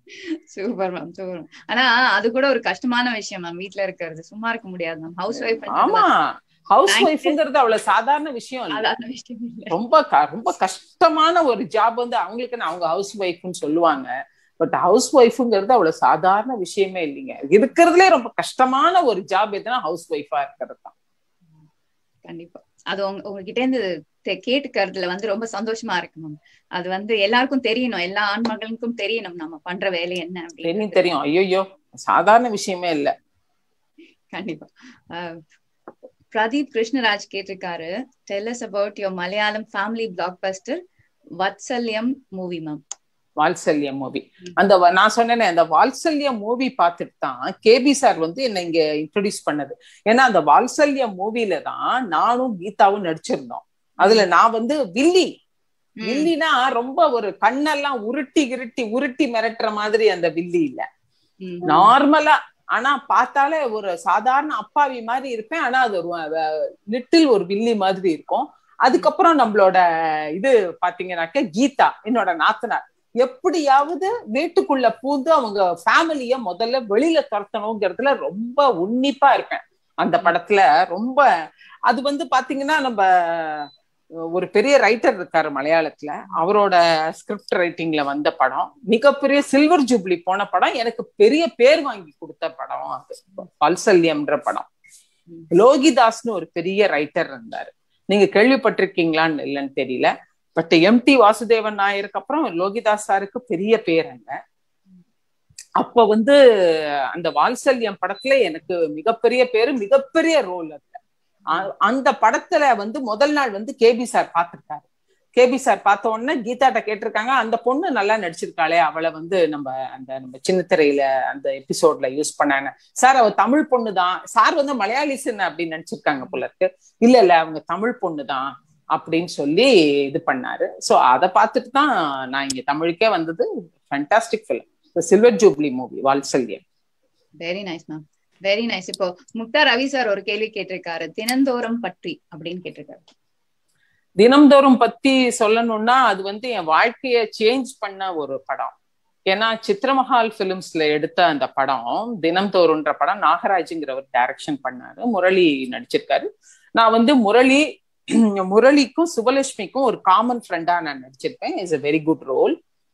சூப்பர் மேம் சூப்பர் ஆனா அது கூட ஒரு கஷ்டமான விஷயம் மேம் வீட்ல இருக்கிறது சும்மா இருக்க முடியாது மேம் ஹவுஸ் ஒய்ஃப் ஆமா ஹவுஸ் ஒய்ஃப்ங்கிறது அவ்வளவு சாதாரண விஷயம் இல்ல சாதாரண விஷயம் இல்ல ரொம்ப க- ரொம்ப கஷ்டமான ஒரு ஜாப் வந்து அவங்களுக்கு அவங்க ஹவுஸ் ஒய்ஃப்னு சொல்லுவாங்க பட் ஹவுஸ் ஒய்ஃப்ங்கிறது அவ்வளவு சாதாரண விஷயமே இல்லைங்க இருக்கிறதுலே ரொம்ப கஷ்டமான ஒரு ஜாப் எதுனா ஹவுஸ் ஒய்ஃபா இருக்கிறது தான் கண்டிப்பா அது உங்க உங்ககிட்ட இருந்து தெ- கேட்டுக்கறதுல வந்து ரொம்ப சந்தோஷமா இருக்கு மேம் அது வந்து எல்லாருக்கும் தெரியணும் எல்லா ஆண் மகளுக்கும் தெரியணும் நம்ம பண்ற வேலை என்ன தெரியும் அப்படின்னு தெரியும் ஐயோ சாதாரண விஷயமே இல்ல கண்டிப்பா அஹ், பிரதீப் கிருஷ்ணராஜ் கேட்டிருக்காரு tell us about your Malayalam family blockbuster Vatsalyam movie ma'am Vatsalyam movie அந்த வ- நான் சொன்னேனே அந்த வாத்சல்யம் மூவி பார்த்துட்டு தான் கேபி சார் வந்து என்ன இங்க இன்ட்ரோடியூஸ் பண்ணது ஏன்னா அந்த வாத்சல்யம் மூவில தான் நானும் கீதாவும் நடிச்சிருந்தோம் அதுல நான் வந்து வில்லி வில்லினா ரொம்ப ஒரு கண்ணெல்லாம் உருட்டி கிருட்டி உருட்டி மிரட்டுற மாதிரி அந்த வில்லி இல்ல நார்மலா ஆனா பார்த்தாலே ஒரு சாதாரண அப்பாவி மாதிரி இருப்பேன் ஆனா அது ஒரு வ- லிட்டில் ஒரு வில்லி மாதிரி இருக்கும் அதுக்கப்புறம் நம்மளோட இது பாத்தீங்கன்னாக்க கீதா என்னோட நாத்தனார் எப்படியாவது வீட்டுக்குள்ள பூந்து அவங்க ஃபேமிலிய முதல்ல வெளியில துரத்தணுங்கிறதுல ரொம்ப உன்னிப்பா இருப்பேன் அந்த படத்துல ரொம்ப அது வந்து பாத்தீங்கன்னா நம்ம ஒரு பெரிய ரைட்டர் இருக்காரு மலையாளத்துல அவரோட ஸ்கிரிப்ட் ரைட்டிங்ல வந்த படம் மிகப்பெரிய சில்வர் ஜூப்ளி போன படம் எனக்கு பெரிய பேர் வாங்கி கொடுத்த படம் அது பல்சல்யம்ன்ற படம் லோகிதாஸ்னு ஒரு பெரிய ரைட்டர் இருந்தாரு நீங்க கேள்விப்பட்டிருக்கீங்களான்னு இல்லைன்னு தெரியல பட் எம் டி வாசுதேவன் நாயருக்கு அப்புறம் லோகிதாஸ் சாருக்கு பெரிய பேர் அங்க அப்ப வந்து அந்த வாத்சல்யம் படத்துல எனக்கு மிகப்பெரிய பேரு மிகப்பெரிய ரோல் அதுல அ- அந்த படத்துல வந்து முதல் நாள் வந்து கேபி சார் பார்த்திருக்காரு கேபி சார் பார்த்த உடனே கீதாட்ட கேட்டிருக்காங்க அந்த பொண்ணு நல்லா நடிச்சிருக்காளே அவளை வந்து நம்ம அந்த நம்ம சின்ன திரையில அந்த எபிசோட்ல யூஸ் பண்ணாங்க சார் அவ தமிழ் பொண்ணு தான் சார் வந்து மலையாளிசன் அப்படின்னு நினைச்சிருக்காங்க போல இருக்கு இல்ல இல்ல அவங்க தமிழ் பொண்ணு தான் அப்படின்னு சொல்லி இது பண்ணாரு சோ அதை பார்த்துட்டு தான் நான் இங்க தமிழுக்கே வந்தது fantastic film silver jubilee movie Vatsalyam very nice ma'am very nice இப்போ முக்தா ரவி சார் ஒரு கேள்வி கேட்டிருக்காரு தினந்தோறும் பற்றி அப்படின்னு கேட்டிருக்காரு தினம்தோறும் பத்தி சொல்லணும்னா அது வந்து என் வாழ்க்கைய சேஞ்ச் பண்ண ஒரு படம் ஏன்னா சித்திரமஹால் பிலிம்ஸ்ல எடுத்த அந்த படம் தினம்தோறும்ன்ற படம் நாகராஜுங்கிறவர் டைரக்ஷன் பண்ணாரு முரளி நடிச்சிருக்காரு நான் வந்து முரளி முரளிக்கும் சுபலட்சுமிக்கும் ஒரு காமன் ஃப்ரெண்டா நான் நடிச்சிருப்பேன் is a very good role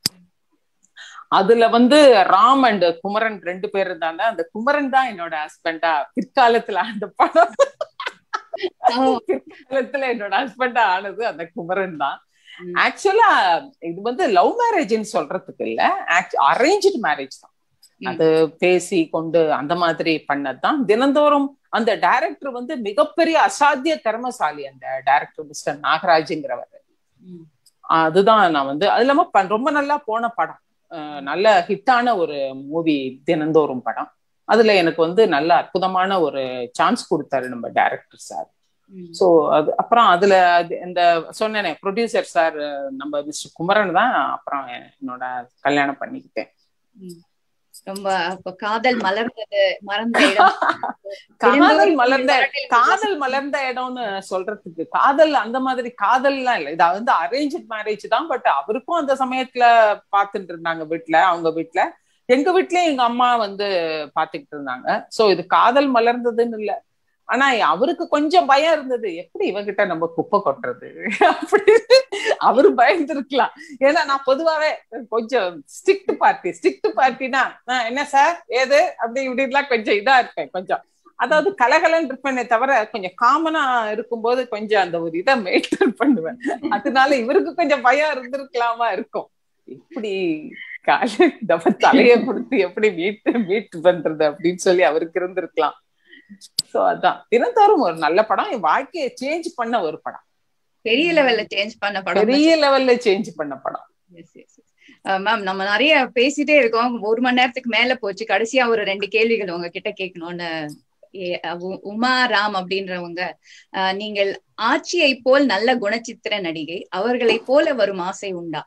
அதுல வந்து ராம் அண்ட் குமரன் ரெண்டு பேர் இருந்தாங்க அந்த குமரன் தான் என்னோட ஹஸ்பண்டா பிற்காலத்துல அந்த படம் பிற்காலத்துல என்னோட ஹஸ்பண்டா ஆனது அந்த குமரன் தான் ம். ஆக்சுவலா இது வந்து லவ் மேரேஜ்னு சொல்றதுக்கு இல்ல அரேஞ்சு மேரேஜ் தான் ம். அது பேசி கொண்டு அந்த மாதிரி பண்ணதுதான் தினந்தோறும் அந்த டைரக்டர் வந்து மிகப்பெரிய அசாத்திய திறமசாலி அந்த டைரக்டர் மிஸ்டர் நாகராஜுங்கிறவர் ம். அதுதான் நான் வந்து அது இல்லாம ப- ரொம்ப நல்லா போன படம் அஹ் நல்ல ஹிட்டான ஒரு மூவி தினந்தோறும் படம் அதுல எனக்கு வந்து நல்ல அற்புதமான ஒரு சான்ஸ் கொடுத்தாரு நம்ம டைரக்டர் சார் ம். சோ அது அப்புறம் அதுல அது இந்த சொன்னேனே ப்ரொடியூசர் சார் நம்ம மிஸ்டர் குமரன் தான் அப்புறம் என்னோட கல்யாணம் பண்ணிக்கிட்டேன் ம். ரொம்ப அப்ப காதல் மலர்ந்தது மறந்த இடம் காதல் தினந்தோறும் மலர்ந்த வாழ்க்கையில் காதல் மலர்ந்த இடம்னு சொல்றதுக்கு காதல் அந்த மாதிரி காதல்லாம் இல்ல இது வந்து அரேஞ்ச் மேரேஜ் தான் பட் அவருக்கும் அந்த சமயத்துல பாத்துட்டு இருந்தாங்க வீட்ல அவங்க வீட்ல எங்க வீட்லயும் எங்க அம்மா வந்து பாத்துக்கிட்டு இருந்தாங்க சோ இது காதல் மலர்ந்ததுன்னு இல்ல ஆனா அவருக்கு கொஞ்சம் பயம் இருந்தது எப்படி இவகிட்ட நம்ம குப்பை கொட்டுறது அப்படின்னு அவரு பயந்துருக்கலாம் ஏன்னா நான் பொதுவாவே கொஞ்சம் ஸ்ட்ரிக்ட் பார்ட்டி ஸ்ட்ரிக்ட் பார்ட்டினா என்ன சார் ஏது அப்படி இப்படிலாம் கொஞ்சம் இதா இருப்பேன் கொஞ்சம் அதாவது கலகலன்னு இருப்பேனே தவிர கொஞ்சம் காமனா இருக்கும்போது கொஞ்சம் அந்த ஒரு இதை மெயின்டைன் பண்ணுவேன் அதனால இவருக்கு கொஞ்சம் பயம் இருந்திருக்கலாமா இருக்கும் இப்படி கால தப்ப தலைய கொடுத்து எப்படி மீட்டு மீட் பண்றது அப்படின்னு சொல்லி அவருக்கு இருந்திருக்கலாம் சோ அதான் தினந்தோறும் ஒரு நல்ல படம் என் வாழ்க்கையை சேஞ்ச் பண்ண ஒரு படம் பெரிய லெவல்ல சேஞ்ச் பண்ண படம் பெரிய லெவல்ல சேஞ்ச் பண்ண படம் மேம் நம்ம நிறைய பேசிட்டே இருக்கோம் ஒரு மணி நேரத்துக்கு மேல போச்சு கடைசியா ஒரு ரெண்டு கேள்விகள் உங்ககிட்ட கேட்கணும்னு ஏ- உ- உமா ராம் அப்படின்றவங்க அஹ், நீங்கள் ஆட்சியை போல் நல்ல குணச்சித்திர நடிகை அவர்களை போல வரும் ஆசை உண்டா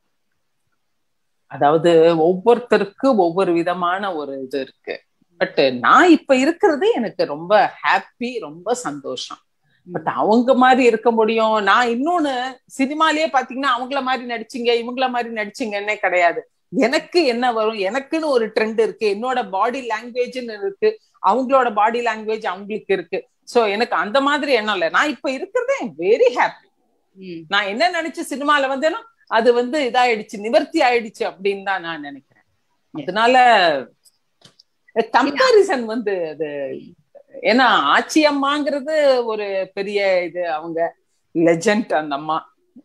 அதாவது ஒவ்வொருத்தருக்கு ஒவ்வொரு விதமான ஒரு இது இருக்கு பட் நான் இப்ப இருக்கிறது எனக்கு ரொம்ப ஹாப்பி ரொம்ப சந்தோஷம் பட் அவங்க மாதிரி இருக்க முடியும் நான் இன்னொன்னு சினிமாலயே பாத்தீங்கன்னா அவங்கள மாதிரி நடிச்சீங்க இவங்கள மாதிரி நடிச்சீங்கன்னே கிடையாது எனக்கு என்ன வரும் எனக்குன்னு ஒரு ட்ரெண்ட் இருக்கு என்னோட பாடி லாங்குவேஜ்னு இருக்கு அவங்களோட பாடி லாங்குவேஜ் அவங்களுக்கு இருக்கு சோ எனக்கு அந்த மாதிரி எண்ணம் இல்லை நான் இப்ப இருக்கிறதே வெரி ஹாப்பி நான் என்ன நினைச்சு சினிமால வந்தேனோ அது வந்து இதாயிடுச்சு நிவர்த்தி ஆயிடுச்சு அப்படின்னு தான் நான் நினைக்கிறேன் அதனால கம்பாரிசன் வந்து அது ஏன்னா ஆச்சி அம்மாங்கிறது ஒரு பெரிய இது அவங்க லெஜண்ட் அந்த அம்மா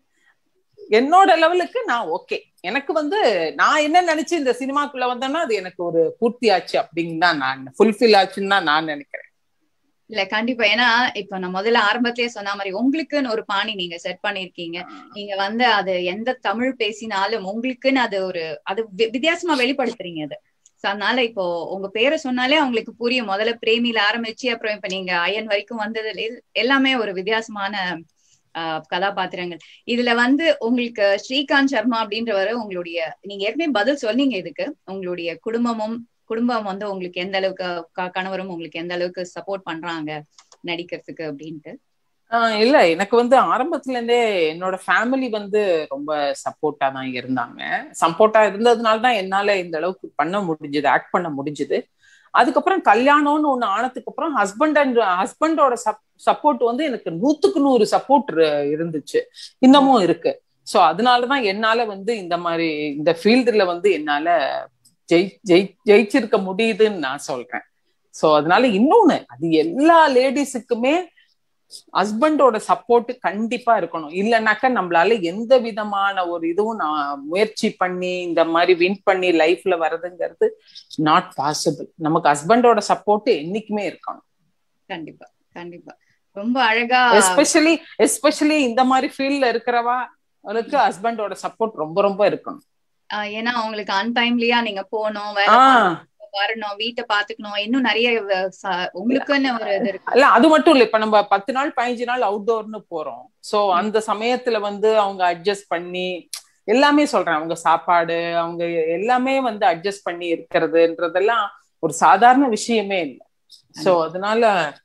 என்னோட லெவலுக்கு நான் ஓகே எனக்கு வந்து நான் என்ன நினைச்சு இந்த சினிமாக்குள்ள வந்தேன்னா அது எனக்கு ஒரு பூர்த்தி ஆச்சு அப்படின்னு தான் நான் ஃபுல்ஃபில் ஆச்சுன்னு தான் நான் நினைக்கிறேன் இல்ல கண்டிப்பா ஏன்னா இப்ப நான் முதல்ல ஆரம்பத்திலேயே சொன்ன மாதிரி உங்களுக்குன்னு ஒரு பாணி நீங்க செட் பண்ணிருக்கீங்க நீங்க வந்து அது எந்த தமிழ் பேசினாலும் உங்களுக்குன்னு அது ஒரு அது வித்தியாசமா வெளிப்படுத்துறீங்க அது அதனால இப்போ உங்க பேரை சொன்னாலே அவங்களுக்கு புரியும் முதல்ல பிரேமியில ஆரம்பிச்சு அப்புறம் இப்ப நீங்க அயன் வரைக்கும் வந்ததுல எல்லாமே ஒரு வித்தியாசமான கதாபாத்திரங்கள் இதுல வந்து உங்களுக்கு ஸ்ரீகாந்த் சர்மா அப்படின்றவரு உங்களுடைய நீங்க ஏற்கனவே பதில் சொன்னீங்க இதுக்கு உங்களுடைய குடும்பமும் குடும்பம் வந்து உங்களுக்கு எந்த அளவுக்கு கணவரும் உங்களுக்கு எந்த அளவுக்கு சப்போர்ட் பண்றாங்க நடிக்கிறதுக்கு அப்படின்ட்டு இல்ல எனக்கு வந்து ஆரம்பத்துல இருந்தே என்னோட ஃபேமிலி வந்து ரொம்ப சப்போர்ட்டா தான் இருந்தாங்க சப்போர்ட்டா இருந்ததுனால தான் என்னால இந்த அளவுக்கு பண்ண முடிஞ்சது ஆக்ட் பண்ண முடிஞ்சது அதுக்கப்புறம் கல்யாணம்னு ஒண்ணு ஆனதுக்கு அப்புறம் ஹஸ்பண்ட் அண்ட் ஹஸ்பண்டோட சப்போர்ட் வந்து எனக்கு நூத்துக்கு நூறு சப்போர்ட் இருந்துச்சு இன்னமும் இருக்கு சோ அதனாலதான் என்னால வந்து இந்த மாதிரி இந்த ஃபீல்டுல வந்து என்னால ஜெய் ஜெய் ஜெயிச்சிருக்க முடியுதுன்னு நான் சொல்றேன் சோ அதனால இன்னொன்னு அது எல்லா லேடிஸுக்குமே ஹஸ்பண்டோட சப்போர்ட் கண்டிப்பா இருக்கணும் இல்லைனாக்கா நம்மளால எந்த விதமான ஒரு இதுவும் நான் முயற்சி பண்ணி இந்த மாதிரி வின் பண்ணி லைஃப்ல வர்றதுங்கிறது நாட் பாசிபிள் நமக்கு ஹஸ்பண்டோட சப்போர்ட் என்னைக்குமே இருக்கணும் கண்டிப்பா கண்டிப்பா ரொம்ப அழகா எஸ்பெஷலி எஸ்பெஷலி இந்த மாதிரி ஃபீல்ட்ல இருக்கிறவா அவளுக்கு ஹஸ்பண்டோட சப்போர்ட் ரொம்ப ரொம்ப இருக்கணும் ஏன்னா அவங்களுக்கு அன்டைம்லியா நீங்க போகணும் வேலை வரணும் வீட்டை பாத்துக்கணும் இன்னும் நிறைய உங்களுக்குன்னு ஒரு இது இருக்கு இல்ல அது மட்டும் இல்ல இப்ப நம்ம பத்து நாள் பதினஞ்சு நாள் அவுட்டோர்னு போறோம் சோ அந்த சமயத்துல வந்து அவங்க அட்ஜஸ்ட் பண்ணி எல்லாமே சொல்றேன் அவங்க சாப்பாடு அவங்க எல்லாமே வந்து அட்ஜஸ்ட் பண்ணி இருக்கிறதுன்றதெல்லாம் ஒரு சாதாரண விஷயமே இல்லை சோ அதனால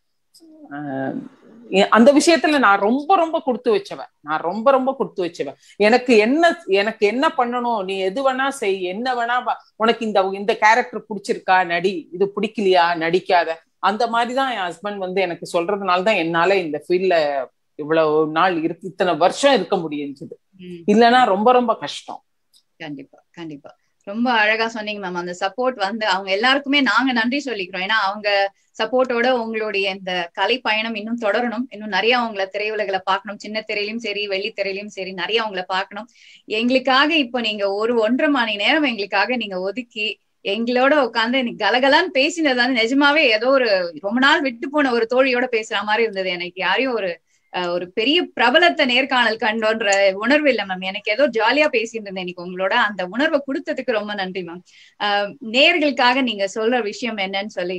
அந்த விஷயத்துல நான் ரொம்ப ரொம்ப கொடுத்து வச்சவன் நான் ரொம்ப ரொம்ப கொடுத்து வச்சவன் எனக்கு என்ன எனக்கு என்ன பண்ணணும் நீ எது வேணா செய் என்ன வேணா உனக்கு இந்த இந்த கேரக்டர் பிடிச்சிருக்கா நடி இது பிடிக்கலையா நடிக்காத அந்த மாதிரிதான் என் ஹஸ்பண்ட் வந்து எனக்கு சொல்றதுனாலதான் என்னால இந்த ஃபீல்ட்ல இவ்வளவு நாள் இருக்கு இத்தனை வருஷம் இருக்க முடியுது இல்லைன்னா ரொம்ப ரொம்ப கஷ்டம் கண்டிப்பா கண்டிப்பா ரொம்ப அழகா சொன்னீங்க மேம் அந்த சப்போர்ட் வந்து அவங்க எல்லாருக்குமே நாங்க நன்றி சொல்லிக்கிறோம் ஏன்னா அவங்க சப்போர்ட்டோட உங்களுடைய இந்த கலை பயணம் இன்னும் தொடரணும் இன்னும் நிறைய அவங்கள திரையுலகளை பார்க்கணும் சின்ன திரையிலும் சரி வெள்ளி திரையிலும் சரி நிறைய அவங்கள பார்க்கணும் எங்களுக்காக இப்போ நீங்க ஒரு ஒன்றரை மணி நேரம் எங்களுக்காக நீங்க ஒதுக்கி எங்களோட உட்காந்து எனக்கு கலகலான்னு பேசினது வந்து நிஜமாவே ஏதோ ஒரு ரொம்ப நாள் விட்டு போன ஒரு தோழியோட பேசுற மாதிரி இருந்தது எனக்கு யாரையும் ஒரு ஒரு பெரிய பிரபலத்தை நேர்காணல் கண்டோன்ற உணர்வு இல்லை மேம் எனக்கு ஏதோ ஜாலியா பேசிட்டு இருந்தேன் இன்னைக்கு உங்களோட அந்த உணர்வை கொடுத்ததுக்கு ரொம்ப நன்றி மேம் நேர்களுக்காக நீங்க சொல்ற விஷயம் என்னன்னு சொல்லி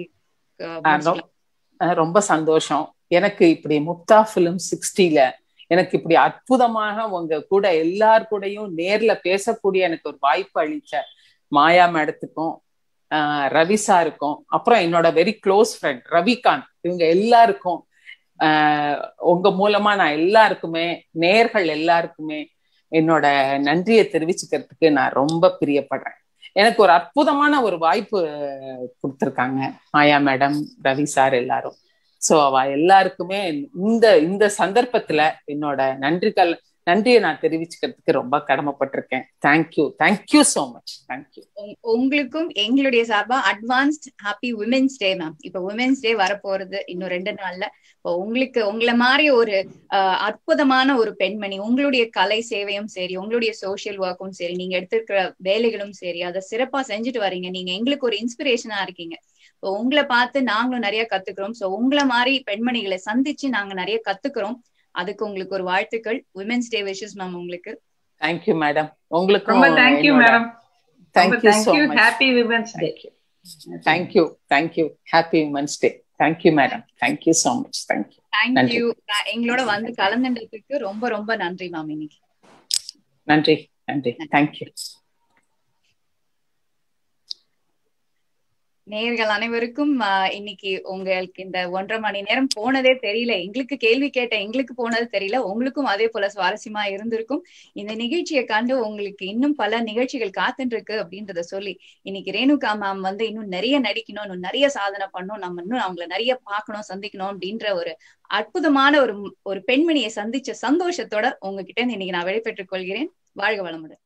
ரொம்ப சந்தோஷம் எனக்கு இப்படி முக்தா பிலிம் சிக்ஸ்டில எனக்கு இப்படி அற்புதமாக உங்க கூட எல்லார் கூடயும் நேர்ல பேசக்கூடிய எனக்கு ஒரு வாய்ப்பு அளிச்ச மாயா மேடத்துக்கும் ரவி சாருக்கும் அப்புறம் என்னோட வெரி க்ளோஸ் ஃப்ரெண்ட் ரவிகாந்த் இவங்க எல்லாருக்கும் உங்க மூலமா நான் எல்லாருக்குமே நேர்கள் எல்லாருக்குமே என்னோட நன்றியை தெரிவிச்சுக்கிறதுக்கு நான் ரொம்ப பிரியப்படுறேன் எனக்கு ஒரு அற்புதமான ஒரு வாய்ப்பு கொடுத்துருக்காங்க மாயா மேடம் ரவி சார் எல்லாரும் சோ அவ எல்லாருக்குமே இந்த இந்த சந்தர்ப்பத்துல என்னோட நன்றிகள் நன்றியை நான் தெரிவிச்சுக்கிறதுக்கு ரொம்ப கடமைப்பட்டிருக்கேன் thank you thank you so much thank you உங்களுக்கும் எங்களுடைய சார்பா advanced happy women's day ma'am இப்ப உமன்ஸ் டே வரப்போறது இன்னும் ரெண்டு நாள்ல இப்போ உங்களுக்கு உங்களை மாதிரி ஒரு அற்புதமான ஒரு பெண்மணி உங்களுடைய கலை சேவையும் சரி உங்களுடைய சோசியல் ஒர்க்கும் சரி நீங்க எடுத்திருக்கிற வேலைகளும் சரி அதை சிறப்பா செஞ்சுட்டு வரீங்க நீங்க எங்களுக்கு ஒரு இன்ஸ்பிரேஷனா இருக்கீங்க இப்போ உங்களை பார்த்து நாங்களும் நிறைய கத்துக்கிறோம் சோ உங்களை மாதிரி பெண்மணிகளை சந்திச்சு நாங்க நிறைய கத்துக்கிறோம் அதுக்கு உங்களுக்கு ஒரு வாழ்த்துக்கள் விமென்ஸ் டே விஷஸ் மேம் உங்களுக்கு தேங்க்யூ மேடம் உங்களுக்கு ரொம்ப thank you madam thank you so much happy women's day thank you thank you happy women's day thank you madam thank you so much thank you thank you எங்களோட வந்து கலந்துன்றதுக்கு ரொம்ப ரொம்ப நன்றி மேம் இன்னைக்கு நன்றி நன்றி தேங்க்யூ நேர்கள் அனைவருக்கும் இன்னைக்கு உங்களுக்கு இந்த ஒன்றரை மணி நேரம் போனதே தெரியல எங்களுக்கு கேள்வி கேட்ட எங்களுக்கு போனது தெரியல உங்களுக்கும் அதே போல சுவாரஸ்யமா இருந்திருக்கும் இந்த நிகழ்ச்சியை கண்டு உங்களுக்கு இன்னும் பல நிகழ்ச்சிகள் காத்துட்டு இருக்கு அப்படின்றத சொல்லி இன்னைக்கு ரேணுகா மேம் வந்து இன்னும் நிறைய நடிக்கணும் இன்னும் நிறைய சாதனை பண்ணணும் நம்ம இன்னும் அவங்கள நிறைய பார்க்கணும் சந்திக்கணும் அப்படின்ற ஒரு அற்புதமான ஒரு ஒரு பெண்மணியை சந்திச்ச சந்தோஷத்தோட உங்ககிட்ட இருந்து இன்னைக்கு நான் வெளிப்பெற்றுக் கொள்கிறேன் வாழ்க வளமுடன்